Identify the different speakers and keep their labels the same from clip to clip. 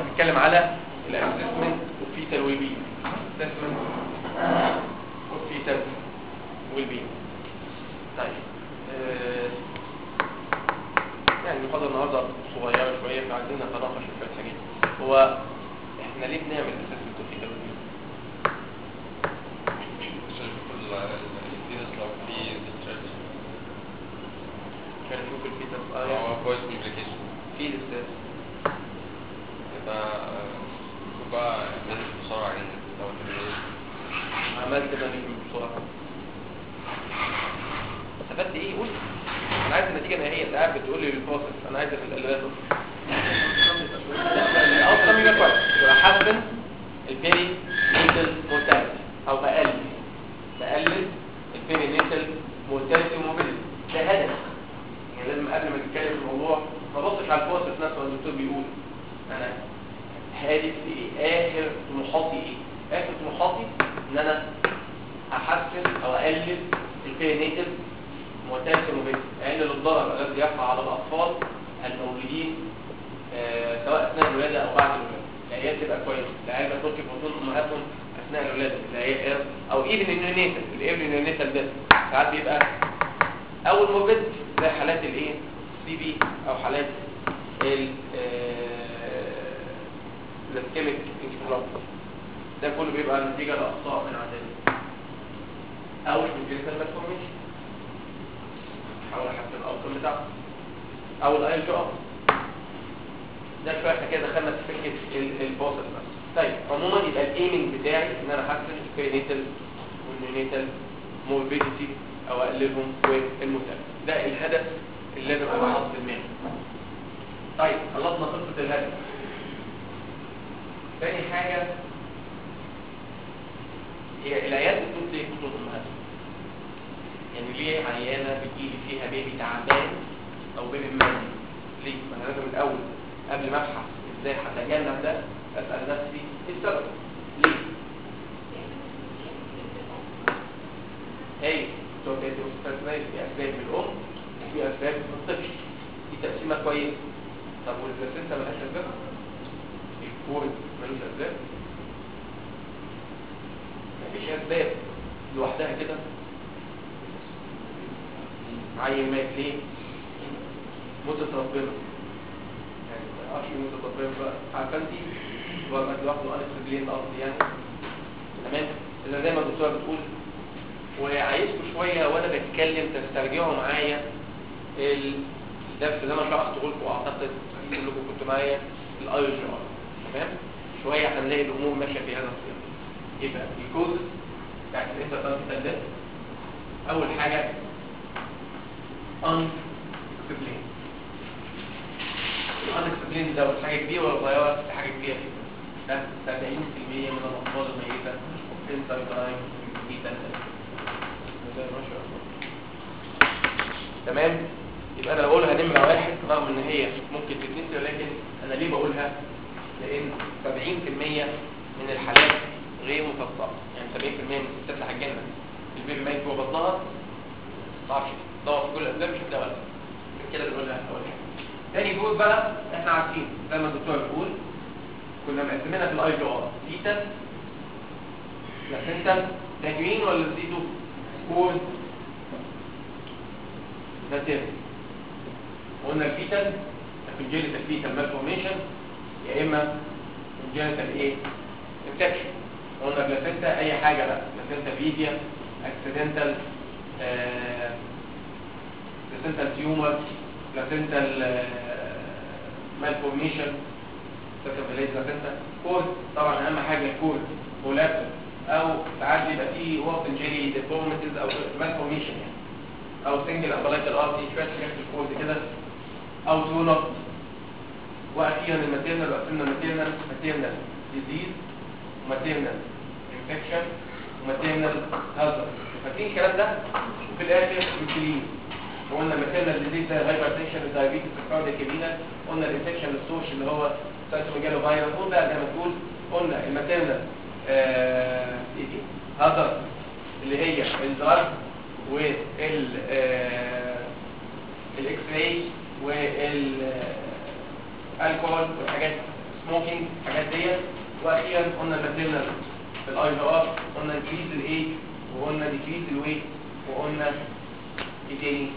Speaker 1: بنتكلم على الاسسمنت والفيتال ويل بي اسسمنت والفيتال ويل بي طيب آه، يعني المحاضره النهارده صغيره شويه فعايزين نتناقش في شويه حاجات هو احنا ليه بنعمل اسسمنت والفيتال ويل بي
Speaker 2: عشان نشوف الفيروس لو في discharge.
Speaker 1: عشان نشوف الفيتال اه
Speaker 2: أو
Speaker 1: يعني
Speaker 2: avoid complication.
Speaker 1: في الاستاذ
Speaker 2: يبقى آه، نشوف بقى ننزل بسرعة يعني لو termination.
Speaker 1: عملت مانجمنت بسرعه استفدت ايه قول انا عايز النتيجه النهائيه انت قاعد بتقول لي البروسيس انا عايز الالوان الاوتكم يبقى كويس يبقى احسن البيري نيتال مورتاليتي او بقلل بقلل البيري نيتال مورتاليتي وموبيليتي ده هدف يعني لازم قبل ما نتكلم في الموضوع ما ابصش على البروسيس نفسه اللي الدكتور بيقول انا هادف ايه اخر طموحاتي ايه اخر طموحاتي ان انا احسن او اقلل البيرينيتال مورتاليتي موبيليتي اقلل الضرر الذي يقع على الاطفال المولودين آه، سواء اثناء الولاده او بعد الولاده العيال تبقى كويسه العيال ما تدخل في بطون امهاتهم اثناء الولاده العيال او ايفن النيونيتال الايفن النيونيتال ده ساعات بيبقى اول موربيد زي حالات الايه سي بي او حالات ال الاسكيميك انكفالوباثي ده كله بيبقى نتيجه لاخطاء من عندنا او الجنسال مالفورميشن حاول احسن الاوتكم بتاعه او الاي جو ده شويه احنا كده دخلنا في فكره البروسيس بس طيب عموما يبقى الايمنج بتاعي ان انا احسن البيرينيتال والنيونيتال موربيديتي او اقللهم والمتابعه ده الهدف اللي لازم ابقى حاطه في دماغي طيب خلصنا قصه الهدف تاني حاجه هي العيال بتموت ليه بطول امهاتها يعني ليه عيانه بتجيلي فيها بيبي تعبان او بيبي ميت ليه ما انا لازم الاول قبل ما ابحث ازاي هتجنب ده اسال نفسي ايه السبب ليه هي توفيت وستريس في اسباب من الام وفي اسباب من الطفل دي تقسيمه كويسه طب والبلاسينتا ملهاش اسباب الكورد ملوش اسباب مفيش اسباب لوحدها كده عيل مات ليه موتة ربنا يعني ما اعرفش موتة ربنا بقى عارفه انت هو ما لوحده انا رجلين قصدي يعني تمام اذا زي ما الدكتوره بتقول وعايزكم شويه وانا بتكلم تسترجعوا معايا الدرس اللي انا شرحته لكم اعتقد كلكم كنتوا معايا الاي جي ار تمام شويه هنلاقي الامور ماشيه في هذا السياق يبقى الكوز بتاعت الانترترانسيتال ده اول حاجه unexplained unexplained ده حاجه كبيره ولا صغيره دي حاجه كبيره ده 70% من الاطفال الميته انترتراين تمام يبقى انا بقولها نمره واحد رغم ان هي ممكن تتنسي ولكن انا ليه بقولها لان 70% من الحالات غير مفسره يعني 70% من الستات اللي هتجنن البيبي ميت جوه بطنها ما اعرفش دور في كل الاسباب مش هتلاقي ولا كده بنقولها اول حاجه تاني جزء بقى احنا عارفين زي ما الدكتور بيقول كنا مقسمينها في الاي جي ار فيتا بلاسنتا تجوين ولا زيتو كود ناتيري قلنا الفيتال الكونجينيتال فيتال مالفورميشن يا اما كونجينيتال ايه انفكشن قلنا بلاسنتا اي حاجه بقى بلاسنتا فيديا اكسيدنتال بلاسنتال تيومر بلاسنتال مالفورميشن سكابيليت بلاسنتا كود طبعا اهم حاجه الكود كولابس او ساعات بيبقى فيه وقت جيلي ديفورميتيز او مالفورميشن يعني او سنجل امبلايت الارضي شويه حاجات في الكود كده او تونر واخيرا الماتيرنال وقسمنا الماتيرنال ماتيرنال ديزيز وماتيرنال انفكشن وماتيرنال هازارد فاكرين الكلام ده وفي الاخر انسولين وقلنا ماتيرنال ديزيز زي الهايبرتنشن الدايابيتس الكاردياك كبيره قلنا الانفكشن السوش اللي هو سايتوميجالو فيروس قلنا بقى زي ما تقول قلنا الماتيرنال آه ايه دي هازارد اللي هي الدرج وال الاكس راي والالكول والحاجات سموكينج الحاجات ديت واخيرا قلنا الماتيرنال في الاي جي ار قلنا انكريز الايج وقلنا ديكريز الويت وقلنا ايه تاني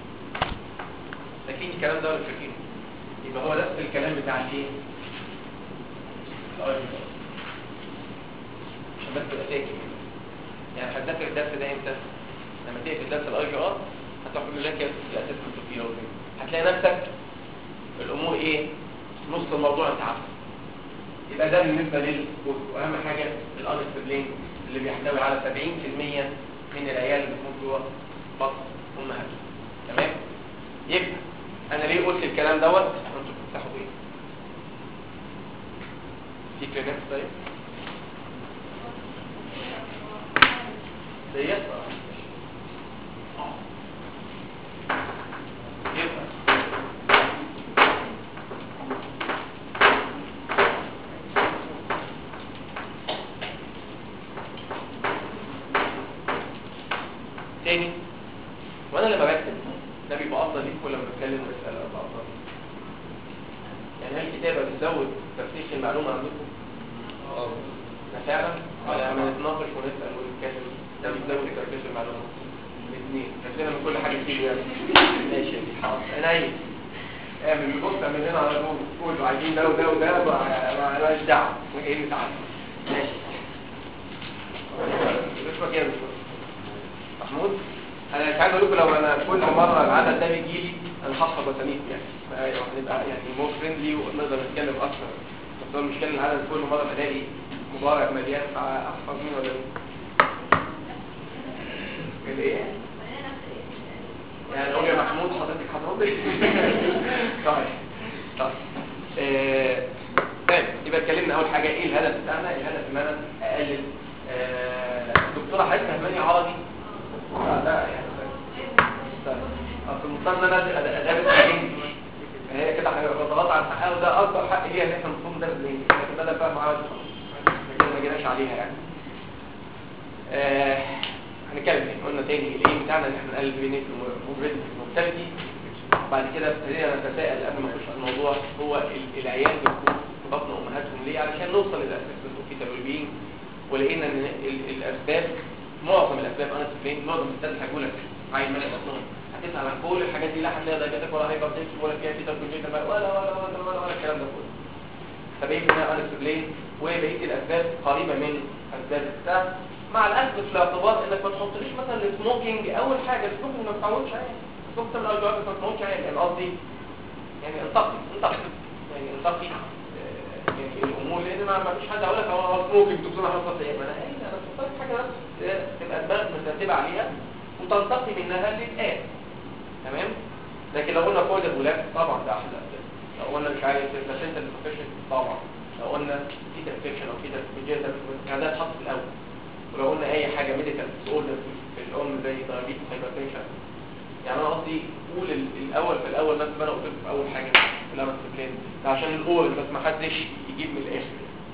Speaker 1: لكن الكلام ده ولا مش فاكرينه يبقى هو نفس الكلام بتاع الايه الاي جي ار عشان بس تبقى فاكر يعني هتذاكر الدرس ده امتى لما تيجي في الدرس الاي جي ار هتاخد لك الاسسمنت فيه هتلاقي نفسك الامور ايه نص الموضوع انت عارفه يبقى ده بالنسبه للكود واهم حاجه الانستبلين اللي بيحتوي على 70% من العيال اللي بتموت جوه بطن امهاتهم تمام يبقى انا ليه قلت الكلام دوت انتوا بتفتحوا ايه في كلمات طيب ديت يبقى تاني وانا لما بكتب ده بيبقى افضل ليك كل ما بتكلم مساله ابقى افضل يعني هل الكتابه بتزود تفتيش المعلومه عندكم؟
Speaker 2: اه
Speaker 1: ده فعلا ولا لما نتناقش ونسال ونتكلم ده بيزود تفتيش المعلومه الاثنين نفسنا من كل حاجه تيجي يعني ماشي يا دي حاضر انا ايه اعمل بص اعمل هنا على طول قولوا عايزين ده وده وده ما لهاش دعوه احنا جايين نتعلم ماشي اسمك ايه يا دكتور؟ محمود انا مش عايز اقول لكم لو انا كل مره العدد ده بيجي لي انا هحفظ اساميكم يعني هنبقى يعني مور فريندلي ونقدر نتكلم اكتر بس هو المشكله ان العدد كل مره بلاقي مبارك مليان فاحفظ مين ولا مين الايه يعني اقول يا محمود حضرتك حضرتك طيب طيب آه، طيب يبقى اتكلمنا اول حاجه ايه الهدف بتاعنا الهدف ان انا اقلل آه، دكتوره حضرتك فهماني عربي لا لا يعني طيب. اصل المفترض ان انا ادرس الانجليزي هي كده هنضغط على الحقها وده اكبر حق ليها ان احنا المفروض ندرس الانجليزي لكن انا فاهم عربي خلاص ما جيناش عليها يعني آه، هنتكلم تاني قلنا تاني الايه بتاعنا ان احنا نقلل بين المورتاليتي بعد كده ابتدينا نتساءل قبل ما نخش على الموضوع هو ال- العيال بتكون في بطن امهاتهم ليه علشان نوصل للاسسمنت اوف البين ولقينا ان ال- الاسباب معظم الاسباب انا سفلين معظم الستات هيقول لك عيل مالي بطنهم هتسال عن كل الحاجات دي لا هتلاقي دايباتيك ولا هايبرتنشن ولا فيها فيتا كونجيتا ولا ولا ولا ولا ولا الكلام ده كله فبقيت منها انا سفلين وبقيه الاسباب قريبه من اسباب الستات مع الاخذ في الاعتبار انك ما تحطليش مثلا السموكينج اول حاجه السموكينج ما بتعودش عليه السموكينج من الاول ما بتعودش عليه يعني قصدي يعني انتقي انتقي يعني انتقي آه، يعني الامور لان ما ما فيش حد هيقول لك هو هو سموكينج دكتور احمد صفي ما انا قايل انا بختار حاجه بس آه، تبقى دماغك مترتبه عليها وتنتقي منها اللي اتقال تمام لكن لو قلنا فوق الغلاف طبعا ده احلى لو قلنا مش عارف بلاسنتا انفكشن طبعا لو قلنا في انفكشن او في كونجنتال يعني ده اتحط في الاول ولو قلنا اي حاجه ميديكال اوردر في الام زي دايابيتس هايبرتنشن يعني انا قصدي قول ال- الاول في الاول نفس ما انا قلت في اول حاجه في الامر بلان ده عشان الاول بس ما حدش يجيب من الاخر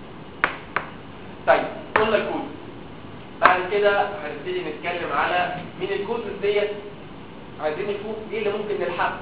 Speaker 1: طيب قلنا الكود بعد كده هنبتدي نتكلم على من الكود ديت عايزين نشوف ايه اللي ممكن نلحقه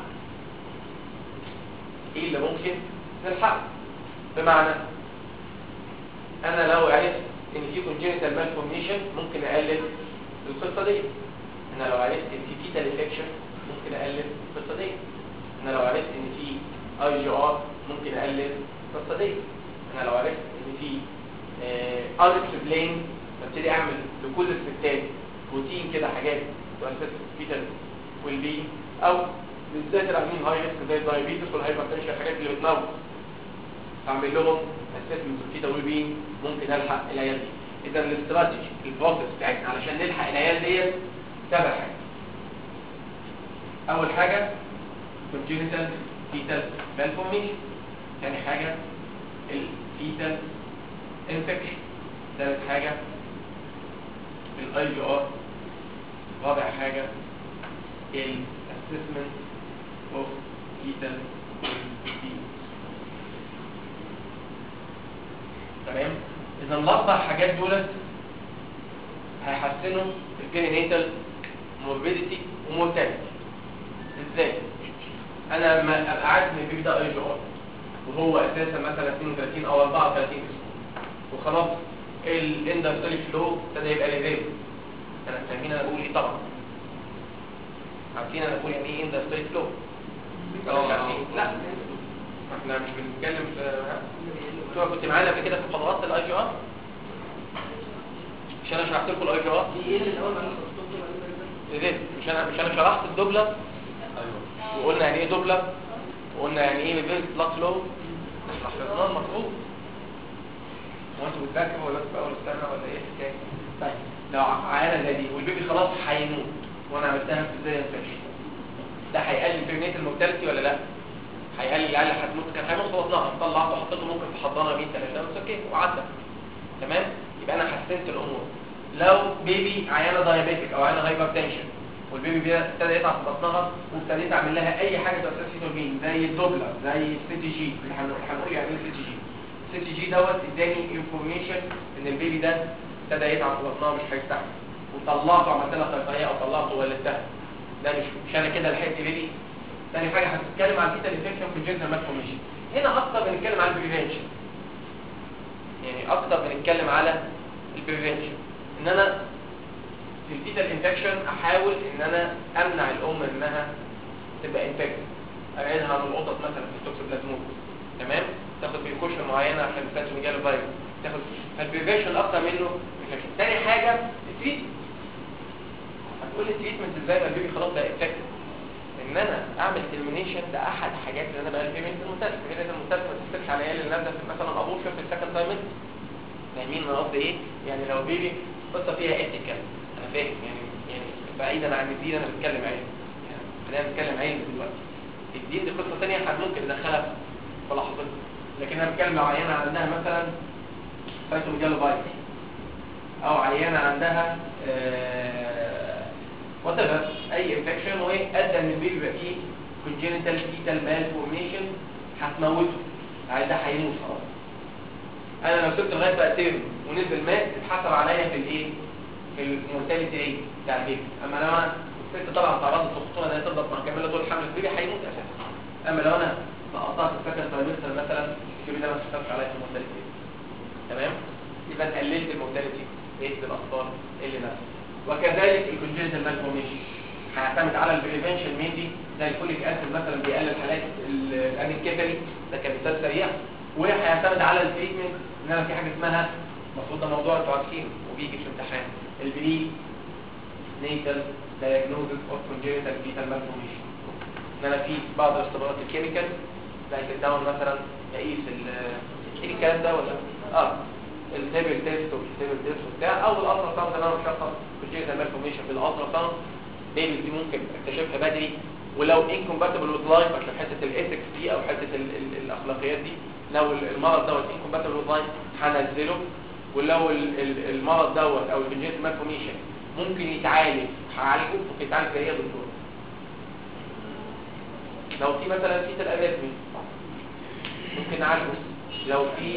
Speaker 1: ايه اللي ممكن نلحقه بمعنى انا لو عرفت ان في congenital malformation ممكن اقلل القصه دي انا لو عرفت ان في fetal infection ممكن اقلل القصه دي انا لو عرفت ان في اي جي ار ممكن اقلل القصه دي انا لو عرفت ان في انسبلين ببتدي اعمل لكل الستات روتين كده حاجات تؤسس فيتال والبي او بالذات العاملين هاي ريسك زي الدايابيتس والهايبرتنشن الحاجات اللي بتموت اعمل لهم اسسمنت كده والبين ممكن الحق العيال دي اذا الاستراتيجي البروسيس بتاعتنا علشان نلحق العيال ديت سبع حاجات اول حاجه congenital fetal malformation ثاني حاجه الفيتال انفكشن ثالث حاجه الاي جي ار رابع حاجه الاسسمنت اوف fetal disease تمام اذا الاربع حاجات دولت هيحسنوا البيرينيتال موربيديتي ومورتاليتي ازاي انا لما ابقى عارف ان البيبي ده اي جي ار وهو اساسا مثلا 32 او 34 اسبوع وخلاص الاندستري فلو ابتدى يبقى ليفل انا فاهمين انا بقول ايه طبعا عارفين انا بقول يعني ايه اندستري فلو
Speaker 2: اه.
Speaker 1: مش عارفين لا احنا مش بنتكلم في ها؟ انتوا كنت معانا قبل كده في محاضرات الاي جي ار مش انا شرحت لكم الاي جي ار ليه مش انا مش انا شرحت الدبلة
Speaker 2: ايوه
Speaker 1: وقلنا يعني ايه دبلة وقلنا يعني ايه ريفيرس بلاد فلو احنا حفظناه المفروض هو انتوا بتذاكروا ولا في اول السنه ولا ايه الحكايه طيب لو عيانه زي دي والبيبي خلاص هيموت وانا عملتها في ازاي انفكشن ده هيقلل كميه المورتاليتي ولا لا هيقلل العيال اللي هتموت كان هيموت في بطنها طلعته وحطيته ممكن في حضانه 100 3 بس اوكي وعدى تمام يبقى انا حسنت الامور لو بيبي عيانه دايابيتك او عيانه هايبر تنشن والبيبي بي ابتدى يتعب في بطنها وابتديت اعمل لها اي حاجه تؤثر سيتوجين زي الدوبلر زي السي تي جي اللي هنقول هنقول يعني ايه السي تي جي السي تي جي دوت اداني انفورميشن ان البيبي ده ابتدى يتعب في بطنها مش هيستحمل وطلعته عملت لها ترقيه او طلعته ولدتها ده مش مش انا كده لحقت بيبي تاني حاجه هتتكلم عن الفيتال انفكشن في الجنزل مالفورميشن هنا اكتر بنتكلم عن البريفنشن يعني اكتر بنتكلم على البريفنشن ان انا في الفيتال انفكشن احاول ان انا امنع الام انها تبقى انفكتد ابعدها عن القطط مثلا في التوكسوبلازموز تمام تاخد بريكوشن معينه عشان ما تبقاش مجال فيروس تاخد فالبريفنشن اكتر منه انفكشن تاني حاجه التريتمنت هتقول لي التريتمنت ازاي ما البيبي خلاص بقى انفكتد ان انا اعمل ترمينيشن ده احد حاجات اللي انا بقى في بنت المستشفى في بنت المستشفى ما تستلش على عيال اللي نازله في مثلا ابوشن في السكند تايم فاهمين انا قصدي ايه يعني لو بيبي قصه فيها ايثيكال انا فاهم يعني يعني بعيدا عن الدين انا بتكلم علم يعني خلينا نتكلم علم دلوقتي الدين دي قصه ثانيه حد ممكن ندخلها في لحظتها لكن انا بتكلم لو عيانه عندها مثلا فايتوميجالو فايروس او عيانه عندها وات ايفر اي انفكشن وايه ادى ان البيبي يبقى فيه congenital fetal malformation هتموته يعني ده هيموت خلاص انا لو سبت لغايه بقى ترم ونزل مات اتحسب عليا في الايه في المورتاليتي ريت بتاع البيبي اما لو انا الست طبعا تعرضت للخطوره ان هي تفضل مكمله طول حمل البيبي هيموت اساسا اما لو انا سقطتها في السكند ترايمستر مثلا البيبي ده ما اتحسبش عليا في المورتاليتي ريت تمام يبقى أنا قللت المورتاليتي ريت للاطفال اللي نفسه وكذلك الكونجنتال مالفورميشن هيعتمد على البريفنشن مينلي زي الفوليك اسيد مثلا بيقلل حالات الانكيفالي ده كمثال سريع وهيعتمد على التريتمنت ان انا في حاجه اسمها المفروض ده موضوع انتوا عارفينه وبيجي في الامتحان البري نيتال دايجنوزس اوف كونجنتال فيتال مالفورميشن ان انا في بعض الاختبارات الكيميكال زي الداون مثلا يقيس ال ايه الكلام ده ولا اه التيبل تيست والتيبل تيست وبتاع او الالترا ساوند اللي انا بشخص كونجنتال مالفورميشن بالالترا ساوند بيبي دي ممكن اكتشفها بدري ولو انكومباتبل وذ لايف عشان حته الايثكس دي او حته ال ال الاخلاقيات دي لو المرض دوت انكومباتبل وذ لايف هنزله ولو ال ال المرض دوت او الكونجنتال مالفورميشن ممكن يتعالج هعالجه ممكن يتعالج زي ايه يا دكتور لو في مثلا في الاريثمي ممكن نعالجه لو في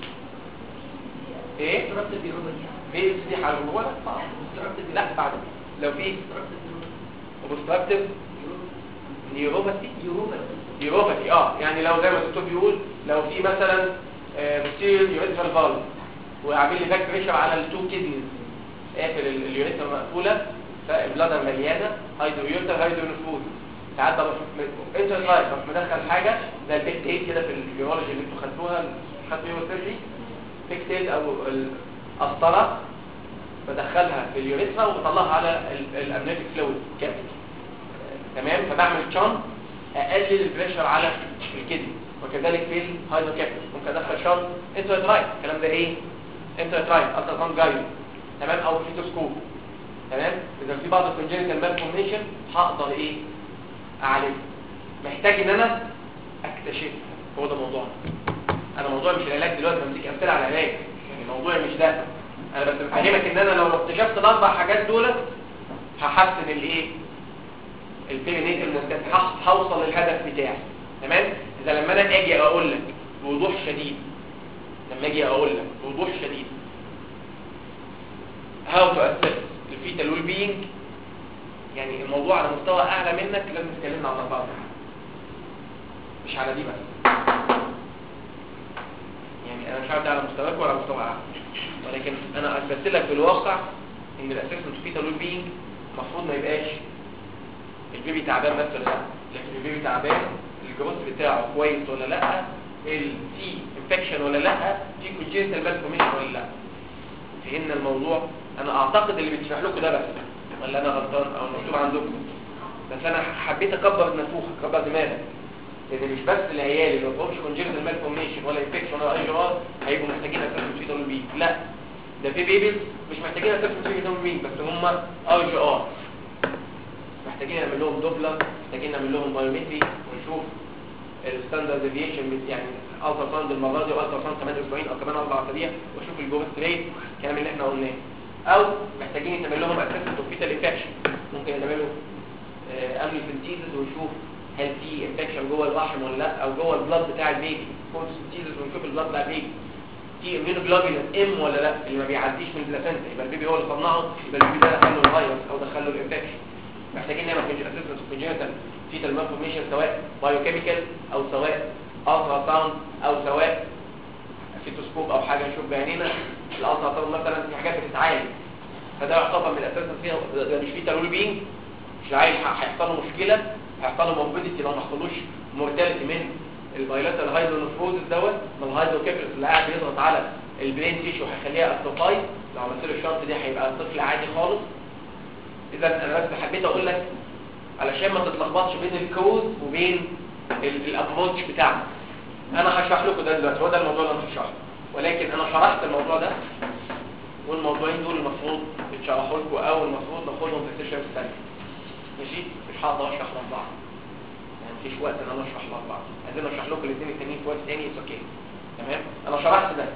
Speaker 1: ايه في دي حاجه ولا لا بعد لو في اوبستراكتيف نيوروباثي نيوروباثي اه يعني لو زي ما الدكتور بيقول لو في مثلا بتصير يوريثرال فالف وعامل لي باك بريشر على التو كيدنيز قافل اليوريثرا مقفوله فالبلادر مليانه هيدرويوتر هيدرونفوز ساعات ببقى انت رايح بس مدخل حاجه زي البيك تيل كده في البيولوجي اللي انتوا خدتوها خدتوا يوم السيرجي بيك تيل او القسطره بدخلها في اليوريثرا وبطلعها على الامنيتيك فلويد كابيتال تمام فبعمل تشان اقلل البريشر على الكدني وكذلك في الهايدروكابيتال ممكن ادخل شان انتراترايت الكلام ده ايه انتراترايت الترا ساوند جايد تمام او فيتوسكوب تمام اذا في بعض الكونجنتال مالفورميشن هقدر ايه اعالجه محتاج ان انا اكتشفها هو ده موضوعنا انا موضوعي مش العلاج دلوقتي بمسك امثله على العلاج يعني موضوعي مش ده انا بس بفهمك ان انا لو اكتشفت الاربع حاجات دولت هحسن الايه البيرينيتال مورتاليتي هوصل للهدف بتاعي تمام اذا لما انا اجي اقول لك بوضوح شديد لما اجي اقول لك بوضوح شديد هاو تو اسس الفيتال ويل بينج يعني الموضوع على مستوى اعلى منك لازم تكلمنا عن اربعه مش على دي بس عارف ده على مستواك ولا على مستوى اعلى ولكن انا اثبت لك بالواقع ان الاسسمنت في تلوين بينج المفروض ما يبقاش البيبي تعبان بس ولا لا لكن البيبي تعبان الجروث بتاعه كويس ولا لا التي انفكشن ولا لا في كونجنتال مالفورميشن ولا لا فهمنا الموضوع انا اعتقد اللي بتشرح لكم ده بس ولا انا غلطان او المكتوب عندكم بس انا حبيت اكبر النافوخ اكبر دماغك لان مش بس العيال اللي ما فيهمش كونجنتال مالفورميشن ولا انفكشن ولا اي جرار هيبقوا محتاجين اساسا في دول بي لا ده في بيبيز مش محتاجين اساسا في دول بي بس هم اي جي ار محتاجين نعمل لهم دوبلر محتاجين نعمل لهم بايومتري ونشوف الستاندرد ديفيشن يعني الترا ساوند المره دي والترا ساوند كمان اسبوعين او كمان اربع اسابيع واشوف الجروث ريت الكلام اللي احنا قلناه او محتاجين نعمل لهم اسسمنت اوف فيتال انفكشن ممكن نعمله امني سنتيزز ونشوف هل في انفكشن جوه الرحم ولا لا او جوه البلاد بتاع البيبي فوتوسنتيزز ونشوف البلاد بتاع البيبي في اميونوجلوبولين ام ولا لا اللي ما بيعديش من البلاسنتا يبقى البيبي هو اللي صنعه يبقى البيبي ده دخل له الفيروس او دخل له الانفكشن محتاجين نعمل اسسمنت اوف كونجنتال فيتال مالفورميشن سواء بايوكيميكال او سواء الترا ساوند او سواء فيتوسكوب او حاجه نشوف بعينينا الالترا ساوند مثلا في حاجات بتتعالج فده يعتبر من الاساس فيها ده مش فيه تلول بينج مش العيل هيحصل له مشكله هيحصل له موربيديتي لو ما حصلوش مورتاليتي من الفيروسال هايدرونفروزس دوت من الهايدروكيفلس اللي قاعد بيضغط على البرين تيشو هيخليها اتروفاي لو عملت له الشنط دي هيبقى طفل عادي خالص اذا انا بس حبيت اقول لك علشان ما تتلخبطش بين الكوز وبين الابروتش بتاعنا انا هشرح لكم ده دلوقتي هو ده الموضوع اللي انا هشرحه ولكن انا شرحت الموضوع ده والموضوعين دول المفروض يتشرحوا لكم او المفروض ناخدهم في السيشن الثانيه ماشي مش هقدر اشرح لاربعه يعني مفيش وقت ان انا اشرح لاربعه عايزين اشرح لكم الاثنين التانيين في وقت تاني اتس اوكي تمام انا شرحت ده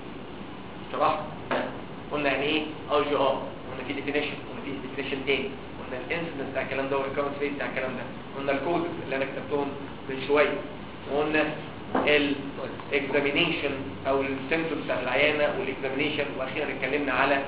Speaker 1: شرحت ده قلنا يعني ايه اي جي ار قلنا في ديفينيشن قلنا في ديفينيشن تاني قلنا الانسيدنس بتاع الكلام ده والريكورنس ريت بتاع الكلام ده قلنا الكود اللي انا كتبتهم من شويه وقلنا الاكزامينيشن او السيمتومز بتاع العيانه والاكزامينيشن واخيرا اتكلمنا على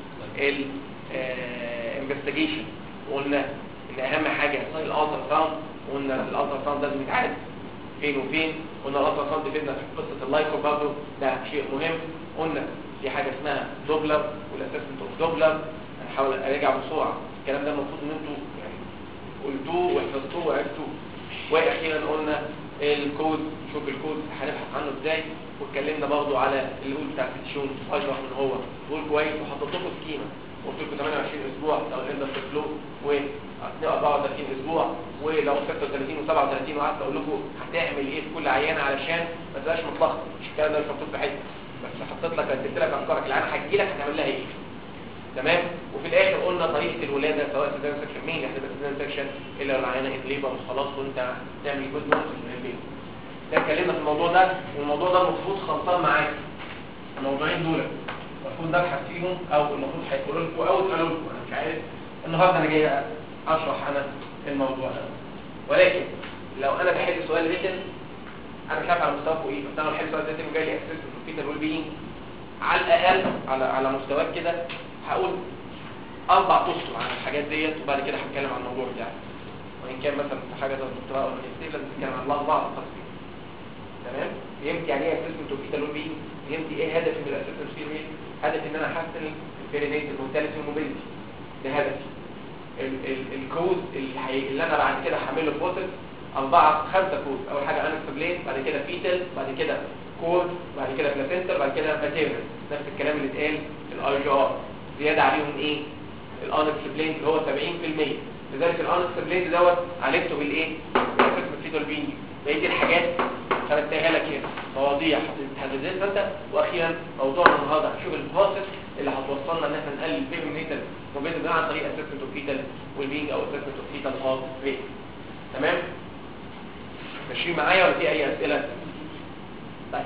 Speaker 1: الانفستيجيشن وقلنا ان اهم حاجه الالترا ساوند وقلنا الالترا ساوند لازم يتعالج فين وفين قلنا الالترا ساوند فيدنا في قصه اللايكو برضه ده شيء مهم قلنا في حاجه اسمها دوبلر والاسسمنت اوف دوبلر هنحاول اراجع بسرعه الكلام ده المفروض ان انتوا يعني قلتوه وحفظتوه وعرفتوه واخيرا قلنا الكود شوف الكود هنبحث عنه ازاي واتكلمنا برضه على الرول بتاع الفيتشون اشرح من هو رول كويس وحطيت لكم سكيما قلت لكم 28 اسبوع لو الاندر فلو و 34 اسبوع ولو 36 و37 وقعدت اقول لكم هتعمل ايه في كل عيانه علشان ما تبقاش متلخبط مش الكلام ده مش محطوط في حته بس حطيت لك اديت لك افكارك العيانه هتجي لك هتعمل لها ايه تمام وفي الاخر قلنا طريقه الولاده سواء سيزاريان سكشن مين هتبقى سيزاريان سكشن الا لو العيانه ان ليبر وخلاص وانت تعمل جود نوتس من البيت ده اتكلمنا في الموضوع ده والموضوع ده المفروض خلصان معاك الموضوعين دول المفروض نبحث فيهم او المفروض هيقولوا لكم او تقولوا لكم انا مش عارف النهارده انا جاي اشرح انا الموضوع ده ولكن لو انا بحل سؤال ريتن انا مش عارف على مستواكم ايه بس انا بحل سؤال ريتن وجاي لي اسيست في الويل بينج على الاقل على على مستواك كده هقول اربع اسطر عن الحاجات ديت وبعد كده هتكلم عن الموضوع بتاعي وان كان مثلا في حاجه زي الدكتوراه او الماجستير لازم تتكلم عن الاربعه الخاص بيهم تمام فهمت يعني ايه اسسمنت اوف فيتال ويل بينج فهمت ايه هدفي من الاسسمنت في ايه هدفي ان انا احسن البيرينيت المورتاليتي والموبيليتي ده هدفي الكود اللي, حي... اللي انا بعد كده هعمل له بروسيس اربعه خمسه كود اول حاجه انكسبلين بعد كده فيتال بعد كده كود بعد كده بلاسنتر بعد كده ماتيريال نفس الكلام اللي اتقال في الاي جي ار زياده عليهم ايه الانكسبلين اللي هو 70% لذلك الانكسبلين دوت عالجته بالايه بالاسسمنت فيتال بينج بقيه الحاجات خدتها لك هنا مواضيع هتدرسها انت واخيرا موضوعنا النهارده هنشوف البروسيس اللي هتوصلنا ان احنا نقلل البيرميتال موبيليتي عن طريق اسسمنت اوف فيتال والبينج او اسسمنت اوف فيتال هارت ريت تمام ماشيين معايا ولا في اي اسئله طيب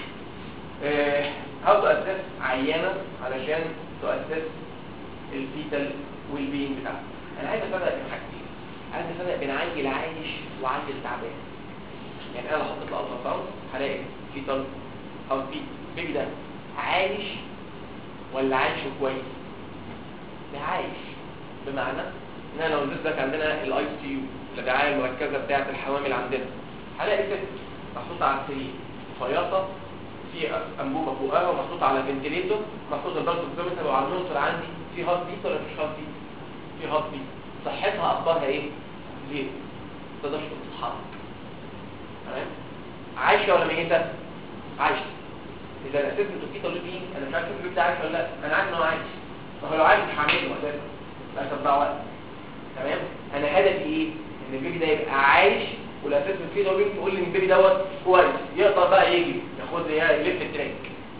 Speaker 1: هاو تو اسس عينه علشان تؤسس الفيتال والبينج بتاعها انا عايز افرق بين حاجتين عايز افرق بين عيل عايش وعيل تعبان يعني انا لو حطيت الالترا ساوند هلاقي فيتال او في بيبي ده عايش ولا عايش كويس ده عايش بمعنى ان انا لو نزلت لك عندنا الاي سي يو الرعايه المركزه بتاعه الحوامل عندنا هلاقي ست محطوطه على السرير فياطه في انبوبه فوقها ومحطوط على فنتليتور محطوط البلس اوكسيمتر وعلى المونتور عندي في هارت بيت ولا مفيش هارت بيت في هارت بيت صحتها اخبارها ايه زيرو ما تقدرش تتحرك تمام عايشه ولا ميته عايشه اذا الاسسمنت اوف فيتال بين انا مش عارف البيبي ده عايش ولا لا انا عارف ان هو عايش ما هو لو عايش مش هعمله اساسا لا تضيع وقت تمام انا هدفي ايه ان البيبي ده يبقى عايش والاسسمنت فيتال بين يقول لي ان البيبي دوت كويس يقدر بقى يجي ياخد يلف التراك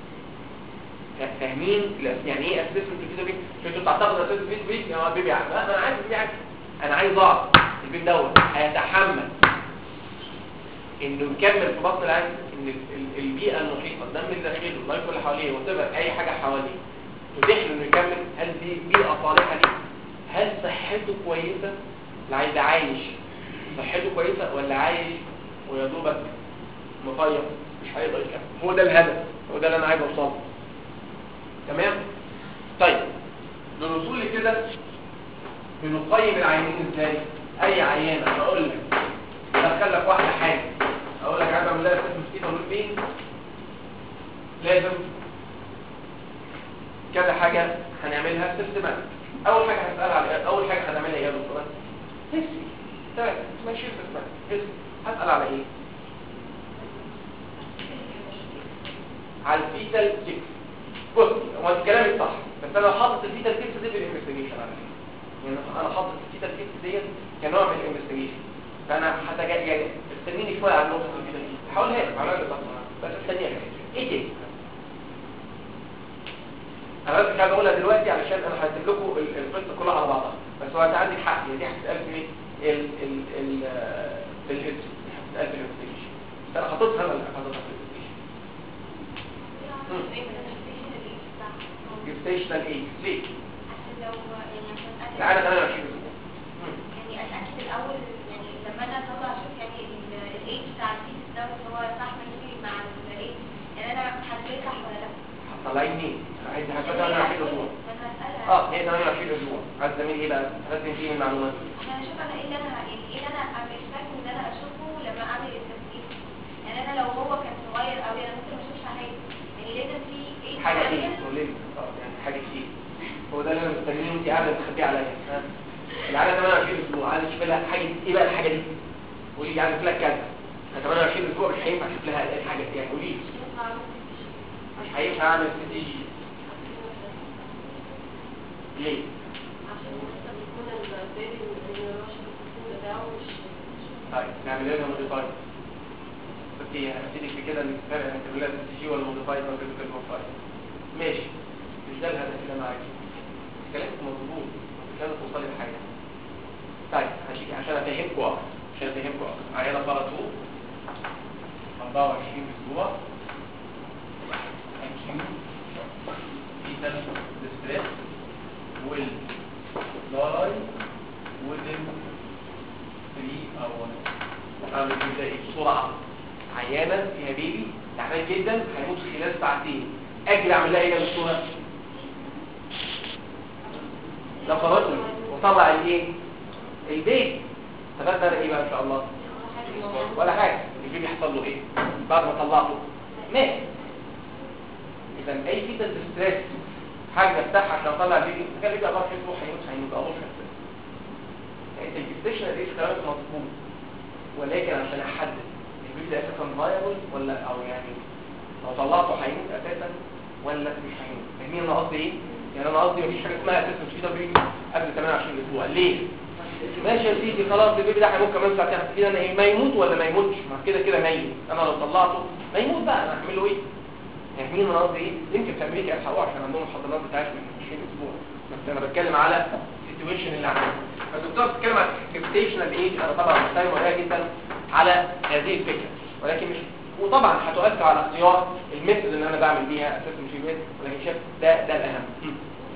Speaker 1: فاهمين يعني ايه اسسمنت فيتال بين مش انتوا بتعتقدوا اسسمنت فيتال بين يا البيبي عايش لا انا عارف البيبي عايش انا عايز اعرف البيبي دوت هيتحمل انه يكمل في بطن العين ان ال- ال- البيئه المحيطه الدم اللي داخله اللايف اللي حواليه وتبقى اي حاجه حواليه تتيح له انه يكمل هل دي بيئه صالحه ليه هل صحته كويسه العيل عايش صحته كويسه ولا عايش ويا دوبك مفيض مش هيقدر يكمل هو ده الهدف هو ده اللي انا عايز اوصله تمام طيب للوصول لكده بنقيم العيانين ازاي اي عيان انا اقول لك ادخل لك واحده حاجه اقول لك عايز اعمل لها اسم مسكينه اقول مين لازم كذا حاجه هنعملها سيستماتيك اول حاجه هسال على اول حاجه هنعملها ايه يا دكتور هيستري تمام ماشي سيستماتيك هيستري هسال على ايه على الفيتال تيكس بص هو الكلام صح بس انا حاطط الفيتال تيكس دي في الانفستيجيشن على فكره يعني انا حاطط الفيتال تيكس ديت كنوع من الانفستيجيشن فانا هتجا يعني استنيني شويه على نقطه الفيتال تيكس هحاولها لك على الاقل بس استنيها ايه تاني انا بس مش عايز اقولها دلوقتي علشان انا هكتب لكم ال- القصه كلها على بعضها بس هو انت عندك حق هي دي هتتقال في ايه ال ال ال آه، في الهيستوري هتتقال في الانفستيجيشن بس انا حاططها انا اللي حاططها في الانفستيجيشن جستيشنال ايه ليه؟ تعالى 28 اسبوع مم.
Speaker 3: يعني اتاكد الاول يعني لما انا اطلع اشوف يعني الايج بتاع الفيس ده هو صح ماشي مع الايج يعني انا حسيت صح ولا لا
Speaker 1: هتطلعي منين؟ عايز هتبقى 28 اسبوع
Speaker 3: ما انا هسالها
Speaker 1: اه هي 28 اسبوع عايز تعملي ايه بقى؟ لازم تجيبي المعلومات
Speaker 3: عشان اشوف انا ايه اللي انا يعني ايه اللي انا ام اكسبكت ان انا اشوفه لما اعمل التسجيل يعني انا لو هو كان صغير قوي انا ممكن ما اشوفش حاجه يعني لازم في ايه
Speaker 1: حاجه ايه؟ قولي لي اه يعني حاجه كتير هو ده اللي انا مستنيه انت قاعده بتخبيه عليا ها؟ العاده 28 اسبوع عايز اشوف لها حاجه ايه بقى الحاجه دي؟ قولي لي عايز اشوف لها كذا أنا 28 اسبوع مش هينفع اشوف لها ايه الحاجه دي يعني قولي لي مش هينفع اعمل سي تي جي ليه؟
Speaker 4: عشان مثلا يكون البيبي النيورولوجي بتاعه مش
Speaker 1: طيب نعمل لها موديفايد اوكي هبتدي في كده انك تفرق انك تعمل لها سي جي ولا موديفايد ولا كريتيكال بروفايل ماشي مش ده الهدف اللي انا عايزه كلامك مظبوط مش لازم توصلي لحاجه طيب هشيك عشان افهمكم اكتر عشان افهمكم اكتر عياله باراتو 24 اسبوع اكيو فيتال ديستريس واللاي within 3 hours اعمل كده ايه بسرعه عيانه فيها بيبي تعبان جدا هيموت خلال ساعتين اجري اعمل لها ايه يا دكتوره لو خرجت وطلع الايه البيبي استفدت انا ايه بقى ان شاء الله ولا حاجه البيبي حصل له ايه بعد ما طلعته مات اذا اي فيتال ستريس حاجه افتحها عشان اطلع البيبي كان البيبي اخر اسبوع هيموت هيموت اول شهر يعني انت الجستيشن دي كلامك مظبوط ولكن عشان احدد البيبي ده اساسا فايبل ولا او يعني لو طلعته هيموت اساسا ولا مش هيموت فاهمين انا قصدي ايه؟ يعني انا قصدي مفيش حاجه اسمها اساسا في بيبي قبل 28 اسبوع ليه؟ ماشي يا سيدي خلاص البيبي ده هيموت كمان ساعتين كده انا ايه ما يموت ولا ما يموتش ما كده كده ميت انا لو طلعته ما يموت بقى انا هعمل له ايه؟ فاهمين انا قصدي ايه؟ يمكن في امريكا يلحقوه عشان عندهم الحضانات بتاعتهم من 20 اسبوع بس انا بتكلم على السيتويشن اللي عندنا فالدكتور بتتكلم عن الجستيشنال ايج انا طبعا محتاج ورايا جدا على هذه الفكره ولكن مش وطبعا هتؤثر على اختيار الميثود اللي انا بعمل بيها اساسا في البيت ولكن شايف ده ده الاهم م.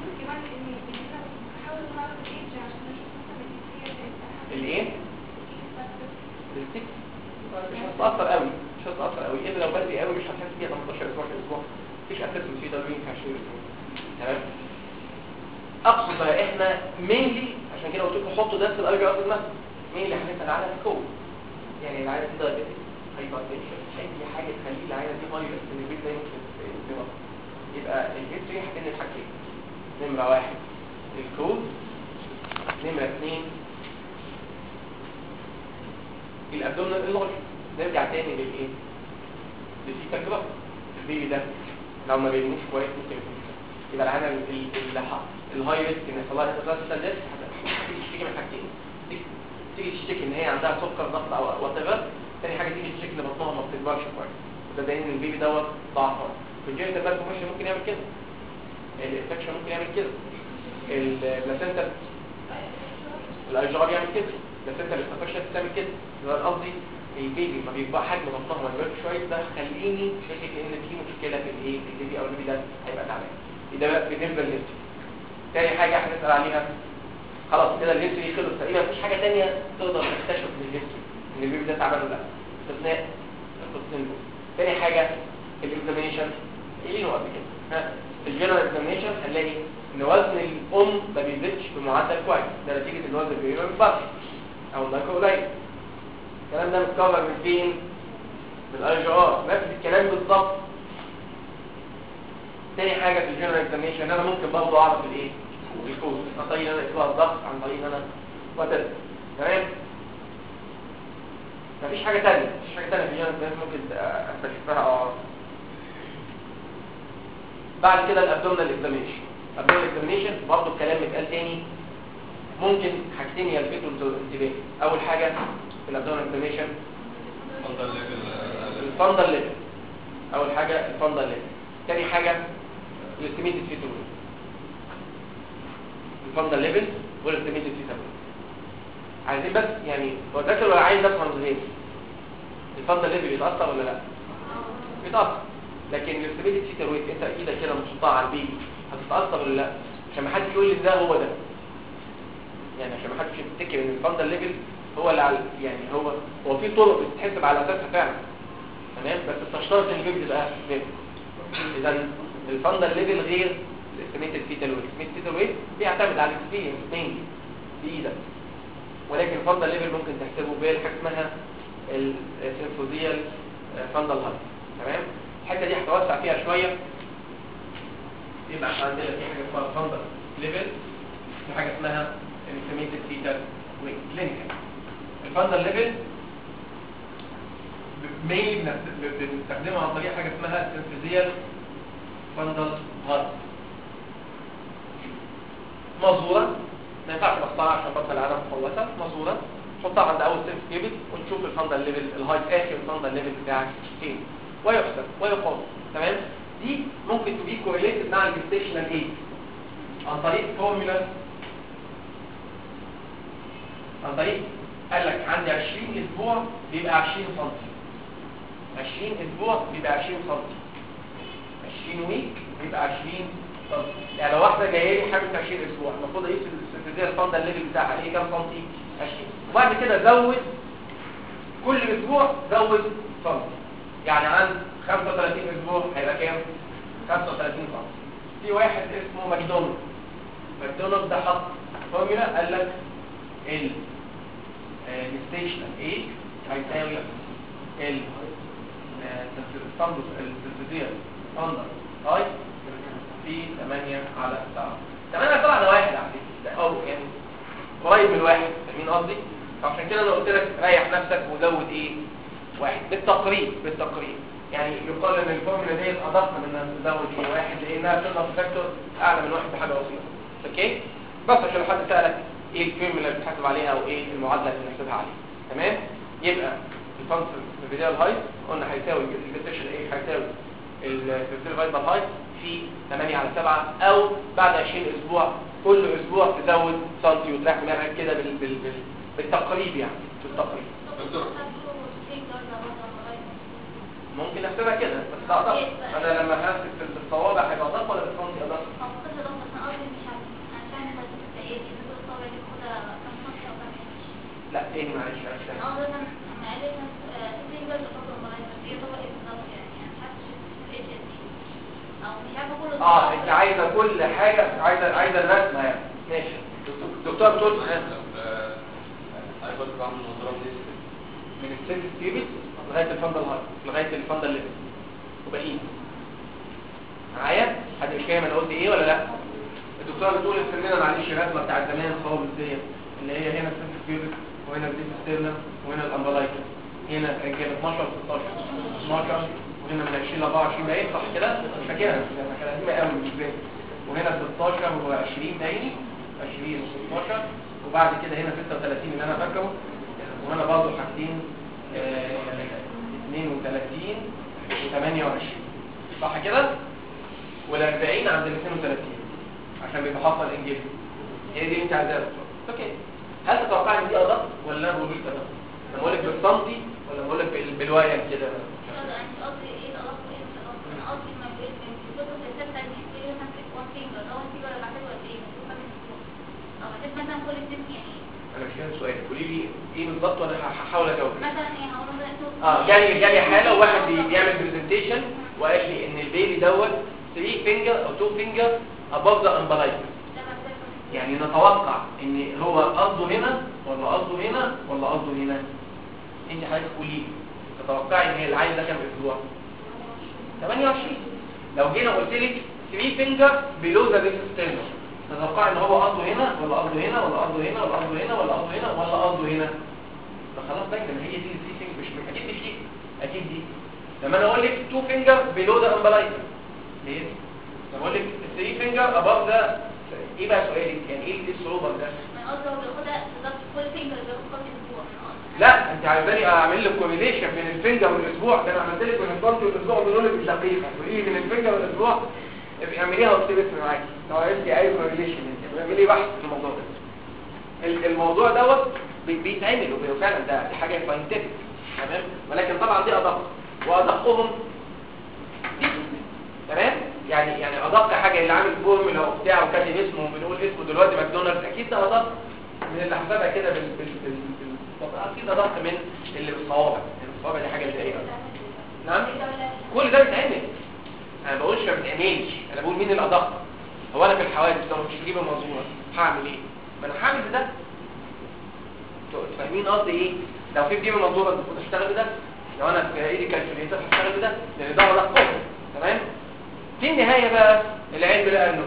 Speaker 1: الايه؟ الستيك مش هتتاثر قوي مش هتتاثر قوي الا لو بدري قوي مش هتحس بيها 18 اسبوع في اسبوع مفيش اساسا في تدوين في 20 اسبوع تمام اقصد بقى احنا مينلي عشان كده قلت لكم حطوا ده في الاي جي ار المثل مين اللي هنسال على الكود يعني العيال دي دايبيتك هايبرتنشن اي حاجه تخلي العينه دي فايروس ان البيت ده ممكن يبقى يبقى الهيستوري هتدي حاجتين نمره واحد الكود نمره اثنين الابدومينال اللوجيك نرجع تاني للايه للفيتا كلاس البيبي ده لو ما بينموش كويس ممكن يكون كده. يبقى العينه ال- اللي ح- الهاي ريسك ان يحصل لها انترستال ديس هتيجي تشتكي من حاجتين تيجي- تيجي تشتكي ان هي عندها سكر ضغط او وات ايفر تاني حاجه تيجي تشتكي ان بطنها ما بتكبرش كويس وده دليل ان البيبي دوت ضعف في الجينيتال مالفورميشن ممكن يعمل كده الانفكشن ممكن يعمل كده البلاسنتا الايجار يعمل كده البلاسنتا الانفكشن تعمل كده يبقى أنا قصدي البيبي ما بيبقى حجم بطنها ما بيبقاش كويس ده خليني شاكك ان في مشكله في الايه في البيبي او البيبي ده هيبقى تعبان ده بقى بالنسبه للهيستوري تاني حاجه احنا نسال عليها خلاص كده الهيستوري خلص تقريبا مفيش حاجه تانية تقدر تكتشف من الهيستوري ان البيبي ده تعبان ولا لا استثناء القسطين دول تاني حاجه الاكزامينشن قايلينه قبل كده ها الجنرال اكزامينشن هنلاقي ان وزن الام ما بيزيدش بمعدل كويس ده نتيجه ان وزن البيبي ما بيكبرش او النايكو قليل الكلام ده متكرر من فين من الاي جي ار نفس الكلام بالظبط تاني حاجه في الجنرال اكزامينشن انا ممكن برضه اعرف الايه الكوز عن طريق ان انا اقرا الضغط عن طريق ان انا وتد تمام مفيش حاجه تانية مفيش حاجه تانية في الجنرال اكزامينشن ممكن استكشفها او اعرفها بعد كده الابدومينال اكزامينشن الابدومينال اكزامينشن برضه الكلام اتقال تاني ممكن حاجتين يلفتوا الانتباه اول حاجه في الابدومينال اكزامينشن
Speaker 2: افضل ليفل
Speaker 1: الفندل ليفل اول حاجه الفندل ليفل تاني حاجه الاستيميتد فيتال ويت الفندل ليفل والاستيميتد فيتال ويت عايزين بس يعني هو ده لو عايز افهم ازاي الفندل ليفل بيتاثر ولا لا بيتاثر لكن الاستيميتد فيتال ويت انت ايدك كده محطها على البيبي هتتاثر ولا لا عشان ما حدش يقول لي ده هو ده يعني عشان ما حدش يفتكر ان الفندل ليفل هو اللي على يعني هو هو في طرق بتتحسب على اساسها فعلا تمام بس بتشترط ان البيبي تبقى ليفل اذا الفندل ليفل غير الاستيميتد فيتال ويت الاستيميتد فيتال ويت بيعتمد على الاكسبيرينس مين بايدك ولكن الفندل ليفل ممكن تحسبه بحاجه اسمها السنفوزيال فندل هايت تمام الحته دي هتوسع فيها شويه يبقى احنا عندنا في حاجه اسمها فندل ليفل في حاجه اسمها الاستيميتد فيتال ويت كلينيكال الفندل ليفل مين بنستخدمها عن طريق حاجه اسمها سنفيزيال فندل هارت مزوره ما ينفعش تختارها عشان بطل العالم مخلصه مزوره تحطها عند اول سيلف كيبل وتشوف الفندل ليفل الهايت اخر الفندل ليفل بتاعك فين ويحسب ويقاس تمام دي ممكن تبقى كوريليتد مع الجستيشنال ايج عن طريق فورمولا عن طريق قال لك عندي 20 اسبوع بيبقى 20 سم 20 اسبوع بيبقى 20 سم 20 ويك بيبقى 20 سم يعني لو واحده جايه لي حامل 20 اسبوع المفروض اقيس السنتيزير الفاندا الليفل بتاعها ايه كام سنتي 20 وبعد كده زود كل اسبوع زود سم يعني عند 35 اسبوع هيبقى كام 35 سم في واحد اسمه ماكدونالد ماكدونالد ده حط فورمولا قال لك ال الستيشن ايه هيساوي ال السنتيزير فاندا هاي في 8 على 7 8 على 7 ده واحد على فكره ده او يعني قريب من واحد فاهمين قصدي فعشان كده انا قلت لك ريح نفسك وزود ايه واحد بالتقريب بالتقريب يعني يقال ان الفورمولا ديت ادق من انها تزود ايه واحد لانها بتضرب فاكتور اعلى من واحد بحاجه بسيطه اوكي بس عشان لو حد سالك ايه الفورمولا اللي بتحسب عليها او ايه المعادله اللي بنحسبها عليها تمام يبقى الفانكشن الفيديال هايت قلنا هيساوي الجستيشن ايه هيساوي الفيديال فايبر هايت في 8 على 7 او بعد 20 اسبوع كل اسبوع تزود سنتي وتريح دماغك كده بال... بال... بال... بالتقريب يعني بالتقريب
Speaker 2: دكتور.
Speaker 1: ممكن احسبها كده بس ده ادق انا لما همسك في الصوابع هيبقى ادق ولا بالسنتي ادق لا تاني معلش عشان اه انت عايزه كل حاجه عايزه عايزه الرسمه يعني ماشي دكتور- دكتور بتقول
Speaker 2: عايز برضه بعمل نظرة من
Speaker 1: من السيلف كيبت لغايه الفندل هاي لغايه الفندل ليفل وباقيين معايا حد مش فاهم انا قلت ايه ولا لا الدكتوره بتقول ارسم لنا معلش الرسمه بتاعت زمان خالص ديت اللي هي هنا السنتر كيوبيك وهنا الديس ستيرنا وهنا الامبلايكا هنا كان كام 12 16 12 وهنا من 20 ل 24 باين صح كده مش فاكرها بس انا كان قديمه قوي مش باين وهنا 16 و20 باين 20 و16 وبعد كده هنا 36 اللي انا فاكره وهنا برضه حاجتين آه، 32 و28 صح كده وال 40 عند ال 32 عشان بيبقى حاصل انجيل هي دي انت عايزاها اوكي هل تتوقع ان دي ادق ولا انا بقول لك ادق انا بقول لك بالسنتي ولا بقول لك بال- بالواير كده
Speaker 3: انت قصدي ايه الألف وايه مش الألف؟ انا قصدي ما بين من الكتب الستة دي في مثلا في وان فينجر ده وان فينجر اللي بعتبره قد ايه؟ المفروض كام اسبوع؟ او هتبقى مثلا كل ست يعني
Speaker 1: انا مش فاهم السؤال قولي لي ايه بالظبط وانا هحاول اجاوب
Speaker 3: مثلا ايه هقول مثلا انتوا
Speaker 1: اه جالي جالي حاله واحد بي- بيعمل برزنتيشن وقال لي ان البيبي دوت 3 فينجر او 2 فينجر above the umbilical
Speaker 3: ده مثلا
Speaker 1: يعني نتوقع ان هو قصده هنا ولا قصده هنا ولا قصده هنا انت حضرتك قولي لي تتوقعي ان هي العيل ده كام اسبوع 28 لو جينا قلت لك 3 فينجر بيلو ذا ديس ستيرنم تتوقعي ان هو قصده هنا ولا قصده هنا ولا قصده هنا ولا قصده هنا ولا قصده هنا ولا قصده هنا فخلاص باينه ما هي دي 3 فينجر مش اكيد مش دي اكيد دي لما انا اقول لك 2 فينجر بيلو ذا امبلايكر ليه لما اقول لك 3 فينجر اباف ذا ايه بقى سؤالك يعني ايه إيه الصعوبه ده
Speaker 3: انا قصدي هو بياخدها بالظبط كل فينجر بياخد كام اسبوع أنا قصدي.
Speaker 1: لا انت عايزاني اعمل لك كوريليشن بين الفنجر والاسبوع ده انا عملت لك بين الفرد والاسبوع بنقول لك دقيقه تقولي لي بين الفنجر والاسبوع ابقي اعمليها واكتب اسمي معاكي لو عرفتي اي كوريليشن انت اعملي بحث في الموضوع ده ال- الموضوع دوت بي- بيتعمل وبي- فعلا ده دي حاجه ساينتفك تمام ولكن طبعا دي ادق وادقهم دي تمام يعني يعني ادق حاجه اللي عامل فورمولا وبتاع وكاتب اسمه وبنقول اسمه دلوقتي ماكدونالدز اكيد ده ادق من اللي حسبها كده بال بال بال بال- اكيد ادق من اللي بالصوابع يعني الصوابع دي حاجه بدائيه نعم كل ده بيتعمل انا ما بقولش ما بيتعملش انا بقول مين الادق هو انا في الحوادث لو مش هجيب المنظومه هعمل ايه ما انا هعمل بده انتوا فاهمين قصدي ايه لو في بجيب المنظومه المفروض اشتغل بده لو انا في ايدي كالكوليتر هشتغل بده لان ده ادق تمام في النهايه بقى العلم لقى ان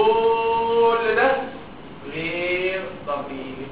Speaker 1: كل ده غير ضروري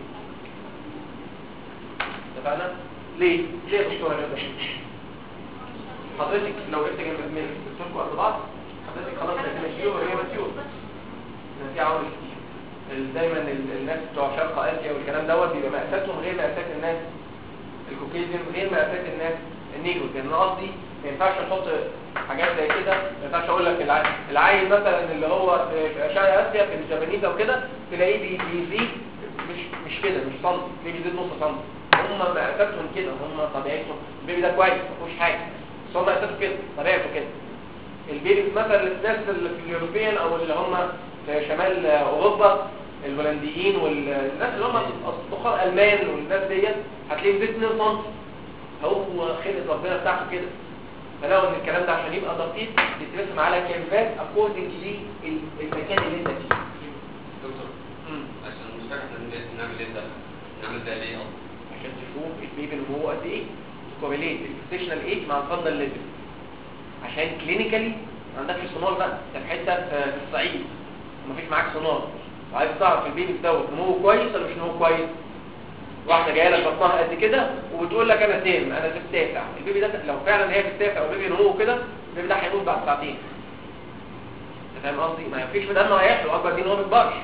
Speaker 1: اتفقنا ليه ليه يا دكتوره غير ضروري حضرتك لو وقفت جنب زميلك بتشوفوا قد بعض حضرتك خلاص بقت ماتيور وهي ماتيور في عوامل كتير ال- دايما ال- الناس بتوع شرق اسيا والكلام دوت بيبقى مقاساتهم غير مقاسات الناس الكوكيزيان غير مقاسات الناس النيجرو لان قصدي ما ينفعش نحط حاجات زي كده ما ينفعش اقول لك الع- العيل مثلا اللي هو في شرق اسيا في الجابانيز او كده تلاقيه بي- بيزيد مش مش كده مش سنتي تلاقيه بيزيد نص سنتي هم مقاساتهم كده هم طبيعتهم البيبي ده كويس ما فيهوش حاجه بس هم مقاساته كده طبيعته كده البيبي مثلا الناس اللي في اليوروبيان او اللي هم في شمال اوروبا الهولنديين والناس اللي هم اصدقاء المان والناس ديت هتلاقيه زيت 2 سم هو خلق ربنا بتاعته كده فلو ان الكلام ده عشان يبقى دقيق بيترسم على كيرفات اكوردنج للمكان اللي انت فيه
Speaker 2: دكتور
Speaker 1: مم.
Speaker 2: عشان مش فاكر احنا بنعمل- بنعمل ايه ده نعمل ده ليه اصلا
Speaker 1: عشان تشوف البيبي اللي هو قد ايه كوريليت البوزيشنال ايج مع الفندل ليفل عشان كلينيكالي ما عندكش سونار بقى انت في حته في في الصعيد ومفيش معاك سونار وعايز تعرف البيبي دوت نموه كويس ولا مش نموه كويس واحده جايه لك بطنها قد كده وبتقول لك انا تام انا في التاسع البيبي ده لو فعلا هي في التاسع والبيبي نموه كده البيبي ده هيموت بعد ساعتين انت فاهم قصدي ما فيش في دمه هيحلو اكبر دي ان هو ما بيكبرش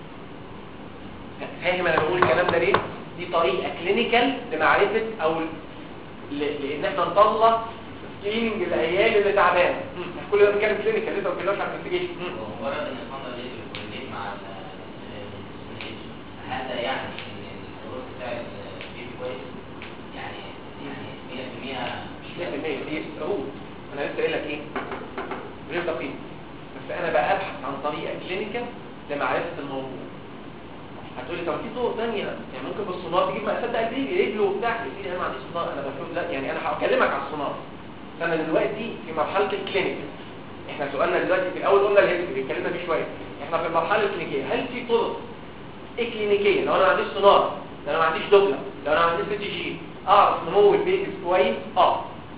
Speaker 1: فاهم انا بقول الكلام ده ليه دي طريقه كلينيكال لمعرفه او ل- لان احنا نطلع سكريننج العيال اللي تعبانه مم. كل ده بنتكلم كلينيكال لسه ما بنتكلمش عن انفستيجيشن
Speaker 5: ومجرد ان الفندق ليه بيكورليت مع السيميليشن هذا يعني ان الرول بتاع البيبي كويس يعني يعني 100%
Speaker 1: 100% دي سهول انا لسه قايل لك ايه غير دقيق بس انا بقى ابحث عن طريقه كلينيكال لمعرفه الموضوع هتقولي طب في طرق ثانيه يعني ممكن بالسونار تجيب مقاسات ده قلبي رجله وبتاع يا سيدي انا ما عنديش سونار انا بشوف لا يعني انا هكلمك على السونار فانا دلوقتي في مرحله الكلينيكال احنا سؤالنا دلوقتي في الاول قلنا الهيستوري اتكلمنا فيه شويه احنا في المرحله الكلينيكيه هل في طرق اكلينيكيه لو انا ما عنديش سونار لو انا ما عنديش دوبلر لو انا ما عنديش سي تي جي اعرف نمو البيبي كويس اه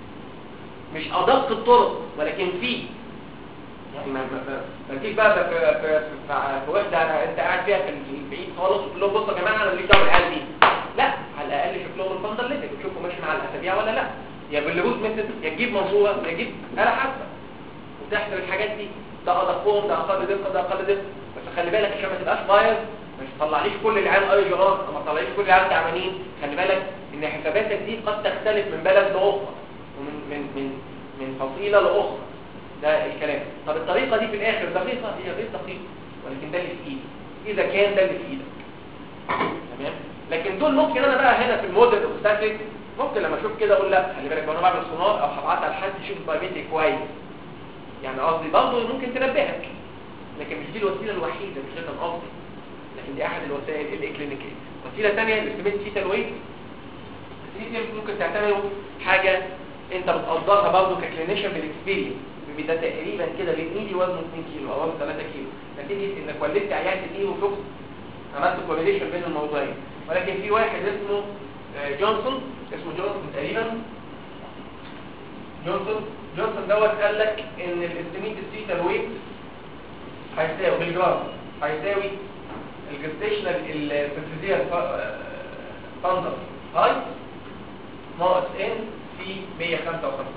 Speaker 1: مش ادق الطرق ولكن في يعني ما ما ما- ما تجيش بقى في في في, في, في وحده أنا- انت قاعد فيها في البعيد خالص وتقول لهم بصوا يا جماعه انا ماليش دعوه بالعيال دي لا على الاقل شوف لهم الفندل ليفل وشوفوا ماشي مع الاسابيع ولا لا يا باللوز ميثود يا تجيب منصوره يا تجيب آلة حاسبه وتحسب الحاجات دي ده ادقهم ده اقل دقه ده اقل دقه بس خلي بالك عشان ما تبقاش بايظ مش تطلعليش كل العيال اي جرام ما تطلعليش كل العيال تعبانين خلي بالك ان حساباتك دي قد تختلف من بلد لاخرى ومن من من من فصيله لاخرى ده الكلام طب الطريقه دي في الاخر دقيقه هي غير دقيقه ولكن ده اللي في ايدي اذا كان ده اللي في ايدك تمام لكن دول ممكن انا بقى هنا في الموديل اوبستاتيك ممكن لما اشوف كده اقول لا خلي بالك وانا بعمل سونار او هبعتها لحد يشوف البايومتري كويس يعني قصدي برضه ممكن تنبهك لكن مش دي الوسيله الوحيده مش ده كان قصدي لكن دي احد الوسائل الاكلينيكيه وسيله ثانيه الاستيميت فيتال ويت الاستيميت ممكن تعتبره حاجه انت بتقدرها برضه ككلينيشن بالاكسبيرينس ده تقريبا كده بين ايدي وزنه 2 كيلو او وزنه 3 كيلو نتيجه انك ولدت عيال كتير وشفت عملت كورليشن بين الموضوعين ولكن في واحد اسمه آه، جونسون اسمه جونسون تقريبا جونسون جونسون دوت قال لك ان الاستيميت السيتال ويت هيساوي بالجرام هيساوي الجستيشنال السنسيزيال فاندر هاي ناقص ان في 155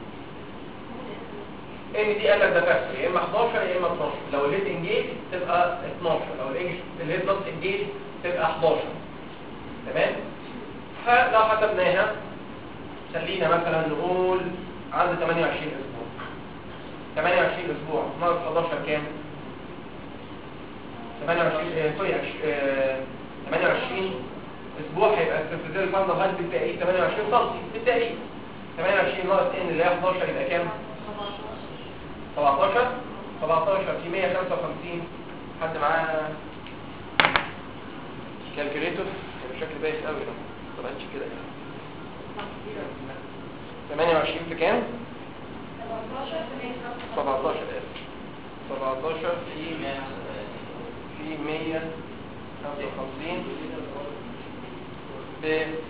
Speaker 1: ان دي قال لك ده فاكتور يا اما 11 يا اما 12 لو الهيد انجيج تبقى 12 لو الانجيج الهيد نوت انجيج تبقى 11 تمام فلو حسبناها خلينا مثلا نقول عند 28 اسبوع 28 اسبوع ناقص 11 كام 28 آه، سوري عش- آه، 28 اسبوع هيبقى السنسيزيال فاندر هايت بالتقريب 28 سم بالتقريب 28 ناقص ان اللي هي 11 يبقى كام 17 17 في 155 حد معاه كالكوليتور هيبقى شكل بايخ قوي ده ما طلعتش كده يعني 28 في كام 17 اسف 17 في في 155 ب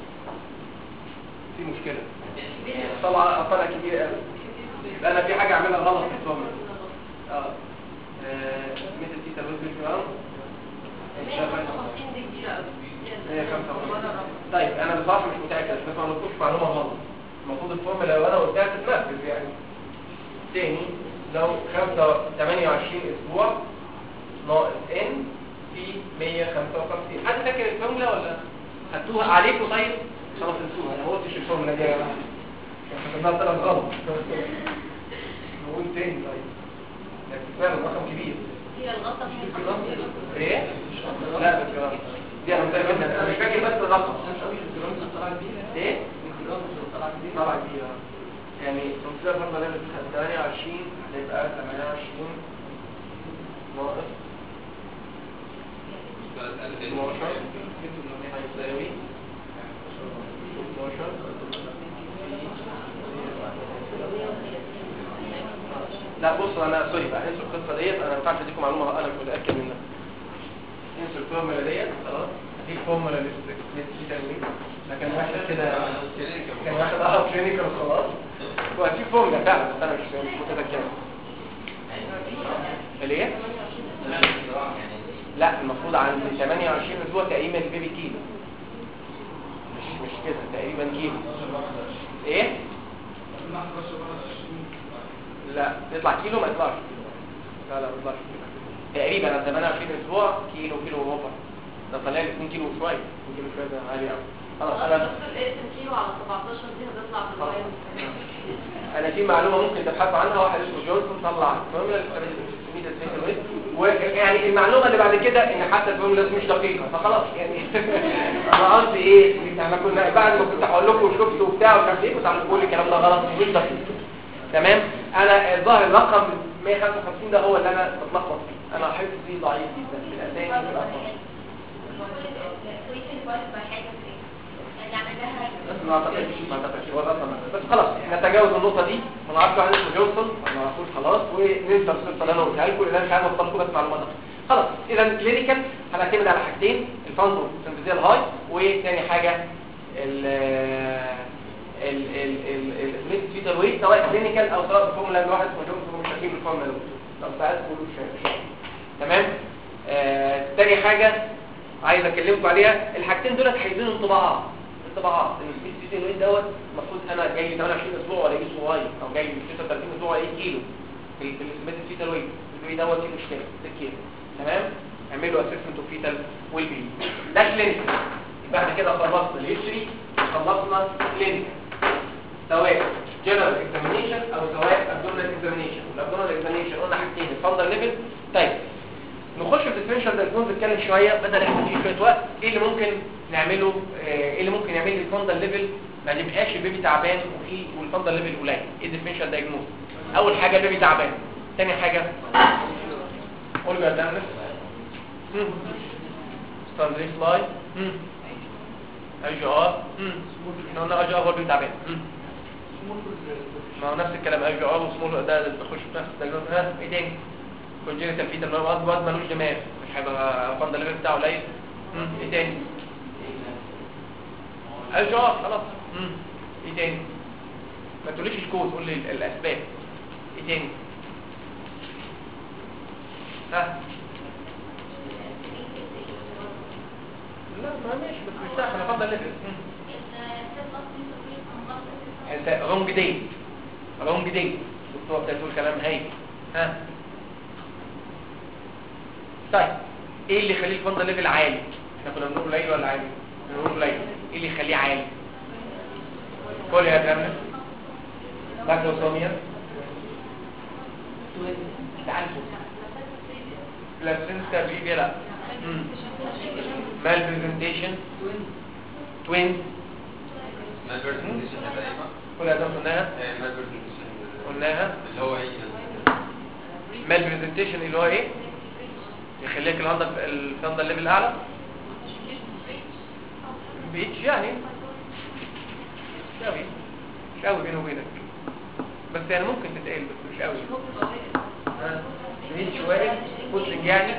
Speaker 1: في مشكلة طلع طلع كبير قوي يبقى انا في حاجة اعملها غلط في الفورمولا اه آه، مثل تيتا لوز بالجرام
Speaker 4: 155 دي كتير قوي
Speaker 1: 155 طيب انا بصراحة مش متأكد بس ما قلتوش معلومة غلط المفروض الفورمولا لو انا قلتها تتنفذ يعني تاني لو 5 28 اسبوع ناقص ان في 155 حد فاكر الفورمولا ولا خدتوها عليكم طيب خلاص انسوها انا ما قلتش الفورمولا دي يا جماعه كان طلع غلط نقول تاني طيب لكن فعلا رقم كبير
Speaker 4: هي الغلطه في
Speaker 1: ايه لا بس كلام دي انا متاكد منها انا مش فاكر بس الرقم ايه طلع كبير آه. يعني تنسيق برضه لازم 28 هيبقى 28 ناقص 12 هيساوي 12 لا بص انا سوري بقى انسوا القصه ديت انا ما ينفعش اديكم معلومه انا مش متاكد منها انسوا الفورمولا ديت خلاص دي فورمولا للتنوين لكن واحد كده كان واحد اه كلينيكال خلاص هو في فورمولا فعلا بس انا مش مش متذكرها الايه؟ لا المفروض عند 28 اسبوع تقريبا البيبي كيلو مش مش كده تقريبا كيلو ايه؟ لا يطلع كيلو ما يطلعش لا لا ما يطلعش كيلو. تقريبا عند 28 اسبوع كيلو كيلو وربع ده طلع لي 2 كيلو وشويه 2 كيلو شويه ده عالي قوي خلاص انا
Speaker 4: الدكتور قسم كيلو على 17 دي هتطلع في الوايم
Speaker 1: انا في معلومه ممكن تبحثوا عنها واحد اسمه جونسون طلع فورمولا ويعني المعلومه اللي بعد كده ان حتى الفورمولا مش دقيقه فخلاص يعني انا قصدي ايه احنا كنا بعد ما كنت هقول لكم شفتوا وبتاع ومش عارف ايه كنت عامل كل الكلام ده غلط مش دقيق تمام انا الظاهر الرقم 155 ده هو اللي انا بتلخبط فيه انا حفظي ضعيف جدا في الاسامي وفي الارقام ما اعتقدش ما اعتقدش هو الرقم بس خلاص نتجاوز النقطه دي ما نعرفش واحد اسمه جونسون ما نعرفوش خلاص وننسى القصه اللي انا قلتها لكم لان انا مش عايز اوصل لكم بس معلومات أكتر. خلاص اذا كلينيكال هنعتمد على حاجتين الفانتو سنفيزيال هاي وثاني حاجه ال ال ال ال فيتال ويت سواء كلينيكال او سواء بفورمولا الواحد اسمه مش شايفين بالفورمولا دول لو ساعات تقولوا شايفين تمام آه تاني حاجه عايز اكلمكم عليها الحاجتين دولت هيدوني انطباعات انطباعات ان البي سي تي ويت دوت المفروض انا جاي لي 28 اسبوع ولا جاي صغير او جاي لي 36 اسبوع ولا 1 كيلو في ال- في الاسمات الفيتال ويت الويت دوت فيه مشكله 6 كيلو تمام اعملوا اسسمنت اوف فيتال ويل بي ده كلينيكال يبقى احنا كده خلصنا الهيستوري وخلصنا كلينيكال سواء جنرال اكزامينيشن او سواء ابدومينال اكزامينيشن والابدومينال اكزامينيشن قلنا حاجتين الفاندر ليفل طيب نخش في الديفرنشال دايجنوز نتكلم شويه بدل احنا فيه شويه وقت ايه اللي ممكن نعمله آه، ايه اللي ممكن يعمل لي الفاندر ليفل ما يبقاش البيبي تعبان وفي والفاندر ليفل قليل ايه الديفرنشال دايجنوز اول حاجه البيبي تعبان ثاني حاجه قول يا دانس ستاندري فلاي اي جي ار احنا قلنا اي جي ار هو البيبي تعبان مم. ما هو نفس الكلام اي جي ار وسمول ده ده بخش في نفس الدايجنوز ها ايه تاني كونجينيتال فيتال اللي هو واد ملوش دماغ مش هيبقى الفاندر ليفل بتاعه قليل مم. ايه تاني اي جي ار خلاص مم. ايه تاني ما تقوليش الكود قول لي ال- الاسباب ايه تاني ها لا ما ماشي بس مش سهل انا افضل ليفل انت رونج دي رونج دي الدكتور ده تقول كلام هايل ها طيب ايه اللي يخليه الفندق ليفل عالي احنا كنا بنقول قليل ولا عالي بنقول قليل ايه اللي يخليه عالي قول يا جماعه باكلوسوميا تعالوا بلاسنتا بيبي لا مال برزنتيشن توين
Speaker 2: مالبرت كونديشن ده ايه بقى؟
Speaker 1: كل هذا قلناها
Speaker 2: آه، مالبرت كونديشن
Speaker 1: قلناها
Speaker 2: اللي هو ايه
Speaker 1: مال برزنتيشن اللي هو ايه يخليك الهندر الفندر ليفل اعلى بيتش يعني مش قوي مش قوي بينه وبينك بس يعني ممكن تتقال بس مش قوي ها بيتش واقف بوتلنج يعني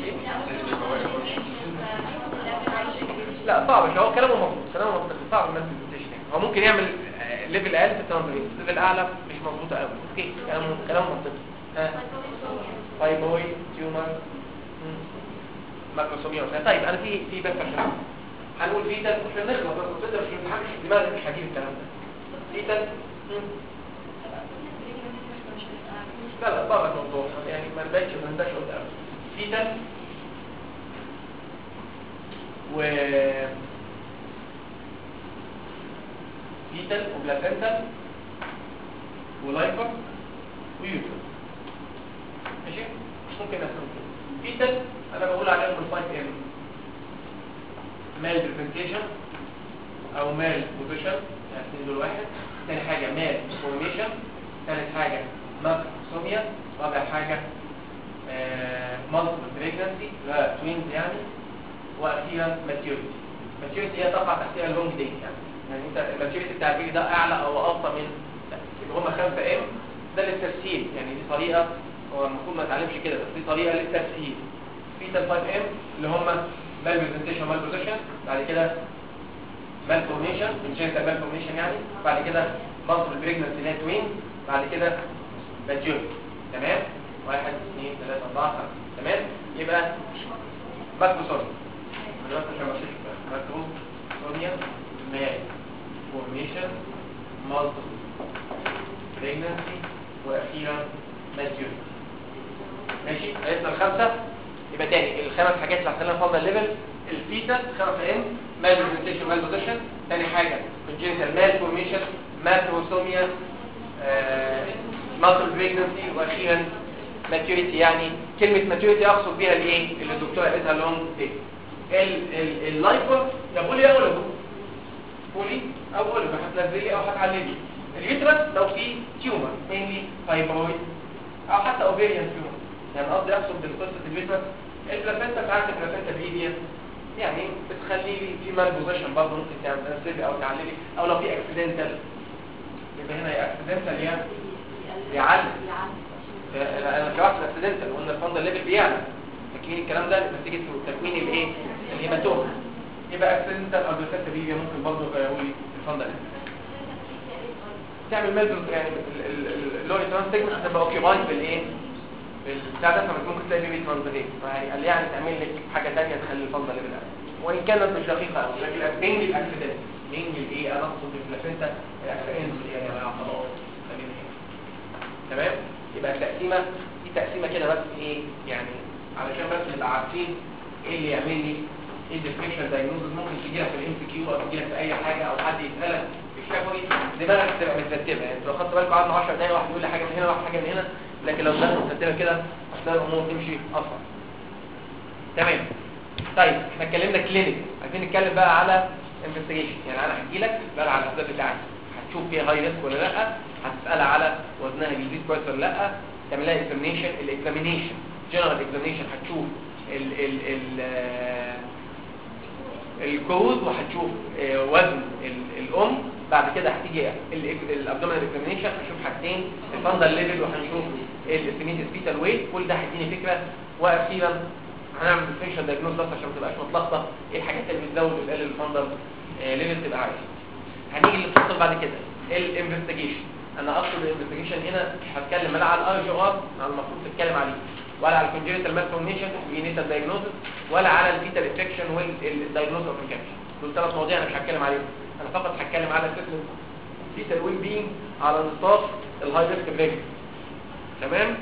Speaker 1: لا صعب مش هو كلامه مظبوط كلامه مظبوط صعب الناس برزنتيشن هو ممكن يعمل آه، ليفل اقل في التنظيم ليفل اعلى مش مظبوطه قوي اوكي كلامه كلامه منطقي ها فايبويد تيومر ماكروسوميا وكذا. طيب انا في في بس عشان هنقول في ده عشان نخلص بس تقدر مش متحمس الدماغ مش هجيب الكلام ده في ده لا لا بره الموضوع يعني ما نبانش ما نبانش قدام في ده و فيتال وبلاسنتال ولايفر ويوتر ماشي ممكن اسمه كده فيتال انا بقول عليهم الفايت ام مال برزنتيشن او مال بوزيشن يعني اثنين دول واحد ثاني حاجه مال فورميشن ثالث حاجه ماكروسوميا رابع حاجه مالتيبل بريجنسي لا توينز يعني واخيرا ماتيوريتي ماتيوريتي هي تقع تحتها اللونج دي يعني يعني انت الماتيوريتي بتاع البيبي ده اعلى او اوطى من يبقى هم 5 ام ده للتسهيل يعني دي طريقه هو المفروض ما نتعلمش كده بس دي طريقه للتسهيل في 5 ام اللي هم مال برزنتيشن مال بوزيشن بعد كده مال فورميشن انجنتال مال فورميشن يعني بعد كده مالتيبل بريجنسي اللي هي توين بعد كده ماتيوريتي تمام واحد اثنين ثلاثة أربعة خمسة تمام يبقى ماكرو سوري أنا بس عشان بشوف ماكرو سوريا مال فورميشن مالتيبل بريجنسي وأخيرا ماتيوريتي ماشي عرفنا الخمسة يبقى تاني الخمس حاجات اللي هحصلها فاضل الليفل الفيتا 5 ام مال برزنتيشن مال بوزيشن تاني حاجة كونجنتال مال فورميشن ماكروسوميا مالتيبل بريجنسي واخيرا ماتيوريتي يعني كلمة ماتيوريتي اقصد بيها الايه اللي الدكتور قالتها لونج دي اللايفر يا بولي يا اولو بولي او اولو هتنزلي او هتعلمي اليوترس لو في تيومر مينلي فايبرويد او حتى اوفيريان تيومر يعني قصدي اقصد بالقصه اليوترس البلاسنتا ساعات البلاسنتا بيبيا يعني بتخلي لي في مال بوزيشن برضه ممكن تنزلي او تعللي او لو في اكسيدنتال يبقى هنا يا اكسيدنتال يا بيعلم انا كواحد اكسيدنتال وقلنا الفندق ليفل بيعلى لكن الكلام ده نتيجه تكوين الايه الهيماتوم يبقى اكسيدنتال او بلاسنتا بيبيا ممكن برضه يقول لي الفندق ليفل تعمل مال يعني اللو ريتران سيجمنت هتبقى اوكيبايد بالايه بالبتاع ده فممكن تلاقي بيبي ترانزليت فقال لي يعني تعمل لك حاجه ثانيه تخلي الفضه اللي بالأقل وان كانت مش دقيقه قوي لكن مين الاكسيدنت مين الايه انا اقصد بالبلاسنتا الاكسيدنت يعني يا خلاص خلينا هنا تمام يبقى التقسيمه دي تقسيمه كده بس ايه يعني علشان بس نبقى عارفين ايه اللي يعمل لي ايه الديفرنشال دايجنوزز ممكن تجي لك في الام سي كيو او تجي لك في اي حاجه او حد يسالك في الشفوي دماغك تبقى مترتبه يعني انتوا لو خدتوا بالكم قعدنا 10 دقايق واحد يقول لي حاجه من هنا واحد حاجه من هنا لكن لو دماغك مترتبه كده هتلاقي الامور تمشي اسرع تمام طيب احنا اتكلمنا كلينيك عايزين نتكلم بقى على انفستيجيشن يعني انا هحكي لك بقى على الاسباب بتاعتي هتشوف فيها هاي ريسك ولا لا هتسالها على وزنها بيزيد كويس ولا لا تعمل لها اكزامينيشن الاكزامينيشن جنرال اكزامينيشن هتشوف ال ال ال آه، الكوز وهتشوف آه، وزن ال- الام بعد كده هتيجي الابدومينال اكزامينيشن هنشوف حاجتين الفاندر ليفل وهنشوف الاستيميتد فيتال ويت كل ده هيديني فكره واخيرا هنعمل ديفرنشال دايجنوز بس عشان ما تبقاش متلخبط ايه الحاجات اللي بتزود وتقلل الفاندر ليفل تبقى عارف هنيجي للتفصيل بعد كده الانفستيجيشن انا اقصد الانفستيجيشن هنا مش هتكلم لا على الاي جي ار على المفروض تتكلم عليه ولا على الكونجنتال مالفورميشن والجينيتال دايجنوزس ولا على الفيتال انفكشن والدايجنوز اوف انفكشن دول ثلاث مواضيع انا مش هتكلم عليهم انا فقط هتكلم على اسسمنت فيتال ويل بينج على نطاق الهاي ريسك بريجن تمام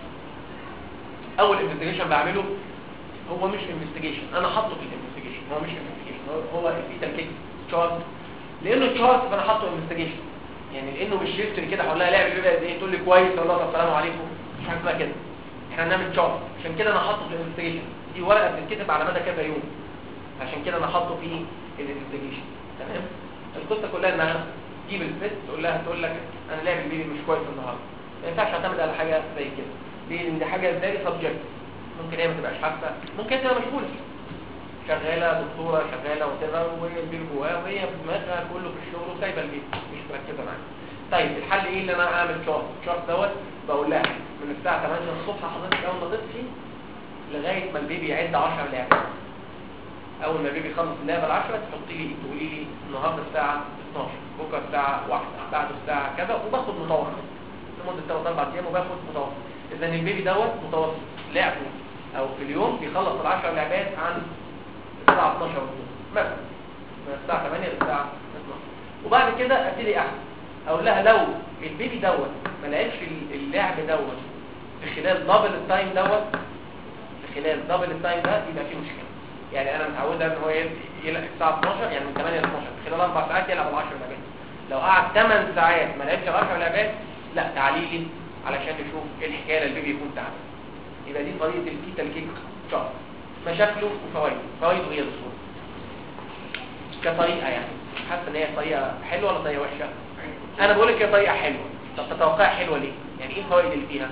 Speaker 1: اول انفستيجيشن بعمله هو مش انفستيجيشن انا حاطه في الانفستيجيشن هو مش انفستيجيشن هو الفيتال كيك تشارت لانه تشارت فانا حاطه انفستيجيشن يعني لانه مش هيستوري كده هقول لها لعب بيبقى قد ايه تقول لي كويس اقول لها طب السلام عليكم مش حاجه اسمها كده احنا هنعمل تشارت عشان كده انا حاطه في الانفستيجيشن دي ورقه بتتكتب على مدى كذا يوم عشان كده انا حاطه في الانفستيجيشن تمام القصه كلها انها تجيب الست تقول لها تقول لك انا لعب البيبي مش كويس النهارده ما ينفعش اعتمد على حاجه زي كده ليه لان دي حاجه ازاي سبجكت ممكن هي ما تبقاش حاسه ممكن هي تبقى مشغوله شغاله دكتوره شغاله وكذا وهي البيت جواها وهي في دماغها كله في الشغل وسايبه البيت مش مركزه معاها طيب الحل ايه اللي انا اعمل شارت الشارت دوت بقول لها من الساعه 8 الصبح حضرتك اول ما تصحي لغايه ما البيبي يعد 10 لعبه اول ما البيبي يخلص اللعبه ال10 تحطي لي تقولي لي النهارده الساعه 12 بكره الساعه 1 بعده الساعه كذا وباخد متوسط لمده 3 4 ايام وباخد متوسط اذا البيبي دوت متوسط لعبه او في اليوم بيخلص ال10 لعبات عن الساعه 12 ونص مثلا من الساعه 8 للساعه 12 وبعد كده ابتدي احسب اقول لها لو البيبي دوت ما لعبش اللعب دوت في خلال دبل التايم دوت في خلال دبل التايم ده يبقى في مشكله يعني انا متعوده ان هو يلعب الساعه 12 يعني من 8 ل 12 في خلال اربع ساعات يلعب ال 10 لعبات لو قعد 8 ساعات ما لعبش ال 10 لعبات لا تعالي لي علشان نشوف ايه الحكايه اللي البيبي يكون تعبان يبقى دي طريقه الفيتال كيك شارت مشاكله وفوائده فوائده هي الصوره كطريقه يعني حاسه ان هي طريقه حلوه ولا طريقه وحشه انا بقول لك هي طريقه حلوه طب تتوقع حلوه ليه يعني ايه الفوائد اللي فيها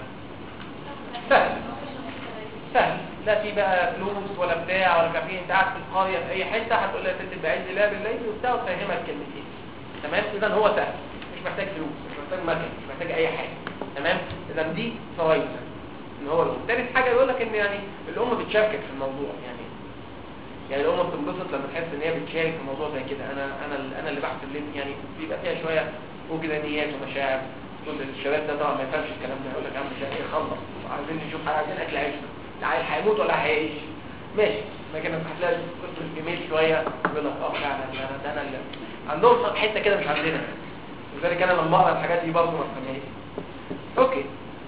Speaker 1: سهل سهل لا في بقى فلوس ولا بتاع ولا كافيه انت قاعد في القريه في اي حته هتقول لها يا ست بعز الله بالليل وبتاع وتفهمها الكلمتين تمام اذا هو سهل مش محتاج فلوس مش محتاج مكن مش محتاج اي حاجه تمام اذا دي فوائد ان هو الام ثالث حاجه يقول لك ان يعني الام بتشاركك في الموضوع يعني يعني الام بتنبسط لما تحس ان هي بتشارك في موضوع زي كده انا انا اللي- انا اللي بحسب ليه يعني بيبقى فيها شويه وجدانيات ومشاعر تقول الشباب ده طبعا ما يفهمش الكلام ده يقول لك يا عم مش ايه خلص عايزين نشوف عايزين اكل عيشنا العيل هيموت ولا هيعيش ماشي لكن هتلاقي قسم الجميل شويه يقول لك اه فعلا انا ده انا اللي عندهم حته كده مش عندنا لذلك انا لما اقرا الحاجات دي برضه ما بفهمهاش اوكي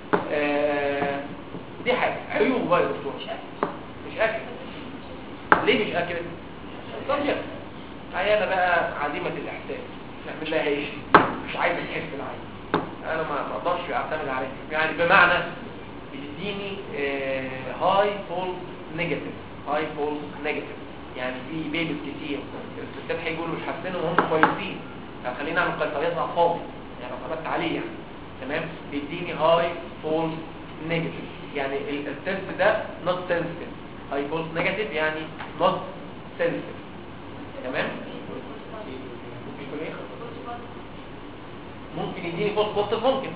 Speaker 1: آه دي حاجه عيوب بقى يا دكتور مش اكل ليه مش اكل صدق عيالة بقى عديمة الاحساس نعمل لها ايش مش عايزه تحس العين انا ما ما اقدرش اعتمد عليها يعني بمعنى بتديني هاي فولس نيجاتيف هاي فولس نيجاتيف يعني في بيبيز كتير الستات هيقولوا مش حاسين وهم كويسين فخلينا نعمل قيصريات على الفاضي يعني لو ثبت عليه يعني تمام بيديني هاي فولس نيجاتيف يعني التست ده نوت سنسيتيف هاي فولس نيجاتيف يعني نوت سنسيتيف تمام بيكون ايه ممكن يديني فولس بوزيتيف ممكن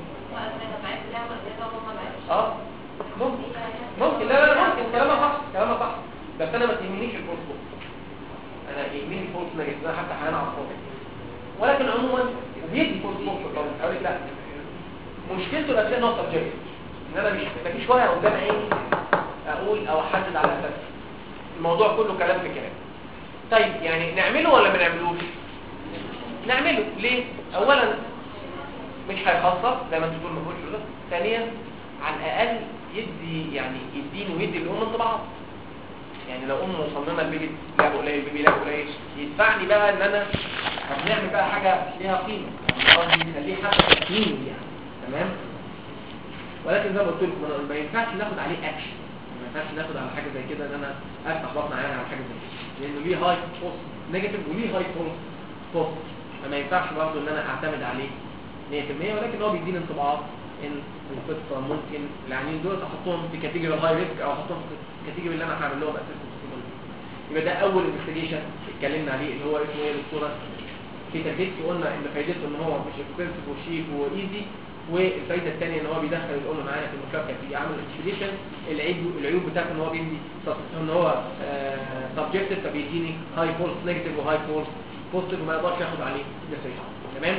Speaker 1: اه ممكن ممكن لا لا لا ممكن كلامها صح كلامها صح بس انا ما تهمنيش الفولس بوزيتيف انا يهمني الفولس نيجاتيف انا حتى حيانا على الفاضي ولكن عموما بيدي فولس بوزيتيف طبعا اقول لك لا مشكلته الاساسيه ان هو سبجكت ان انا مش مفيش شويه قدام عيني اقول او احدد على اساس الموضوع كله كلام في كلام طيب يعني نعمله ولا ما نعملوش نعمله ليه اولا مش هيخسر زي ما انت بتقول ما فيهوش فلوس ثانيا على الاقل يدي يعني يديني ويدي الام انطباعات يعني لو ام مصممه البيبي لعب قليل البيبي لعب قليل يدفعني بقى ان انا طب نعمل بقى حاجه ليها قيمه يعني قصدي نخليه حاجه تكوين يعني تمام ولكن زي ما قلت لكم أنا ما ينفعش ناخد عليه اكشن ما ينفعش ناخد على حاجه زي كده ان انا افتح بطن عيان على حاجه زي كده لانه ليه هاي بوست نيجاتيف وليه هاي بوست بوست فما ينفعش برضه ان انا اعتمد عليه 100% ولكن هو بيديني انطباعات ان القصه ممكن العيانين دول احطهم في كاتيجوري الهاي ريسك او احطهم في كاتيجوري اللي انا هعمل لهم اسسمنت يبقى ده اول انفستيجيشن اتكلمنا عليه اللي هو اسمه ايه يا دكتوره في تدريس قلنا ان فايدته ان هو مش اكسبنسيف وشيك وايزي والفايده الثانيه ان هو بيدخل الام معانا في المشاركه في عمل الانفستيجيشن العيب العيوب بتاعته ان هو بيدي ان هو سبجكتيف فبيديني هاي فورس نيجاتيف وهاي فورس بوزيتيف وما يقدرش ياخد عليه نتيجه تمام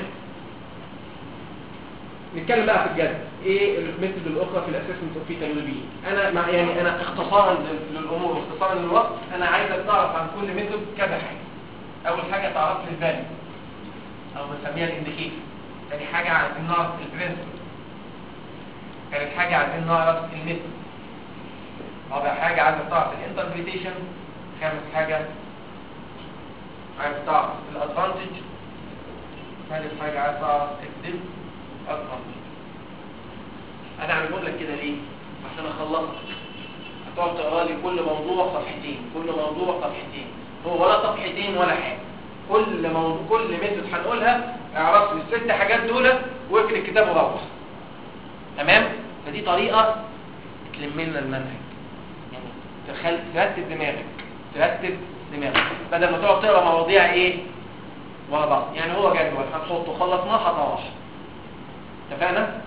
Speaker 1: نتكلم بقى في الجد ايه الميثود الاخرى في الاسسمنت اوف فيتال ويل بي انا مع يعني انا اختصارا لل- للامور واختصارا للوقت انا عايزك تعرف عن كل ميثود كذا حاجه اول حاجه تعرف لي الفاليو او بنسميها الانديكيتور ثاني حاجه عايزين نعرف البرنسبل ثالث حاجه عايزين نعرف الميثود رابع حاجه عايزك تعرف الانتربريتيشن خامس حاجه عايز تعرف الادفانتج ثالث حاجه عايز تعرف الديس ادفانتج انا عامل لك كده ليه عشان اخلصك هتقعد تقرا لي كل موضوع صفحتين كل موضوع صفحتين هو ولا صفحتين ولا حاجه كل موضوع كل ميثود هنقولها اعرف لي الست حاجات دول واقفل الكتاب وروح تمام فدي طريقه تلم لنا المنهج يعني تخل... ترتب دماغك ترتب دماغك بدل ما تقعد تقرا مواضيع ايه ورا بعض يعني هو جدول هنحطه خلصناه هتروح اتفقنا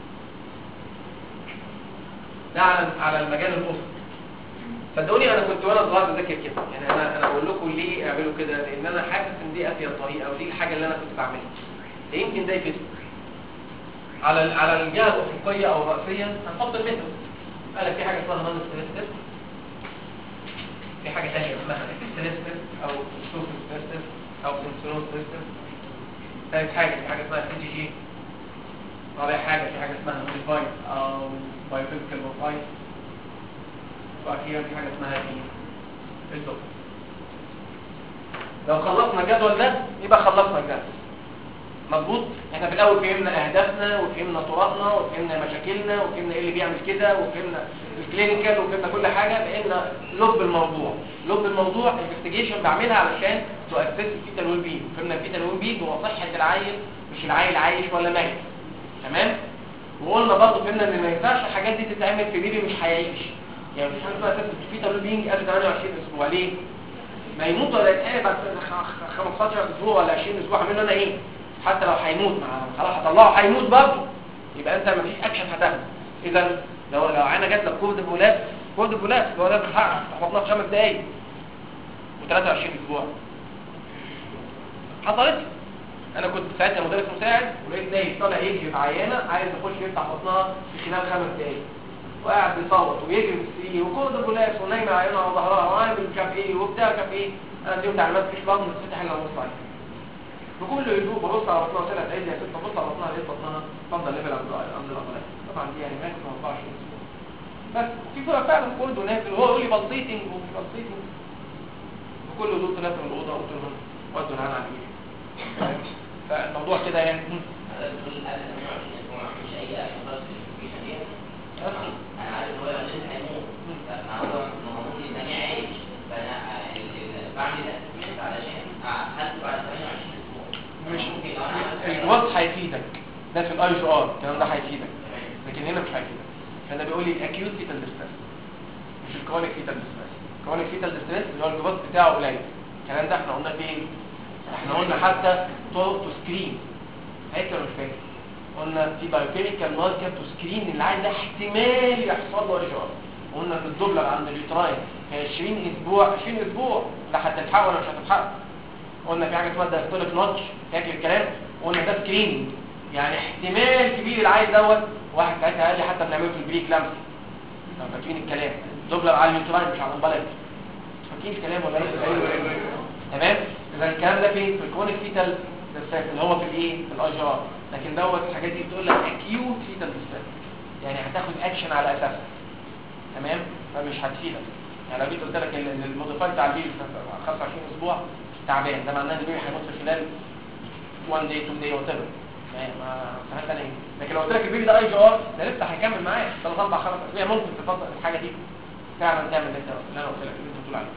Speaker 1: ده على على المجال الافقي صدقوني انا كنت وانا صغير بذاكر كده يعني انا انا بقول لكم ليه اعملوا كده لان انا حاسس ان دي افيد طريقه ودي الحاجه اللي انا كنت بعملها ده يمكن ده يفيد على ال- على الجهه الافقيه او الراسيه هنحط الميثود قال لك في حاجه اسمها نون ستريس تيست في حاجه ثانيه اسمها ستريس تيست او سوس ستريس تيست او سنسورون ستريس تيست ثالث حاجه في حاجه اسمها سي جي جي رابع حاجه في حاجه اسمها موديفايد او بايوفيزيكال موديفايد واخيرا في حاجه اسمها ايه الدكتور لو خلصنا الجدول ده يبقى خلصنا الجدول مظبوط احنا في الاول فهمنا اهدافنا وفهمنا طرقنا وفهمنا مشاكلنا وفهمنا ايه اللي بيعمل كده وفهمنا الكلينيكال وفهمنا كل حاجه لقينا لب الموضوع لب الموضوع انفستيجيشن بعملها علشان تؤسس الفيتال ويل بي فهمنا الفيتال ويل بي هو صحه العيل مش العيل عايش ولا ميت تمام وقلنا برضه فهمنا ان ما ينفعش الحاجات دي تتعمل في بيبي مش هيعيش يعني مش حاجه اسمها اساس الفيتال ويل بينج قبل 28 اسبوع ليه ما يموت ولا يتقلب بعد خ- خ- 15 اسبوع ولا 20 اسبوع هعمل له انا ايه حتى لو هيموت مع خلاص هطلعه هيموت برضه يبقى انت مفيش اكشن هتاخده اذا لو لو انا جات لك كورد بولاد كورد بولاد هو ده حفظناه في خمس دقايق و23 اسبوع حصلت انا كنت ساعتها مدرس مساعد ولقيت نايم طالع يجري في عيانه عايز يخش يفتح بطنها في خلال خمس دقايق وقاعد بيصوت ويجري في السرير وكورد بولاس ونايمه عينها على ظهرها وعامل مش ايه وبتاع مش ايه انا اديهم تعليمات مفيش بطن تفتح الا نص عليها بكل هدوء ببص على بطنها طلعت عيد يا ست ببص على بطنها لقيت بطنها تفضل ليفل عند عند العضلات طبعا دي يعني ماكس 24 اسبوع بس في صوره فعلا كورد ونازل وهو يقول لي بلطيتنج ومش بلطيتنج بكل هدوء طلعت من الاوضه قلت لهم ودوا العيال على البيت فالموضوع كده يعني
Speaker 5: هذا تقول هذا 28 اسبوع مش اي اكشن خالص في الانفستيجيشن دي انا عارف ان هو لو لسه هيموت ما هو ما هو ممكن يسميه عايش فانا ال- ال- بعمل الاسسمنت علشان احدد بعد 28 اسبوع
Speaker 1: مش
Speaker 5: ممكن لو انا عملت
Speaker 1: الجواز هيفيدك ده في الاي جي ار الكلام ده هيفيدك
Speaker 5: تمام.
Speaker 1: لكن هنا مش هيفيدك فده بيقول لي الاكيوت فيتال ديستريس مش الكرونيك فيتال ديستريس الكرونيك فيتال ديستريس اللي هو الجواز بتاعه قليل الكلام ده احنا قلنا فين احنا قلنا حتى طرق تو سكرين فاكر ولا مش فاكر قلنا في بايوكيميكال ماركر تو سكرين اللي عايز احتمال يحصل له اشاره قلنا ان الدوبلر عند اليوتراين في 20 اسبوع 20 اسبوع لا هتلحق ولا مش هتلحق قلنا في حاجه اسمها دايستوليك نوتش فاكر الكلام وقلنا ده سكريننج يعني احتمال كبير العيل دوت واحد ساعتها قال لي حتى بنعمله في البريك لامس لو فاكرين الكلام دوبلر على اليوتراين مش على البلد فاكرين الكلام ولا ايه تمام اذا الكلام ده فين في الكونيك فيتال ديستريس اللي هو في الايه في الاي جي ار لكن دوت الحاجات دي بتقول لك اكيوت فيتال ديستريس يعني هتاخد اكشن على اساسها تمام فمش هتفيدك يعني لو جيت قلت لك ان الموديفاي بتاع البيبي 25 اسبوع تعبان ده معناه ان البيبي هيموت في خلال 1 داي 2 داي وات ايفر ما سهلت انا ايه لكن لو قلت لك البيبي ده اي جي ار ده لسه هيكمل معاك ثلاث اربع خمس اسابيع ممكن تفضل الحاجه دي فعلا تعمل اللي انت اللي انا قلت لك اللي انت بتقول عليه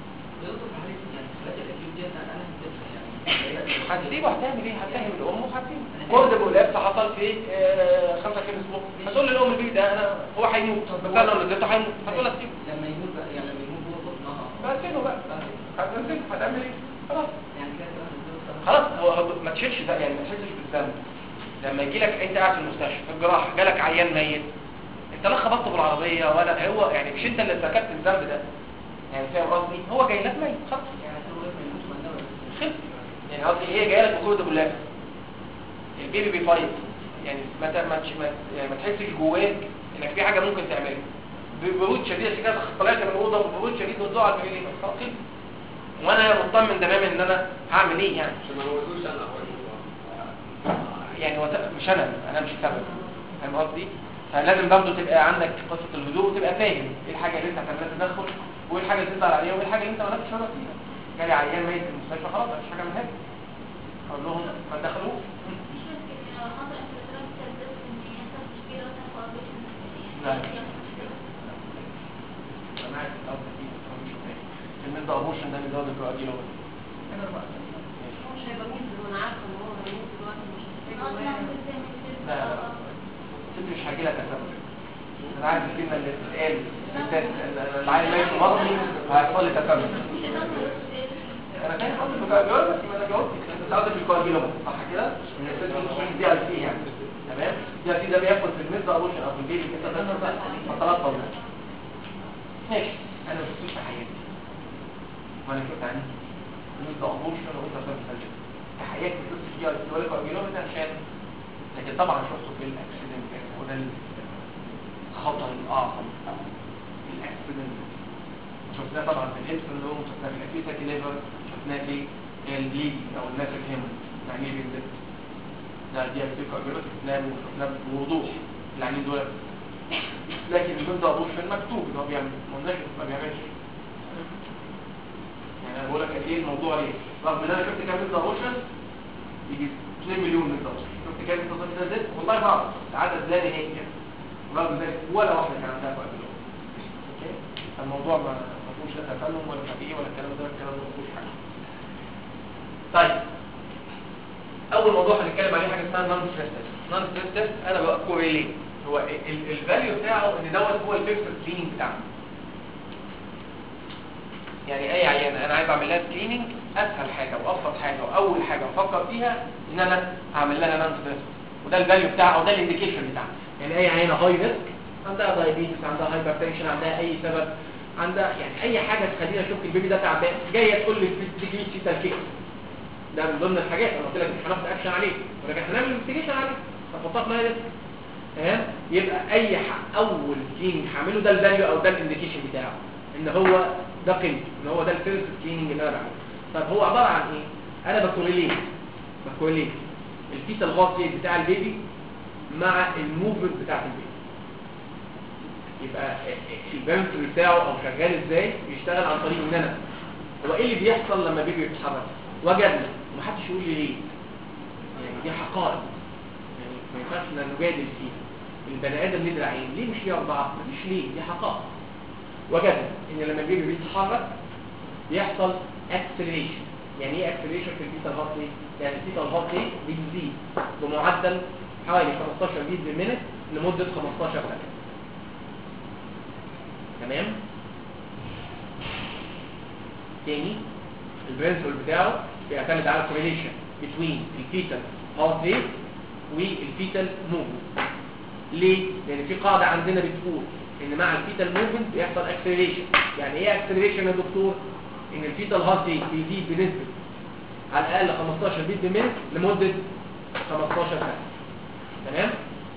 Speaker 1: هتسيبه هتعمل ايه هتفهم الام وهتسيبه كورد بولابس حصل في آه، 5 كيلو اسبوع هتقول للام البيبي ده انا هو هيموت بس انا لو نزلته هيموت هتقول لها سيبه
Speaker 5: لما يموت بقى يعني لما يموت هو بطنها
Speaker 1: بس بقى هتنزل هتعمل ايه خلاص
Speaker 5: يعني كده كده هنزله
Speaker 1: خلاص هو هو- ما تشيلش ده يعني ما تشيلش بالذنب لما يجي لك انت قاعد في المستشفى في الجراحه جالك عيان ميت انت لا خبطته بالعربيه ولا هو يعني مش انت اللي ارتكبت الذنب ده يعني فاهم قصدي هو جاي لك ميت خلاص
Speaker 5: يعني عشان هو ما يموتش من ده
Speaker 1: خلص يعني قصدي هي جايه لك بكل بولاب البيبي بيفايت يعني ما ت- ما تش- ما يعني ما تحسش جواك انك في حاجه ممكن تعملها ببرود شديد عشان كده طلعت من الاوضه وبرود شديد وتدوق على البيبي ليه خلاص خلص. وانا مطمن تماما ان انا هعمل ايه يعني
Speaker 2: عشان ما نقولوش انا
Speaker 1: يعني وت... مش انا انا مش السبب فاهم قصدي فلازم برضه تبقى عندك قصه الهدوء وتبقى فاهم ايه الحاجه اللي انت هتعملها تدخل وايه الحاجه اللي تزعل عليها وايه الحاجه اللي انت مالكش شغل فيها جالي عيان ميت في المستشفى خلاص مفيش حاجه منها اقول لهم ما تدخلوش
Speaker 3: مش مشكلة لو حصل انفلترات تلبس ان يحصل مشكلة مثلا في اوبريشن
Speaker 1: لا.
Speaker 3: يعني يحصل مشكلة.
Speaker 1: انا عارف الأرض دي مش فاهم كلمه ده ابوشن ده اللي ده كواجيلو
Speaker 4: هو مش هيبقى مين وانا عارفه ان هو هيموت دلوقتي مش
Speaker 3: خلاص
Speaker 4: هتفتكر
Speaker 3: نعمل
Speaker 4: واحد.
Speaker 3: زي ما قلت.
Speaker 1: لا لا ست مش هاجي لك اسبب انا عارف الكلمه اللي بتتقال الستات العيل ميت في بطني وهيحصل لي تسمم
Speaker 3: مش هتعمل
Speaker 1: انا كان قصدي بقى جواب بس ما انا جاوبت بس قصدي في الكواجيلوم صح كده ان السيستم دي ال سي يعني تمام دي ال سي ده بياخد في الميد ابوشن او في البيبي كده ده فترات طويله ماشي انا ما شفتوش في حياتي وانا كنت عندي الميد ابوشن وانت فاهم سجل في حياتي ما شفتش دي ال سي ولا كواجيلوم ده عشان لكن طبعا شفته في الاكسيدنت وده الخطر الاعظم في الاكسيدنت شفناه طبعا في الهيد سندروم شفناه في الاكيوتا ليفر شفناه في البليد او الناس الهيمن يعني ايه بينزل ده دي اكتيف كاربيرات شفناه وشفناه بوضوح العينين دول لكن البنت ابوش في المكتوب ان هو بيعمل ما قلناش ما بيعملش يعني انا بقول لك قد ايه الموضوع ايه رغم ان انا شفت كام بنت ابوشن يجي 2 مليون بنت ابوشن شفت كام بنت ابوشن ده والله بعرف العدد لا نهائي يعني ورغم ذلك ولا واحده كان عندها كاربيرات اوكي الموضوع ما ما فيهوش لا تفنن ولا تبيين ولا الكلام ده الكلام ده ما فيهوش حاجه طيب اول موضوع هنتكلم عليه حاجه اسمها نون ستريس تيست نون ستريس تيست انا بقى كوريليت هو الفاليو بتاعه ان دوت هو الفيكسد كليننج بتاعه يعني اي عيانه انا عايز اعمل لها سكريننج اسهل حاجه وابسط حاجه واول حاجه افكر فيها ان انا اعمل لها نون ستريس وده الفاليو بتاعه او ده الانديكيشن بتاعه يعني اي عيانه هاي ريسك عندها دايابيتس عندها هايبرتنشن عندها اي سبب عندها يعني اي حاجه تخلينا اشك البيبي ده تعبان جايه تقول لي تجيب سيتا كيك ده من ضمن الحاجات انا قلت لك مش هناخد اكشن عليه ولكن هنعمل انفستيجيشن عليه هنحطها في مايلس تمام يبقى اي ح- اول كليننج هعمله ده الفاليو او ده الانديكيشن بتاعه ان هو ده قيمته ان هو ده الفيرست كليننج اللي انا بعمله طب هو عباره عن ايه انا بكوريليت بكوريليت الفيتال غاز ريت بتاع البيبي مع الموفمنت بتاعت البيبي يبقى البنفل بتاعه او شغال ازاي بيشتغل عن طريق ان انا هو ايه اللي بيحصل لما البيبي بيتحرك وجدنا ومحدش يقول لي ليه يعني دي حقائق يعني ما ينفعش ان نجادل فيها البني ادم ليه دراعين ليه مش ليه اربعه مفيش ليه دي حقائق وجدنا ان لما البيبي بيتحرك بيحصل اكسلريشن يعني ايه اكسلريشن في الفيتال هارت ريت يعني الفيتال هارت ريت بيزيد بمعدل حوالي 15 بيت بالمينت لمده 15 ثانيه تمام تاني البرنسبل بتاعه بيعتمد على correlation between الفيتال heart rate والفيتال movement ليه؟ لأن في قاعدة عندنا بتقول إن مع الفيتال movement بيحصل acceleration يعني إيه acceleration يا دكتور؟ إن الفيتال heart rate بيزيد بنسبة على الأقل 15 بيت بالمينت لمدة 15 سنه تمام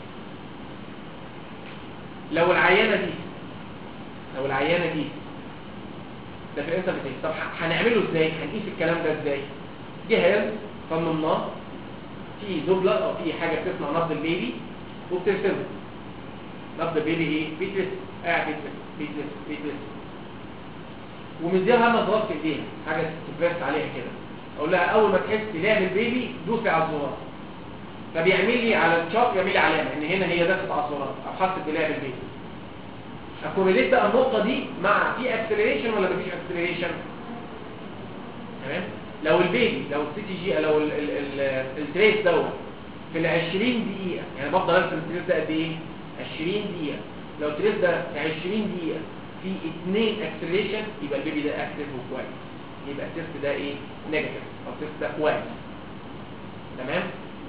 Speaker 1: لو العينه دي لو العينه دي ده في الانترفيس طب ه- هنعمله ازاي هنقيس الكلام ده ازاي جهاز صممناه في دوبلر او في حاجه بتصنع نبض البيبي وبترسمه نبض البيبي ايه بيترس قاعد بيترس بيترس بيترس ومديها نظرات في ايديها حاجه تبرس عليها كده اقول لها اول ما تحس لعب البيبي دوسي على الزرار فبيعمل لي على الشارت يعمل لي علامه ان هنا هي دست على الزرار او حست بلعب البيبي اكوميليت بقى النقطه دي مع في اكسلريشن ولا مفيش اكسلريشن تمام لو البيبي لو السي تي جي لو ال- ال- ال- التريس دوت في ال 20 دقيقه يعني بفضل ارسم التريس ده قد ايه 20 دقيقه لو التريس ده في 20 دقيقه في اثنين اكسلريشن يبقى البيبي ده اكتف وكويس يبقى التيست ده ايه نيجاتيف او التيست ده كويس تمام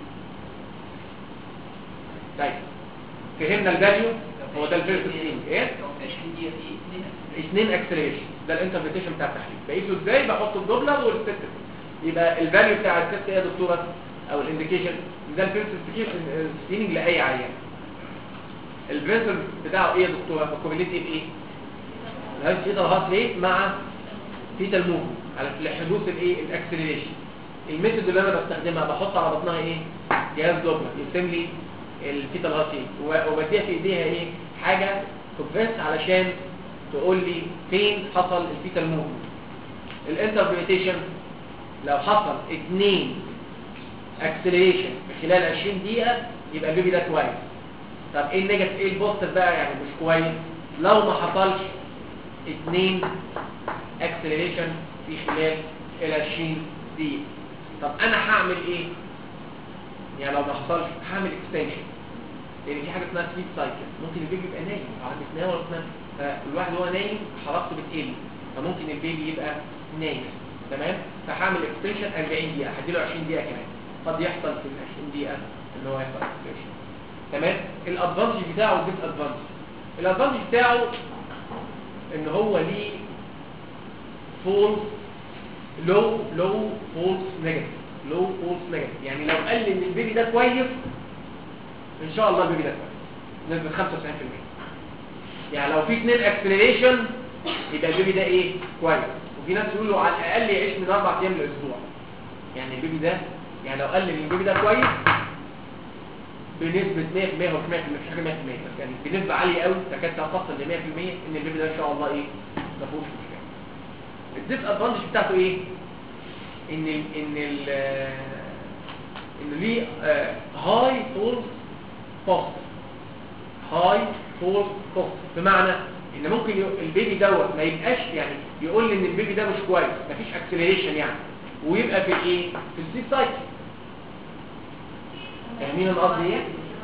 Speaker 1: طيب فهمنا الفاليو هو ده الفيرست ثينج ايه
Speaker 5: 20 دقيقة في اثنين
Speaker 1: اثنين اكسلريشن ده الانتربريتيشن بتاع التحليل بقيسه ازاي بحط الدوبلر والست يبقى الفاليو بتاع الست ايه يا دكتوره او الانديكيشن ده الفيرست سكريننج لاي عيان البرنسبل بتاعه ايه يا دكتوره الكوميليتي بايه الهايت فيتال هارت ريت مع فيتال موفمنت على حدوث الايه الاكسلريشن الميثود اللي انا بستخدمها بحط على بطنها ايه جهاز دوبلر يرسم لي الفيتال هارت ريت و- وبديها في ايديها ايه حاجه كومبريس علشان تقول لي فين حصل الفيتال موفمنت الانتربريتيشن لو حصل اتنين اكسلريشن في خلال 20 دقيقه يبقى البيبي ده كويس طب ايه النيجاتيف ايه البوزيتيف بقى يعني مش كويس لو ما حصلش اتنين اكسلريشن في خلال ال 20 دقيقه طب انا هعمل ايه يعني لو ما حصلش هعمل اكستنشن لان في حاجه اسمها سليب سايكل ممكن البيبي يبقى نايم بعد بتنام ولا بتنام فالواحد وهو نايم حركته بتقل فممكن البيبي يبقى نايم تمام فهعمل اكستنشن 40 دقيقه هديله 20 دقيقه كمان قد يحصل في ال 20 دقيقه ان هو يحصل اكستنشن تمام الادفانتج بتاعه والديس ادفانتج الادفانتج بتاعه ان هو ليه فولس لو لو فولس نيجاتيف لو فولس نيجاتيف يعني لو قال لي ان البيبي ده كويس ان شاء الله البيبي ده كويس نسبه 95% يعني لو في اثنين اكسلريشن يبقى البيبي ده ايه كويس وفي ناس يقولوا على الاقل يعيش من اربع ايام لاسبوع يعني البيبي ده يعني لو قال لي ان البيبي ده كويس بنسبة 100% هو 100% مش حاجة 100% بس يعني بنسبة عالية قوي تكاد تصل ل 100% ان البيبي ده ان شاء الله ايه ما فيهوش مشكلة الديس ادفانتج بتاعته ايه ان ال ان ال ان ليه هاي فورس كوست هاي فورس كوست بمعنى ان ممكن ي- البيبي دوت ما يبقاش يعني يقول لي ان البيبي ده مش كويس مفيش اكسلريشن يعني ويبقى في ايه في السليب سايكل فاهمين القصد ايه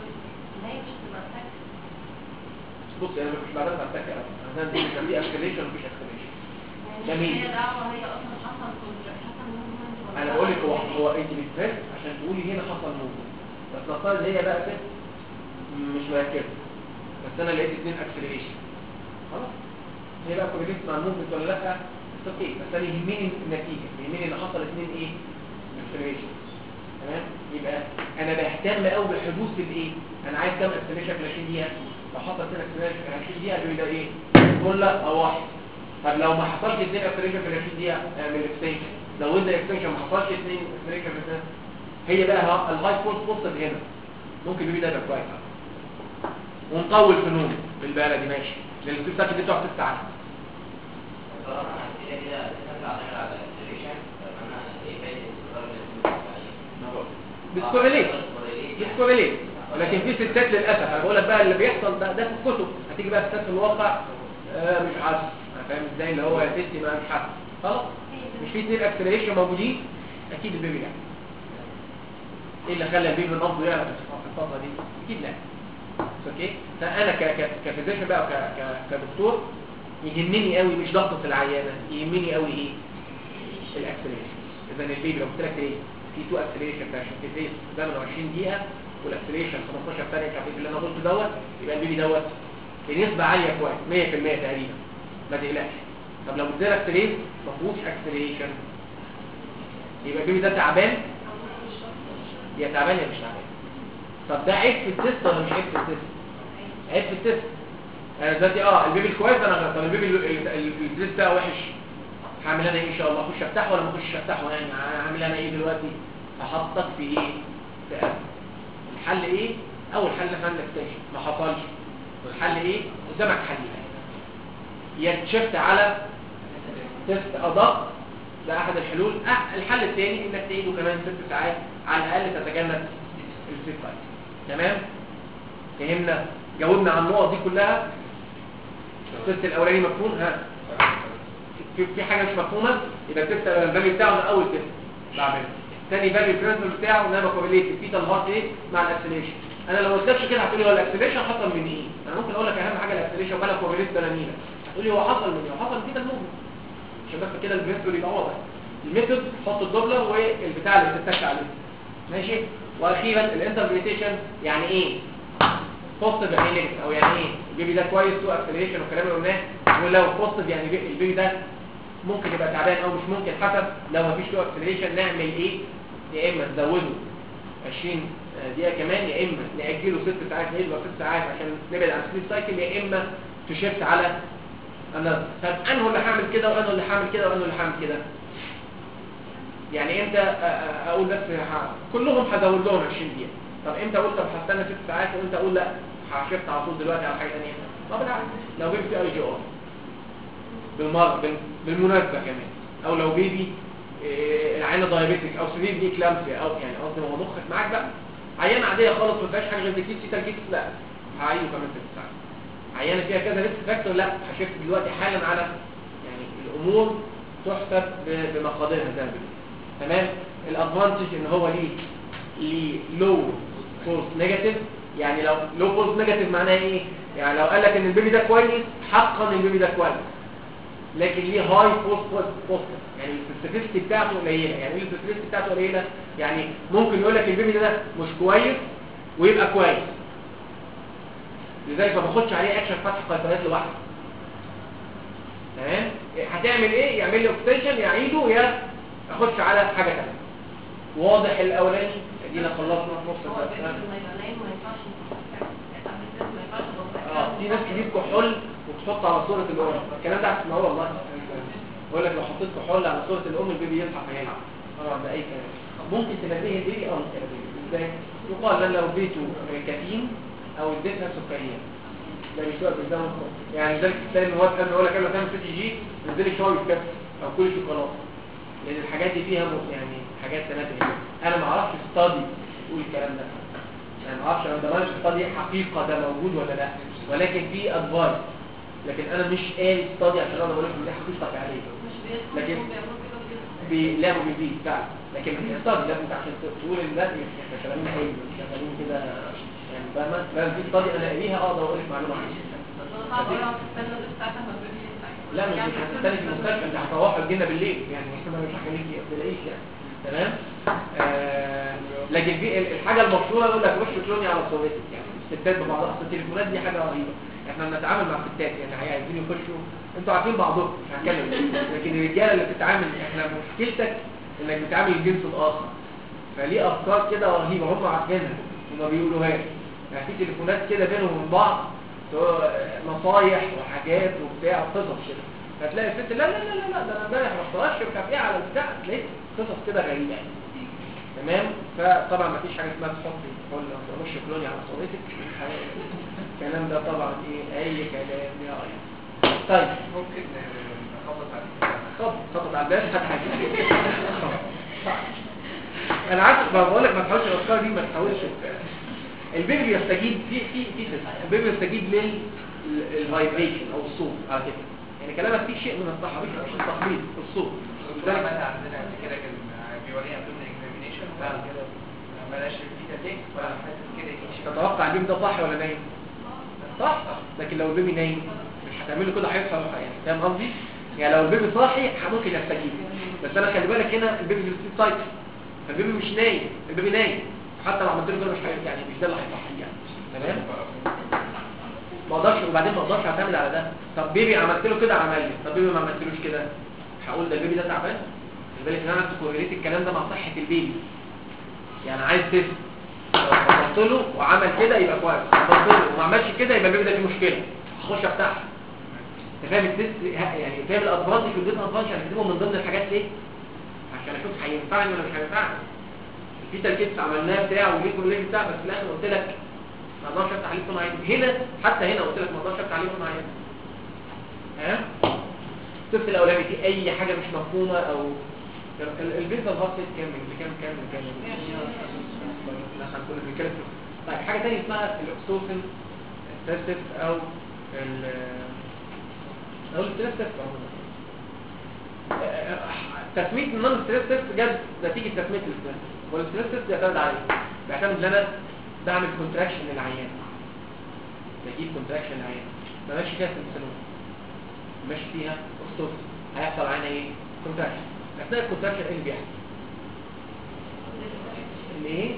Speaker 1: بص انا مش بعرف اتاكد عشان دي كان في اكسلريشن ومفيش اكسلريشن جميل.
Speaker 4: هي دعوة هي اصلا حصل حصل movement ولا
Speaker 1: انا بقول لك هو هو انت بتفهم عشان تقولي هنا حصل موفمنت بس نفترض هي بقى ست مش مركزه بس انا لقيت اثنين اكسلريشن خلاص هي بقى كوميديت مع الموفمنت ولا لا بس اوكي بس انا يهمني النتيجه يهمني ان حصل اثنين ايه اكسلريشن تمام يبقى انا بهتم قوي بحدوث الايه انا عايز كام اكسلريشن في 20 دقيقه لو حصل اثنين اكسلريشن في 20 دقيقه يبقى ده ايه كل او واحد طب لو ما حصلش اثنين اكسلريشن في 20 دقيقه اعمل اكستنشن لو انت اكستنشن ما حصلش اثنين اكسلريشن في الثانية، هي بقى ها- الهاي فورس بوستد هنا ممكن البيبي ده يبقى كويس ونطول في نوم بالبلدي ماشي لان السيب ساكت دي بتقعد ست ساعات
Speaker 5: طبعا كده كده لازم اعتمد على الاكسلريشن فانا ايه فايده الاستقرار اللي
Speaker 1: بتكوريليت بتكوريليت لكن في ستات للاسف انا بقول لك بقى اللي بيحصل ده ده في الكتب هتيجي بقى ستات في الواقع آه مش عارف أنا فاهم ازاي اللي هو يا ستي ما مش عارف خلاص مش في اثنين اكسلريشن موجودين اكيد البيبي لا ايه اللي خلى البيبي نبضه يعلى في الفتره دي اكيد لا اوكي فانا ك ك كفيزيشن بقى وك ك كدكتور يهمني قوي مش ضغطه العيانه يهمني قوي ايه الاكسلريشن اذا البيبي لو قلت لك ايه في تو اكسلريشن فاشن في فيس زمن 20 دقيقه والاكسلريشن 15 ثانيه كفيف اللي انا قلته دوت يبقى البيبي دوت بنسبه عاليه كويس 100% تقريبا ما تقلقش طب لو ادينا اكسلريشن ما فيهوش اكسلريشن يبقى البيبي ده تعبان
Speaker 6: يا تعبان يا مش تعبان طب ده عيب في التست ولا مش عيب في التست عيب في التست انا دلوقتي اه البيبي الكويس انا طب البيبي ال- ال- ال- التست ده وحش هعمل انا ايه ان شاء الله اخش افتحه ولا ما اخشش افتحه يعني هعمل انا ايه دلوقتي هحطك في ايه في قلب الحل ايه اول حل احنا اكستنشن ما حصلش والحل ايه قدامك حلين يا تشفت على تست ادق ده احد الحلول أح الحل الثاني انك تعيده كمان ست ساعات على الاقل تتجنب الست ساعات تمام فهمنا جاوبنا على النقط دي كلها التست الاولاني مفهوم ها في في حاجه مش مفهومه يبقى التست الفاليو بتاعه من اول تست بعمله ثاني فاليو برنسبل بتاعه ان انا بكورليت الفيتال هارت ايه مع الاكسليشن انا لو ما قلتلكش كده هتقولي هو الاكسليشن حصل من ايه انا ممكن اقول لك اهم حاجه الاكسليشن ولا كورليت بلانينا هتقولي هو حصل من ايه هو حصل من فيتال موفمنت عشان بس كده البرنسبل يبقى واضح الميثود حط الدوبلر والبتاع اللي بتتك عليه ماشي واخيرا الانتربريتيشن يعني ايه بوزيتيف يعني نيجاتيف او يعني ايه البيبي ده كويس تو اكسلريشن والكلام اللي قلناه ولو بوزيتيف يعني بي- البيبي ده ممكن يبقى تعبان او مش ممكن حسب لو مفيش تو اكسلريشن نعمل ايه يا اما نزوده 20 دقيقه كمان يا اما ناجله 6 ساعات نقله 6 ساعات عشان نبعد عن السليب سايكل يا اما تشفت على انا طب انه اللي هعمل كده وانه اللي هعمل كده وانه اللي هعمل كده يعني امتى أ- أ- اقول بس ه- كلهم هزود لهم 20 دقيقه طب امتى اقول طب هستنى 6 ساعات وامتى اقول لا هشفت على طول دلوقتي على حاجه ثانيه طب بالعكس لو جبت اي جي ار بالمره بال- بالمناسبه كمان او لو بيبي إيه، العينه دايابيتك او سرير دي كلامسيا او يعني قصدي هو مخك معاك بقى عيانه عاديه خالص ما فيهاش حاجه غير ديكيت سيتال كيكس لا هعيده كمان 6 ساعات عيانه فيها كذا ريسك فاكتور لا هشفت دلوقتي حالا على يعني الامور تحسب ب- بمقاديرها زي ما بيقولوا تمام الادفانتج ان هو ليه ليه لو فورس نيجاتيف يعني لو لو فورس نيجاتيف معناه ايه يعني لو قال لك ان البيبي ده كويس حقا البيبي ده كويس لكن ليه هاي فورس بوزيتيف يعني السبيسيفيستي بتاعته قليله يعني ايه السبيسيفيستي بتاعته قليله يعني ممكن يقول لك البيبي ده مش كويس ويبقى كويس لذلك ما باخدش عليه اكشن فتح قيصريات لوحده تمام هتعمل ايه يعمل لي اوكسيشن يعيده يا اخش على حاجه ثانيه واضح الاولاني ادينا خلصنا نص
Speaker 4: هو
Speaker 6: الدرس.
Speaker 4: البيبي لما يبقى نايم ما ينفعش ما ينفعش
Speaker 6: اه في ناس تجيب كحول وتحط على صورة الأم الكلام ده هتسمعوه والله بقول لك لو حطيت كحول على صورة الأم البيبي يصحى فيلعب طبعا ده أي كلام ممكن تنبيه البيبي أو مش تنبيه ازاي؟ يقال لن لو اديته كافيين أو اديتها سكرية ده بيسوق بالدم يعني ذلك تلاقي المواد قبل يقول لك قبل ما تعمل سي جي نزلي شوية كبس أو كل شوكولاتة لأن الحاجات دي فيها م- يعني حاجات تنبه أنا ما أعرفش ستادي تقول الكلام ده يعني ما اعرفش انا ضمنش ستادي حقيقه ده موجود ولا لا ولكن في ادفايس لكن انا مش قاري ستادي عشان اقدر اقول لك إن دي حقيقه عليه
Speaker 4: مش بيدخل
Speaker 6: لكن-
Speaker 4: وبيعمل كده وكده.
Speaker 6: بلا بيزيد فعلا لكن في ستادي لازم انت عشان تقول ان ده احنا شغالين حلو مش شغالين كده يعني فاهمه لازم في ستادي انا اقريها اقدر اقول لك معلومه عنها
Speaker 4: بس هو صعب أوي أقعد تستنى ست ساعات لما البيبي يصحى.
Speaker 6: لا مش
Speaker 4: يعني
Speaker 6: مش هتستني في المستشفى انت هتروح الجنه بالليل يعني احنا مش هخليك ما تلاقيش يعني تمام آه لكن في ال- الحاجه المشهوره يقول لك وش كلوني على صورتك يعني الستات ببعضها اصل التليفونات دي حاجه رهيبه احنا بنتعامل مع الستات يعني عايزين يخشوا انتوا عارفين بعضكم مش هتكلم لكن الرجاله اللي بتتعامل احنا مشكلتك انك بتعامل الجنس الاخر فليه افكار كده رهيبه هم عارفينها وما بيقولوهاش يعني في تليفونات كده بينهم وبين بعض نصايح وحاجات وبتاع قصص كده فتلاقي الست لا لا لا لا لا ده انا امبارح رحت اشرب كافيه على البتاع تلاقي قصص كده غريبه يعني تمام فطبعا ما فيش حاجه اسمها تحط كل مش كلوني على صورتك الكلام ده طبعا ايه اي كلام يا راجل طيب
Speaker 1: ممكن نخبط عليه
Speaker 6: خبط خبط على الباب هات حاجه انا عارف ما بقول لك ما تحاولش الافكار دي ما تحاولش البيبي بيستجيب في في في البيبي بيستجيب للفايبريشن او الصوت على فكره يعني كلامك فيه شيء من الصحه مش مش التخبيط الصوت
Speaker 1: الدكتور عماد عندنا قبل كده كان بيورينا ابدومين اكزامينيشن وبعد كده ما لقاش الفيتا تيك فحاسس كده يمشي
Speaker 6: تتوقع البيبي ده صاحي ولا نايم صح لكن لو البيبي نايم مش هتعمله كده هيصحى يعني فاهم قصدي يعني لو البيبي صاحي ممكن يستجيب بس انا خلي بالك هنا البيبي في السليب سايكل فالبيبي مش نايم البيبي نايم حتى لو عملت له كده مش هي- يعني مش ده اللي هيصحيه يعني تمام ما اقدرش وبعدين ما اقدرش اعتمد على ده طب بيبي عملت له كده عمل لي طب بيبي ما عملتلوش كده هقول ده البيبي ده تعبان خلي بالك ان انا كوريليت الكلام ده مع صحه البيبي يعني عايز تيست لو فصلت له وعمل كده يبقى كويس فصلت له وما عملش كده يبقى البيبي ده فيه مشكله اخش افتحه انت فاهم التيست يعني فاهم الادفانتج والديس ادفانتج انا كاتبهم من ضمن الحاجات ليه عشان اشوف هينفعني ولا مش هينفعني في تركيز عملناه بتاع وليه كل بتاع بس في الاخر قلت لك ما اقدرش افتح عليه صناعي هنا حتى هنا قلت لك ما اقدرش افتح عليه صناعي ها الطفل الاولاني في اي حاجه مش مفهومه او ال- الفيزا الهارت كام كام كام كام احنا كنا بنتكلم في- طيب حاجه ثانيه اسمها الاكسوسن تيست او ال او الستريس تيست عموما تسميه النون ستريس تيست جت نتيجه تسميه الستريس والستريس تيست بيعتمد على ايه؟ بيعتمد ان انا بعمل كونتراكشن للعيان بجيب كونتراكشن للعيان ما ماشي فيها سنسلون ماشي فيها اسطوس هيحصل معانا ايه؟ كونتراكشن اثناء الكونتراكشن ايه اللي بيحصل؟ اللي ايه؟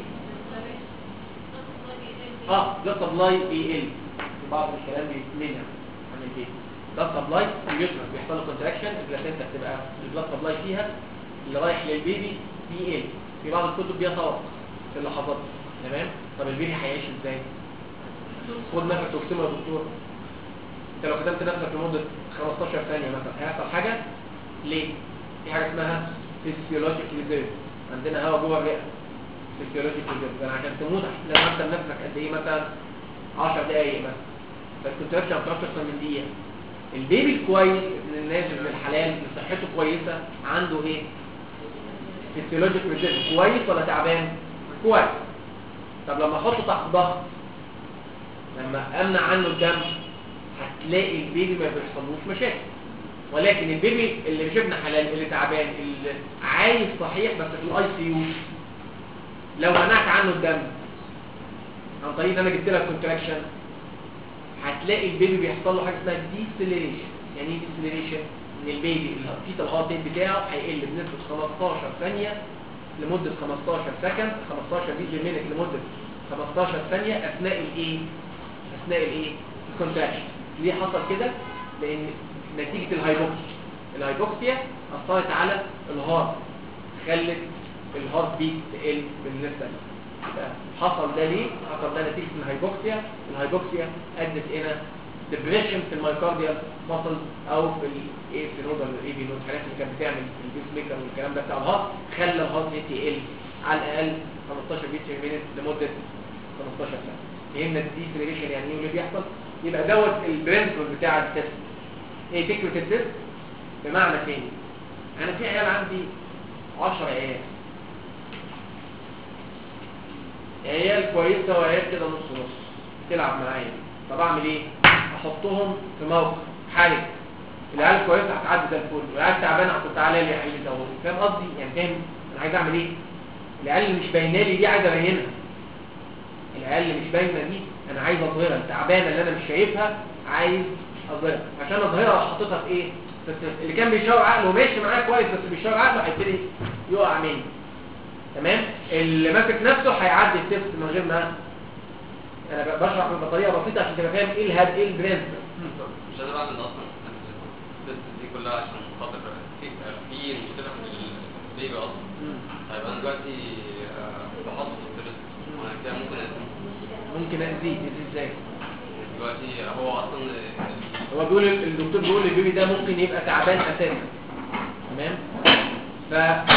Speaker 6: اه ده سبلاي بيقل في بعض الكلام بيتمنع عن البيت ده سبلاي بيشرب بيحصل له كونتراكشن البلاسينتا بتبقى البلاد سبلاي فيها اللي رايح للبيبي بيقل في بعض الكتب بيتوقف في اللحظات دي. تمام طب البيبي هيعيش ازاي خد نفس واكتمه يا دكتور انت لو كتمت نفسك لمده 15 ثانيه مثلا هيحصل حاجه ليه في حاجه اسمها فيسيولوجيك ريزيرف عندنا هواء جوه الرئه فيسيولوجيك ريزيرف يعني عشان تموت لازم انت نفسك قد ايه مثلا 10 دقايق مثلا فالكونتراكشن ما بتعرفش اكتر من دقيقه البيبي الكويس اللي نازل من الحلال اللي صحته كويسه عنده ايه فيسيولوجيك ريزيرف كويس ولا تعبان كويس طب لما احطه تحت ضغط لما امنع عنه الدم هتلاقي البيبي ما بيحصلوش مشاكل ولكن البيبي اللي مش ابن حلال اللي تعبان اللي عايش صحيح بس في الاي سي يو لو منعت عنه الدم عن طريق ان انا جبت لك كونتراكشن هتلاقي البيبي بيحصل له حاجه اسمها ديسلريشن يعني ايه ديسلريشن ان البيبي الفيتال هارت ريت بتاعه هيقل بنسبه 15 ثانيه لمده 15 سكند 15 بيت مينت لمده 15 ثانيه اثناء الايه اثناء الايه الكونتراكشن ليه حصل كده لان نتيجه الهايبوكسيا الهايبوكسيا اثرت على الهارت خلت الهارت بيت تقل بالنسبه لي يبقى حصل ده ليه حصل ده نتيجه الهايبوكسيا الهايبوكسيا ادت الى ديبريشن في المايكارديال ماسل او في الايه في نودر الاي بي نود الحاجات اللي كانت بتعمل البيس ميكر والكلام ده بتاع الهارت خلى الهارت ريت يقل على الاقل 15 بيت في المينت لمده 15 سنه فهمنا الديسلريشن يعني ايه واللي بيحصل يبقى دوت البرنسبل بتاع التست ايه فكره التست بمعنى تاني انا في عيال عندي 10 عيال عيال كويسه وعيال كده نص نص تلعب معايا طب اعمل ايه احطهم في موقف حرج العيال الكويسه هتعدي زي الفل والعيال تعبانه هتقول تعالى لي يا حبيبي دوت فاهم قصدي يعني فاهم انا عايز اعمل ايه العيال اللي مش باينه لي دي عايز ابينها العيال اللي مش باينه دي انا عايز اظهرها التعبانه اللي انا مش شايفها عايز اظهرها عشان اظهرها حاططها في ايه في التست. اللي كان بيشاور عقله ماشي معاه كويس بس بيشاور عقله هيبتدي يقع مني تمام اللي ماسك نفسه هيعدي التست من غير ما انا ب- بشرح بطريقه بسيطه عشان تبقى فاهم ايه الهاد ايه البرنس
Speaker 2: مش قادر اعمل اصلا التست دي كلها عشان خاطر في في مشكله في البيبي اصلا طيب انا دلوقتي آه، بحط التست وانا كده ممكن أقسم.
Speaker 6: ممكن اذيه اذيه ازاي
Speaker 2: دلوقتي هو اصلا
Speaker 6: هو بيقول الدكتور بيقول البيبي ده ممكن يبقى تعبان اساسا تمام ف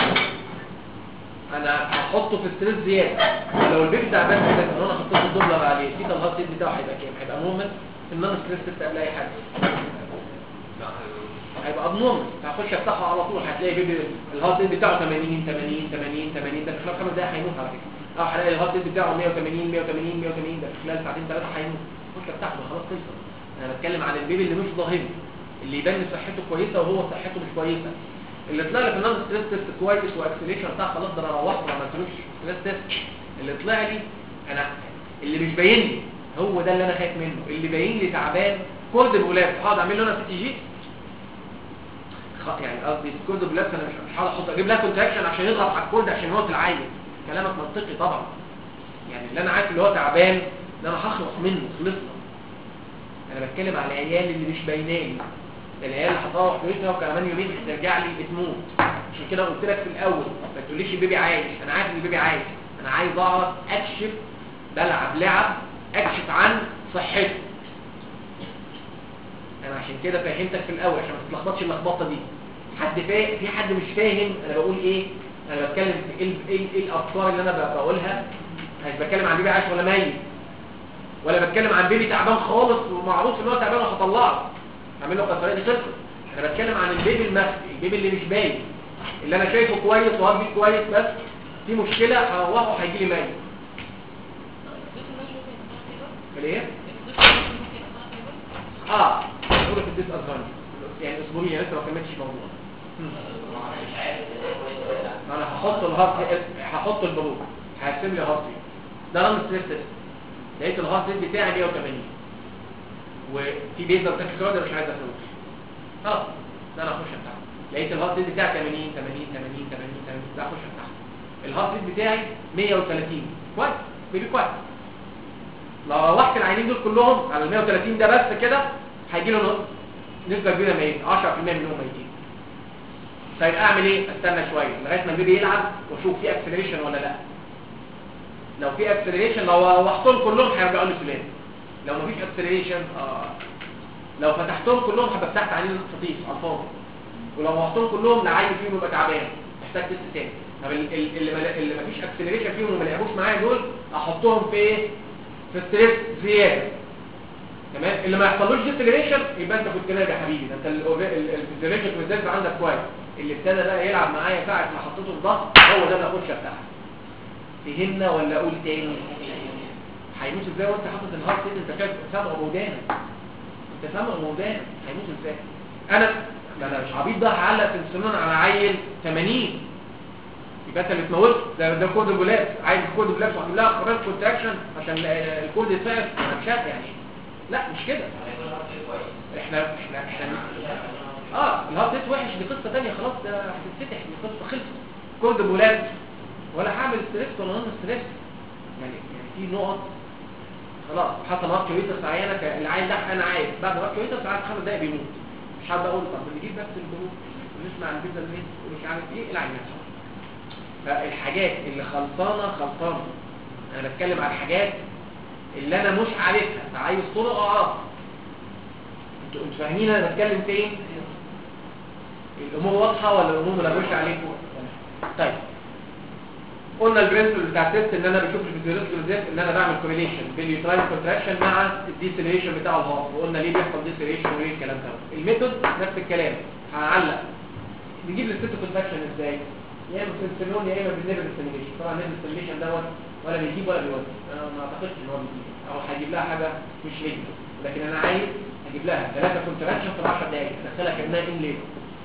Speaker 6: انا هحطه في ستريس زياده لو البيبي تعبان اساسا وانا حطيت الدولار عليه في الهارت ريت بتاعه هيبقى كام هيبقى نورمال النون ستريس تست قبل اي حاجه
Speaker 2: لا
Speaker 6: هيبقى ابنورمال هخش افتحه على طول هتلاقي بيبي الهارت ريت بتاعه 80 80 80 80 ده في خلال خمس دقايق هيموت على فكره اه هلاقي الهارت ريت بتاعه 180 180 180 ده في خلال ساعتين ثلاثه هيموت خش افتحه خلاص خلص انا بتكلم عن البيبي اللي مش ظاهري اللي يبان إن صحته كويسه وهو صحته مش كويسه اللي طلع لي في النون ستريس تيست كويس واكسلريشن بتاع خلاص ده انا روحت وما عملتلوش ستريس تيست اللي طلع لي انا اللي مش باين لي هو ده اللي انا خايف منه اللي باين لي تعبان كورد الولاد هقعد اعمل له انا سي تي جي خ- يعني قصدي كورد الولاد انا مش مش هقعد احط اجيب لها كونتراكشن عشان يضغط على الكورد عشان يموت العيل كلامك منطقي طبعا يعني اللي انا عارف اللي هو تعبان ده انا هخلص منه خلصنا انا بتكلم على العيال اللي مش باينالي العيال اللي هتروح بيتها وكمان يومين ترجع لي بتموت عشان كده قلت لك في الاول ما تقوليش البيبي عايش انا عارف ان البيبي عايش انا عايز اعرف اكشف بلعب لعب اكشف عن صحته انا عشان كده فهمتك في الاول عشان ما تتلخبطش اللخبطه دي حد فا... في حد مش فاهم انا بقول ايه انا بتكلم في ايه ال- ايه ايه الافكار اللي انا ب- بقولها مش بتكلم عن بيبي عايش ولا ميت ولا بتكلم عن بيبي تعبان خالص ومعروف ان هو تعبان وهطلعه اعمل له قسطره دي خلصت انا بتكلم عن البيبي المخفي البيبي اللي مش باين اللي انا شايفه كويس وهربي كويس بس في مشكله هروحه هيجي لي ميت الايه اه نقول في الديس ادفانتج يعني اسبوعيا لسه ما كملتش الموضوع
Speaker 5: ما انا مش عارف ده كويس ولا لا
Speaker 6: ما انا هحط الهارت هحط البروك هقسم لي هارت ريت ده رقم ستريس تيست لقيت الهارت ريت بتاعي 180 وفي بيزل تاكيكارديا مش عايز افوت اه ده انا اخش امتحن لقيت الهارت ريت بتاعي 80 80 80 80 80 لا اخش امتحن الهارت ريت بتاعي 130 كويس بيبي كويس لو روحت العينين دول كلهم على ال 130 ده بس كده هيجي له نص نسبه كبيره ميت 10% منهم ميتين طيب اعمل ايه استنى شويه لغايه ما البيبي يلعب واشوف في اكسلريشن ولا لا لو في اكسلريشن لو روحتهم كلهم هيرجعوا لي سلام لو مفيش اكسلريشن آه. لو فتحتهم كلهم هبقى فتحت عليه الفطيس على الفاضي ولو روحتهم كلهم لا عيل فيهم يبقى تعبان محتاج تست تاني طب ال- ال- اللي ما- اللي مفيش اكسلريشن فيهم وما لعبوش معايا دول احطهم في ايه في ستريس زياده تمام اللي ما يحصلوش ديسلريشن يبقى انت كنت ناجح يا حبيبي ده انت الديسلريشن كنت عندك كويس اللي ابتدى بقى يلعب معايا ساعه ما حطيته في ضغط هو ده اللي اخش افتحه فهمنا ولا اقول تاني هيموت ازاي وانت حاطط الهارت ريت انت شايف سامعه بودانك انت سامعه بودانك هيموت ازاي انا ما انا مش عبيط ده هعلق في السنون على عيل 80 يبقى انت بتموت ده ده كود بولابس عايز كود بولابس وعامل لها قرار كونتراكشن عشان ال- الكود يتفعل انا مش عارف يعني لا مش كده
Speaker 5: هيكون هارت ريت كويس
Speaker 6: احنا احنا احنا اه الهارت ريت وحش دي قصه ثانيه خلاص ده هتتفتح دي قصه خلصت كود بولابس ولا هعمل ستريس ولا نون ستريس يعني يعني في نقط خلاص حصل هارت كويتس عيانه ك- العيل ده انا عايز بعد هارت كويتس بعد خمس دقايق بيموت مش هقعد اقول طب نجيب بس البروك ونسمع البيتزا المين ومش عارف ايه العيل يحصل فالحاجات اللي خلصانه خلصانه انا بتكلم على الحاجات اللي انا مش عارفها فعايز طرق اعرفها انتوا انتوا فاهمين انا بتكلم فين الامور واضحه ولا الامور ملغوشه عليكم طيب قلنا البرنسبل بتاع التست ان انا بشوف الفيزيولوجيكال بالذات ان انا بعمل كوريليشن بين اليوتراين كونتراكشن مع الديسيليشن بتاع الهارت وقلنا ليه بيحصل ديسيليشن وايه الكلام ده الميثود نفس الكلام هعلق نجيب الست كونتراكشن ازاي يا اما سنسلون يا اما بالنيفل ستيميليشن طبعا النيفل ستيميليشن دوت ولا بيجيب ولا بيودي انا ما اعتقدش ان هو بيجيب او هجيب لها حاجه مش هيك لكن انا عايز اجيب لها ثلاثه كونتراكشن في 10 دقائق ادخلها كانها ان ليه